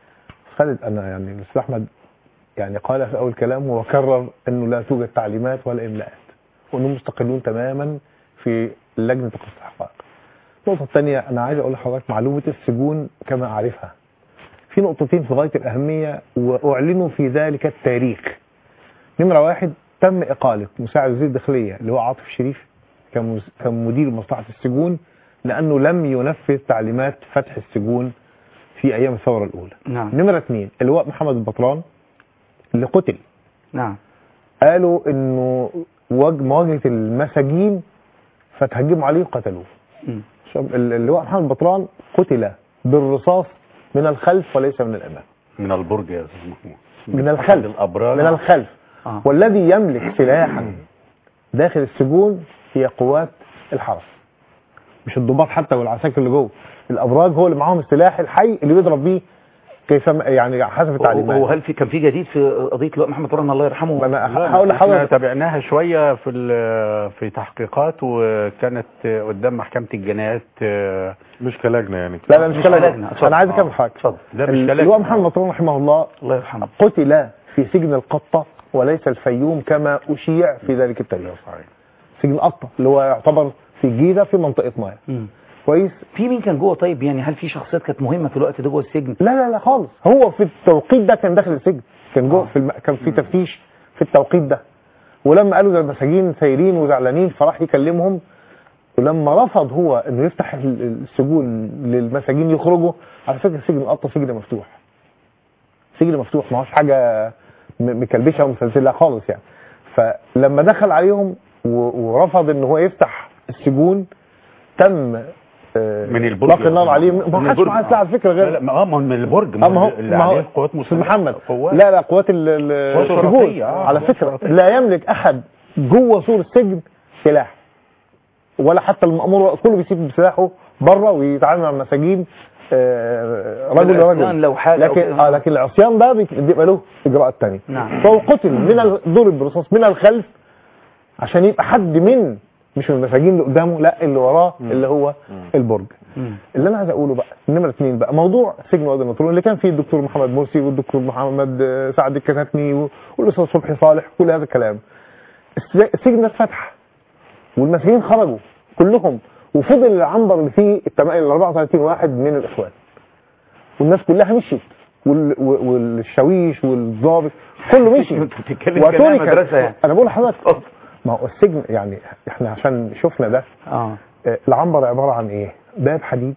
خالد انا يعني الاستاذ احمد يعني قال في اول كلامه وكرر انه لا توجد تعليمات ولا املاءات وانهم مستقلون تماما في لجنه تقصي الحقائق. النقطه الثانيه انا عايز اقول لحضرتك معلومه السجون كما اعرفها. في نقطتين في غايه الاهميه واعلنوا في ذلك التاريخ. نمره واحد تم اقاله مساعد وزير الداخليه اللي هو عاطف شريف كمز- كمدير مصلحه السجون لانه لم ينفذ تعليمات فتح السجون في ايام الثوره الاولى. نعم نمرة اثنين اللواء محمد البطران اللي قتل نعم قالوا انه وج- مواجهة المساجين فتهجموا عليه وقتلوه مم. شاب- ال- اللواء محمد البطران قتل بالرصاص من الخلف وليس من الامام من البرج يا استاذ محمود من أحد الخلف الابراج من الخلف آه. والذي يملك سلاحا داخل السجون هي قوات الحرس مش الضباط حتى والعساكر اللي جوه الابراج هو اللي معاهم السلاح الحي اللي بيضرب بيه كيف يعني حسب التعليمات وهل في كان في جديد في قضيه لواء محمد طران الله يرحمه انا هقول احنا لحضرتك تابعناها شويه في ال- في تحقيقات وكانت قدام محكمه الجنايات آه، مش كلجنه يعني لا لا مش مش كلام كلجنة. اتفضل. انا عايز اكمل حاجه اتفضل ده مش كلجنة. اللواء محمد مطرون رحمه الله الله يرحمه قتل في سجن القطة وليس الفيوم كما أشيع في ذلك التاريخ سجن القطة اللي هو يعتبر في الجيزة في منطقة مايا مم. كويس في مين كان جوه طيب يعني هل في شخصيات كانت مهمه في الوقت ده جوه السجن لا لا لا خالص هو في التوقيت ده كان داخل السجن كان جوه في الم... كان في تفتيش في التوقيت ده ولما قالوا ده المساجين سايرين وزعلانين فراح يكلمهم ولما رفض هو انه يفتح ال- السجون للمساجين يخرجوا على فكره سجن القطه سجن مفتوح سجن مفتوح ما هوش حاجه م- مكلبشه ومسلسله خالص يعني فلما دخل عليهم و- ورفض ان هو يفتح السجون تم آه، من البرج اطلاق النار عليه ما من حدش البرج. معاه سلاح على فكره لا لا غير ما آه، ما هو من البرج اه ما هو اللي ما هو عليه قوات استاذ مسلحه محمد قوات لا لا قوات ال- ال- قوات السجون شرطية، آه، على قوات فكره شرطية. لا يملك احد جوه سور السجن سلاح ولا حتى المأمور كله بيسيب سلاحه بره ويتعامل مع المساجين آه، رجل العصيان لرجل لو حاجة أو لكن كده. اه لكن العصيان ده بيك- بيبقى له اجراءات تانية نعم. فهو قتل من ال- ضرب برصاص من الخلف عشان يبقى حد من مش من المساجين اللي قدامه لا اللي وراه اللي هو البرج مم. اللي انا عايز اقوله بقى نمره اثنين بقى موضوع سجن وادي النطرون اللي كان فيه الدكتور محمد مرسي والدكتور محمد آه، سعد الكتاتني و- والاستاذ صبحي صالح كل هذا الكلام الس- السجن ده اتفتح والمساجين خرجوا كلهم وفضل العنبر اللي فيه التم- ال 34 واحد من الاخوان والناس كلها مشيت وال- و- والشاويش والضابط كله مشي انت بتتكلم وأتوني كلام كان- مدرسه يعني انا بقول لحضرتك ما هو السجن يعني احنا عشان شفنا ده اه آه، العنبر عبارة عن ايه باب حديد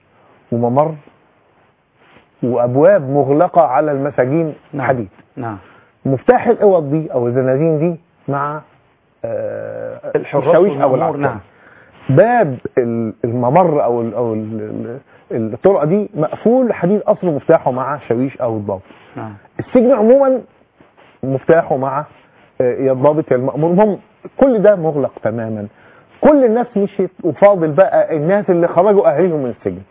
وممر وابواب مغلقة على المساجين نعم. حديد نعم مفتاح الاوض دي او الزنازين دي مع آه، الحراس الشاويش او والمأمور، العسكر نعم. باب ال- الممر او ال او ال- ال- الطرقه دي مقفول حديد اصل مفتاحه مع شاويش او الضابط نعم السجن عموما مفتاحه مع آه، يا الضابط يا المأمور المهم كل ده مغلق تماما كل الناس مشيت وفاضل بقى الناس اللي خرجوا اهاليهم من السجن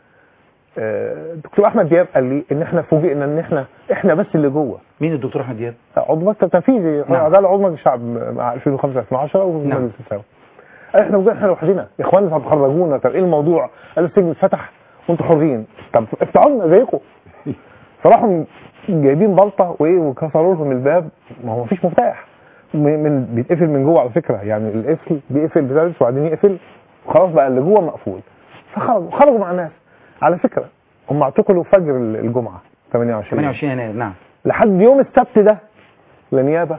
آه، دكتور احمد دياب قال لي ان احنا فوجئنا ان احنا احنا بس اللي جوه مين الدكتور احمد دياب عضو مكتب تنفيذي نعم. عداله عضو مجلس الشعب مع 2005 2010 وفي نعم. مجلس السوا قال احنا بجد احنا لوحدنا يا اخوانا طب خرجونا طب ايه الموضوع قال السجن اتفتح وانتوا حرين طب افتحوا لنا زيكم فراحوا جايبين بلطه وايه وكسروا لهم الباب ما هو مفيش مفتاح من من- بيتقفل من جوه على فكره يعني القفل بيقفل بثالث وبعدين يقفل وخلاص بقى اللي جوه مقفول فخرجوا خرجوا مع الناس على فكره هم اعتقلوا فجر الجمعه 28 28 يناير نعم لحد يوم السبت ده لا نيابه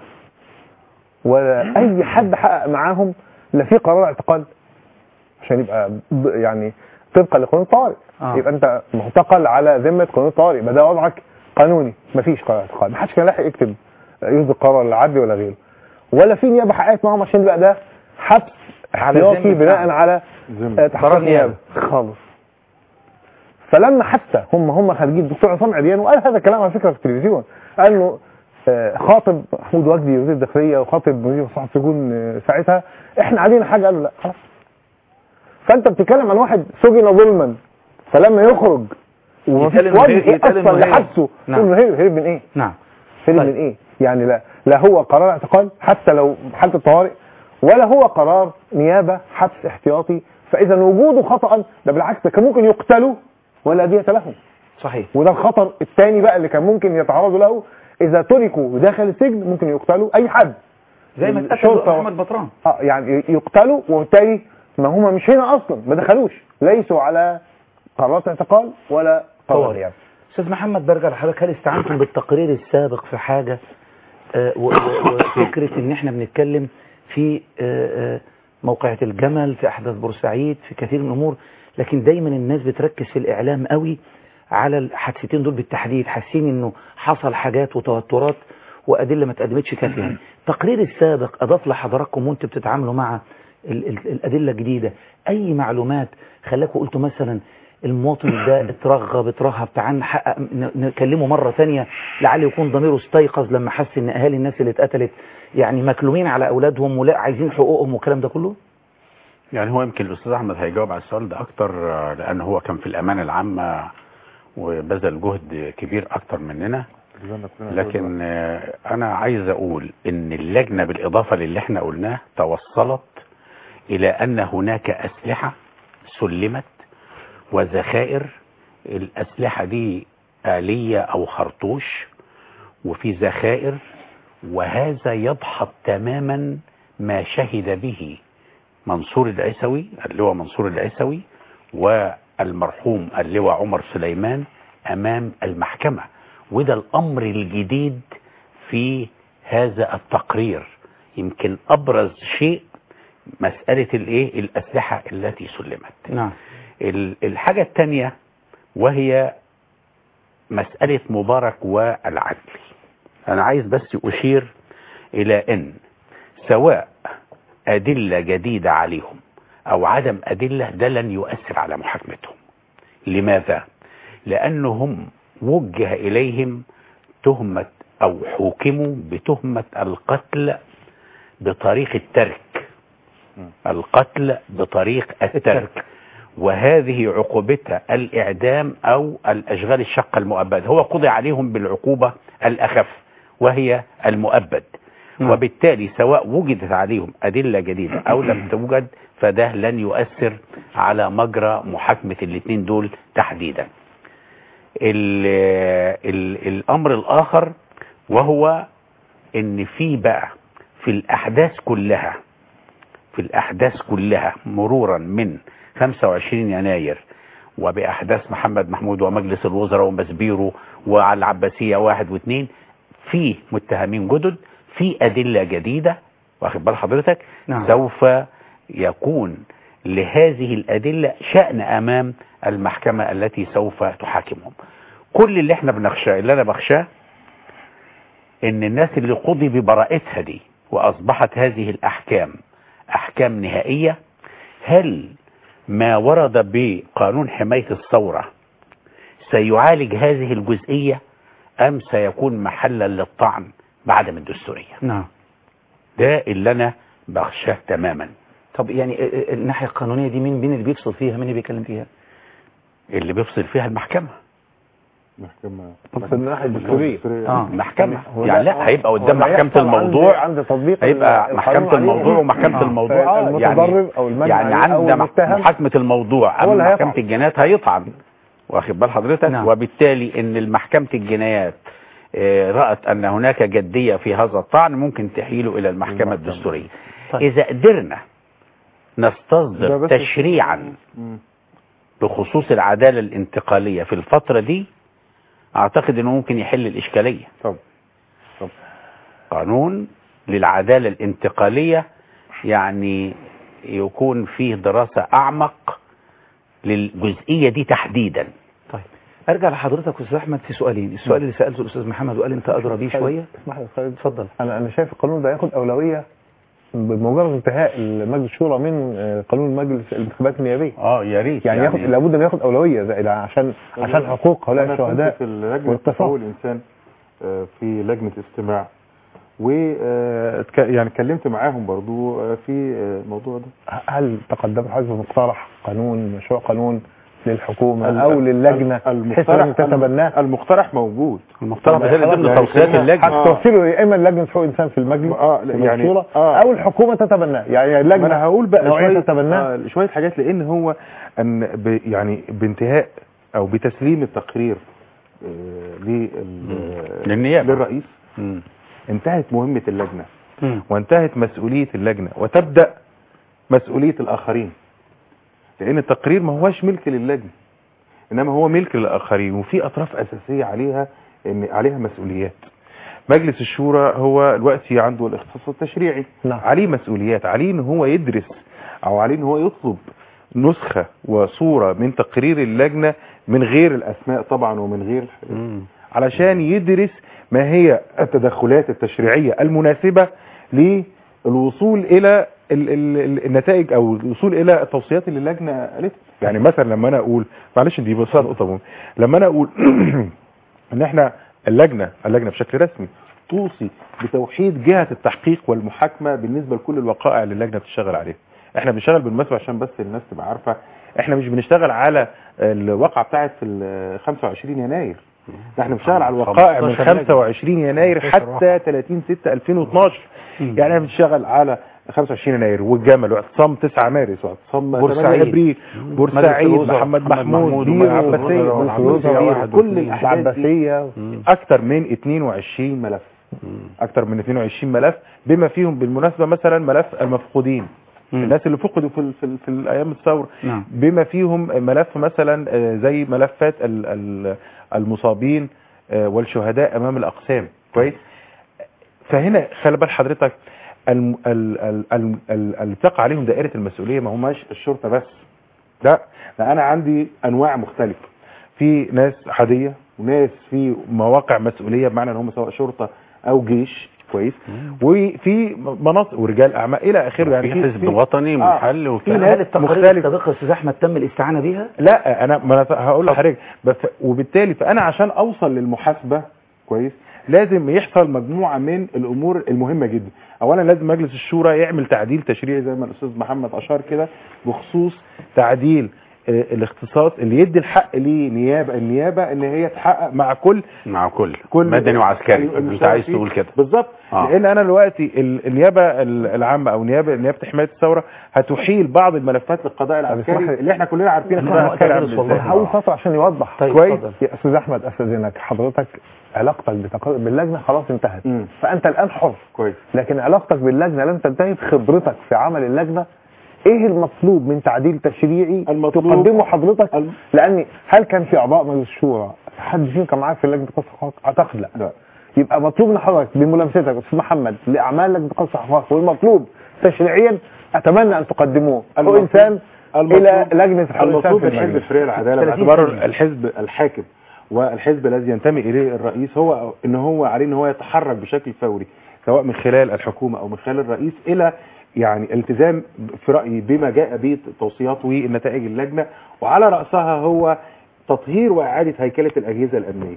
ولا اي حد حقق معاهم لا في قرار اعتقال عشان يبقى ب- يعني طبقا لقانون الطوارئ آه. يبقى انت معتقل على ذمه قانون الطوارئ يبقى ده وضعك قانوني مفيش قرار اعتقال محدش كان لاحق يكتب يصدر قرار العدل ولا غيره ولا في نيابه حققت معاهم عشان يبقى ده حبس على احتياطي ذمة بناء نعم. على ذمة. آه، تحقيق قرار نيابه خالص فلما حتى هم هم خارجين الدكتور عصام عريان وقال هذا الكلام على فكره في التلفزيون قال له آه، خاطب محمود وجدي وزير الداخليه وخاطب مدير مصلحه السجون آه، ساعتها احنا علينا حاجه قالوا لا خلاص فانت بتتكلم عن واحد سجن ظلما فلما يخرج ومفيش يتقال إنه وجه هرب- يتقال إنه اصلا هرب. لحبسه نعم. تقول له هرب هرب من ايه؟ نعم هرب من ايه؟ يعني لا لا هو قرار اعتقال حتى لو حاله الطوارئ ولا هو قرار نيابه حبس احتياطي فاذا وجوده خطا ده بالعكس ده كان ممكن يقتلوا ولا دية لهم صحيح وده الخطر الثاني بقى اللي كان ممكن يتعرضوا له اذا تركوا داخل السجن ممكن يقتلوا اي حد زي ما اتقتل الشرطة- احمد بطران اه يعني يقتلوا وبالتالي ما هم مش هنا اصلا ما دخلوش ليسوا على قرارات اعتقال ولا قرار طوارئ. يعني استاذ محمد برجع لحضرتك هل استعنتم بالتقرير السابق في حاجه آه، و- و- وفكره ان احنا بنتكلم في آه، آه، موقعة الجمل في احداث بورسعيد في كثير من الامور لكن دايما الناس بتركز في الاعلام قوي على الحادثتين دول بالتحديد حاسين انه حصل حاجات وتوترات وادله ما اتقدمتش كافيه التقرير السابق اضاف لحضراتكم وانتم بتتعاملوا مع ال- ال- الادله الجديده اي معلومات خلاكم قلتوا مثلا المواطن ده اترغب اترهب تعال نحقق ن- نكلمه مرة ثانيه لعل يكون ضميره استيقظ لما حس ان اهالي الناس اللي اتقتلت يعني مكلومين على اولادهم ولا عايزين حقوقهم والكلام ده كله يعني هو يمكن الاستاذ احمد هيجاوب على السؤال ده اكتر آه، لان هو كان في الامانه العامه وبذل جهد كبير اكتر مننا لكن آه، انا عايز اقول ان اللجنه بالاضافه للي احنا قلناه توصلت الى ان هناك اسلحه سلمت وذخائر الاسلحه دي اليه او خرطوش وفي ذخائر وهذا يدحض تماما ما شهد به منصور العيسوي اللواء منصور العيسوي والمرحوم اللواء عمر سليمان امام المحكمه وده الامر الجديد في هذا التقرير يمكن ابرز شيء مساله الايه الاسلحه التي سلمت نعم ال- الحاجه الثانيه وهي مساله مبارك والعدل انا عايز بس اشير الى ان سواء ادله جديده عليهم او عدم ادله ده لن يؤثر على محاكمتهم لماذا لانهم وجه اليهم تهمه او حوكموا بتهمه القتل بطريق الترك القتل بطريق الترك وهذه عقوبتها الإعدام أو الأشغال الشقة المؤبدة هو قضي عليهم بالعقوبة الأخف وهي المؤبد وبالتالي سواء وجدت عليهم أدلة جديدة أو لم توجد فده لن يؤثر على مجرى محاكمة الاثنين دول تحديدا ال ال الأمر الآخر وهو ان في بقى في الأحداث كلها في الأحداث كلها مرورا من 25 يناير وبأحداث محمد محمود ومجلس الوزراء ومسبيرو وعلى العباسية واحد واثنين في متهمين جدد في أدلة جديدة واخد بال حضرتك نعم. سوف يكون لهذه الأدلة شأن أمام المحكمة التي سوف تحاكمهم كل اللي احنا بنخشاه اللي أنا بخشاه ان الناس اللي قضي ببراءتها دي واصبحت هذه الاحكام احكام نهائية هل ما ورد بقانون حماية الثورة سيعالج هذه الجزئية أم سيكون محلا للطعن بعدم الدستورية نعم ده اللي أنا بخشاه تماما طب يعني ال- ال- الناحية القانونية دي مين مين اللي بيفصل فيها مين اللي بيتكلم فيها اللي بيفصل فيها المحكمة محكمة في الناحية الدستورية اه محكمة هو يعني ده- لا هيبقى هو قدام ده محكمة يحصل عند- الموضوع عند تطبيق هيبقى القانون محكمة عليه. الموضوع ومحكمة آه. الموضوع يعني المتضرر أو المجني يعني عليه أو عند مح- المتهم محاكمة الموضوع هو أمام اللي محكمة هيطعن. الجنايات هيطعن واخد بال حضرتك نعم. وبالتالي ان المحكمة الجنايات آه، رأت ان هناك جدية في هذا الطعن ممكن تحيله الى المحكمة الدستورية طيب. اذا قدرنا ده نستصدر بس- تشريعا مم. بخصوص العدالة الانتقالية في الفترة دي اعتقد انه ممكن يحل الاشكالية طب طب قانون للعدالة الانتقالية يعني يكون فيه دراسة اعمق للجزئية دي تحديدا طيب ارجع لحضرتك استاذ احمد في سؤالين السؤال اللي سالته الاستاذ محمد وقال انت ادرى بيه شويه اسمح لي يا خالد اتفضل انا انا شايف القانون ده ياخد اولويه بمجرد انتهاء مجلس الشورى من آه، قانون مجلس الانتخابات النيابيه اه يا ريت يعني, ياخد لابد ان ياخد اولويه زي ده عشان عشان حقوق هؤلاء أنا كنت الشهداء في لجنة والقصاص حقوق الإنسان آه، في لجنة استماع و آه، اتك- يعني اتكلمت معاهم برضو آه، في آه، الموضوع ده هل تقدم حزب مقترح قانون مشروع قانون للحكومه ال- او للجنه بحيث المقترح ان تتبناه المقترح موجود المقترح بيتم ضمن يعني توصيات خلينا- اللجنة هتوصله يا اما لجنه حقوق الانسان في المجلس اه في لا، يعني المنصورة، آه. او الحكومه تتبناه يعني ما اللجنه انا هقول بقى نوعية شويه تتبناه آه شويه حاجات لان هو ان ب يعني بانتهاء او بتسليم التقرير آه لل للنيابة. للرئيس مم. انتهت مهمه اللجنه مم. وانتهت مسؤوليه اللجنه وتبدا مسؤوليه الاخرين لان التقرير ما هوش ملك للجنه انما هو ملك للاخرين وفي اطراف اساسيه عليها ان عليها مسؤوليات مجلس الشورى هو دلوقتي عنده الاختصاص التشريعي نعم. عليه مسؤوليات عليه ان هو يدرس او عليه ان هو يطلب نسخة وصورة من تقرير اللجنة من غير الاسماء طبعا ومن غير مم. علشان يدرس ما هي التدخلات التشريعية المناسبة للوصول الى ال- ال- ال- النتائج او الوصول الى التوصيات اللي اللجنة قالتها يعني مثلا لما انا اقول معلش دي بس نقطة مهمة لما انا اقول ان احنا اللجنة اللجنة بشكل رسمي توصي بتوحيد جهة التحقيق والمحاكمة بالنسبة لكل الوقائع اللي اللجنة بتشتغل عليها احنا بنشتغل بالمناسبة عشان بس الناس تبقى عارفة احنا مش بنشتغل على الواقعة بتاعت ال 25 يناير ده احنا بنشتغل على الوقائع من 15 لجنة. 25 يناير حتى 30 6 2012 يعني احنا بنشتغل على 25 يناير والجمل واعتصام 9 مارس واعتصام 8 بورسعيد. ابريل بورسعيد الوزراء، محمد محمد محمود محمود بيرو ومجلس العباسية الوزراء والعباسية والعباسية كل الاحداث دي العباسيه اكتر من 22 ملف اكتر من 22 ملف بما فيهم بالمناسبه مثلا ملف المفقودين مم. الناس اللي فقدوا في ال- في, ال- في الايام الثوره نعم. بما فيهم ملف مثلا آه، زي ملفات ال- ال- المصابين آه، والشهداء امام الاقسام كويس فهنا خلي بال حضرتك الم- ال- ال- ال- ال- اللي تقع عليهم دائره المسؤوليه ما هماش الشرطه بس لا ده انا عندي انواع مختلفه في ناس عاديه وناس في مواقع مسؤوليه بمعنى ان هم سواء شرطه او جيش كويس وفي مناطق ورجال اعمال الى اخره يعني في حزب وطني محل في وكلام ناس هل التقارير مختلفة. السابقه يا استاذ احمد تم الاستعانه بيها لا انا ما أنا هقول لحضرتك بس وبالتالي فانا عشان اوصل للمحاسبه كويس لازم يحصل مجموعه من الامور المهمه جدا اولا لازم مجلس الشورى يعمل تعديل تشريعي زي ما الاستاذ محمد اشار كده بخصوص تعديل آه، الاختصاص اللي يدي الحق لنيابه النيابه ان هي تحقق مع كل مع كل, كل مدني وعسكري أيوة، انت المشترك عايز فيه. تقول كده بالظبط آه. لان انا دلوقتي ال- النيابه ال- العامه او نيابه نيابه حمايه الثوره هتحيل بعض الملفات للقضاء اسمح العسكري لي. اللي احنا كلنا عارفين أنا القضاء العسكري متأكد عامل والله. ازاي هقول سطر عشان يوضح طيب كويس. اتفضل. يا استاذ احمد استاذنك حضرتك علاقتك بتق... باللجنه خلاص انتهت مم. فانت الان حر كويس لكن علاقتك باللجنه لم تنتهي بخبرتك في عمل اللجنه ايه المطلوب من تعديل تشريعي المطلوب- تقدمه حضرتك الم- لان هل كان في اعضاء مجلس الشورى حد فيهم كان معاك في لجنه قصص الحقوق اعتقد لا لا يبقى مطلوب من حضرتك بملامستك استاذ محمد لاعمال لجنه قصص الحقوق والمطلوب تشريعيا اتمنى ان تقدموه حقوق المطلوب- انسان المطلوب- الى لجنه حقوق الانسان المطلوب في من حزب المجلس الحريه والعداله 30 باعتباره ثانية. الحزب الحاكم والحزب الذي ينتمي اليه الرئيس هو ان هو عليه ان هو يتحرك بشكل فوري سواء من خلال الحكومه او من خلال الرئيس الى يعني التزام في رايي بما جاء به توصيات والنتائج اللجنه وعلى راسها هو تطهير واعاده هيكله الاجهزه الامنيه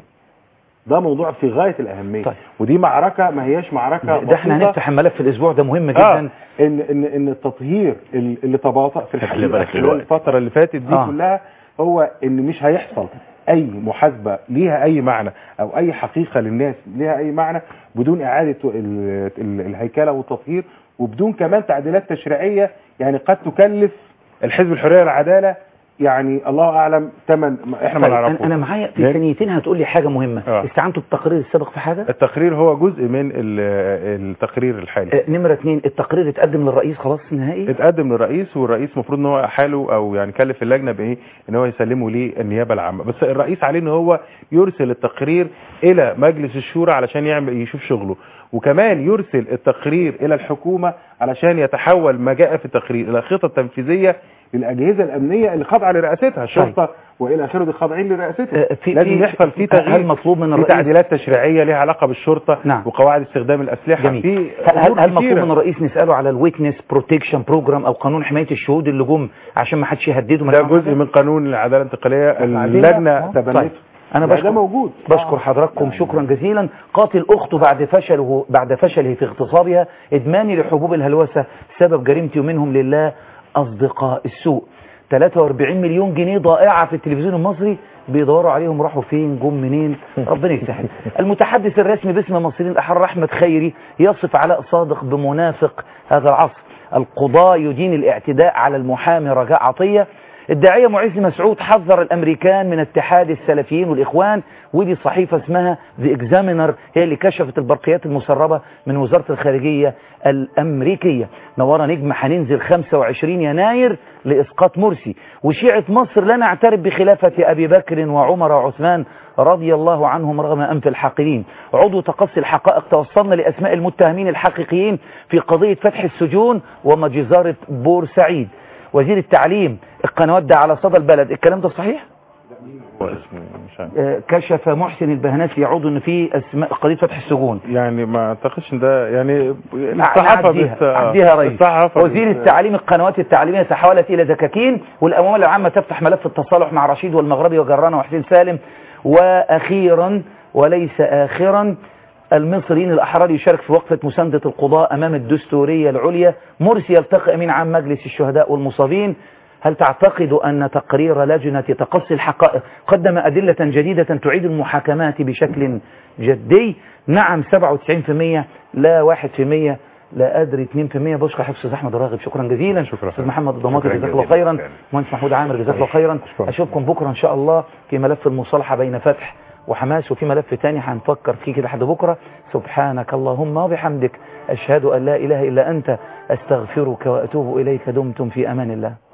ده موضوع في غايه الاهميه طيب. ودي معركه ما هياش معركه ده احنا بسيطة. هنفتح الملف الاسبوع ده مهم آه جدا ان ان ان التطهير ال- اللي تباطأ في خلي الحقيقه بالك خلال دلوقتي. الفتره اللي فاتت دي آه. آه. كلها هو ان مش هيحصل اي محاسبه ليها اي معنى او اي حقيقه للناس ليها اي معنى بدون اعاده ال- ال- الهيكله والتطهير وبدون كمان تعديلات تشريعيه يعني قد تكلف الحزب الحريه والعداله يعني الله اعلم ثمن احنا ما طيب نعرفه انا أنا معايا في ليه؟ ثانيتين هتقول لي حاجه مهمه آه. استعنتوا بالتقرير السابق في حاجه التقرير هو جزء من ال- التقرير الحالي آه، نمره اثنين التقرير اتقدم للرئيس خلاص نهائي اتقدم للرئيس والرئيس المفروض ان هو احاله او يعني كلف اللجنه بايه ان هو يسلمه للنيابه العامه بس الرئيس عليه ان هو يرسل التقرير الى مجلس الشورى علشان يعمل يشوف شغله وكمان يرسل التقرير الى الحكومه علشان يتحول ما جاء في التقرير الى خطط تنفيذيه للاجهزه الامنيه اللي خاضعه لرئاستها الشرطه والى اخره دي خاضعين لرئاستها آه، في- لازم في- يحصل فيه هل تغيير مطلوب من في الرئيس تعديلات تشريعيه ليها علاقه بالشرطه نعم. وقواعد استخدام الاسلحه جميل في هل, هل, أمور هل مطلوب كتيرة. من الرئيس نساله على الويتنس بروتكشن بروجرام او قانون حمايه الشهود اللي جم عشان ما حدش يهدده ده جزء من قانون العداله الانتقاليه اللجنه تبنته طيب. انا ده بشكر موجود بشكر حضراتكم شكرا جزيلا قاتل اخته بعد فشله بعد فشله في اغتصابها ادماني لحبوب الهلوسه سبب جريمتي ومنهم لله اصدقاء السوء 43 مليون جنيه ضائعه في التلفزيون المصري بيدوروا عليهم راحوا فين جم منين ربنا يسهل المتحدث الرسمي باسم المصريين الاحرار احمد خيري يصف علاء صادق بمنافق هذا العصر القضاء يدين الاعتداء على المحامي رجاء عطيه الداعية معز مسعود حذر الأمريكان من اتحاد السلفيين والإخوان ودي صحيفة اسمها The Examiner هي اللي كشفت البرقيات المسربة من وزارة الخارجية الأمريكية نورا نجم هننزل 25 يناير لإسقاط مرسي وشيعة مصر لا نعترف بخلافة أبي بكر وعمر وعثمان رضي الله عنهم رغم أنف الحاقدين عضو تقصي الحقائق توصلنا لأسماء المتهمين الحقيقيين في قضية فتح السجون ومجزرة بورسعيد وزير التعليم القنوات ده على صدى البلد الكلام ده صحيح هو اسمه مش عارف. آه، كشف محسن البهناسي يعود ان في اسماء قضيه فتح السجون يعني ما اعتقدش ان ده يعني الصحافه بت- عديها يا ريس الصحافه وزير بت- التعليم القنوات التعليميه تحولت الى دكاكين والاموال العامه تفتح ملف التصالح مع رشيد والمغربي وجرانه وحسين سالم واخيرا وليس اخرا المصريين الأحرار يشارك في وقفة مساندة القضاء أمام الدستورية العليا مرسي يلتقي أمين عام مجلس الشهداء والمصابين هل تعتقد أن تقرير لجنة تقصي الحقائق قدم أدلة جديدة تعيد المحاكمات بشكل جدي نعم 97% لا 1% لا أدري 2% بشكر حفظ أحمد الراغب شكرا جزيلا شكرا أستاذ محمد الضماطي شكراً جزاك الله جزيلاً. خيرا مهندس محمود عامر جزاك الله خيرا أشوفكم بكرة إن شاء الله في ملف المصالحة بين فتح وحماس وفي ملف تاني هنفكر فيه كده لحد بكرة سبحانك اللهم وبحمدك أشهد أن لا إله إلا أنت أستغفرك وأتوب إليك دمتم في أمان الله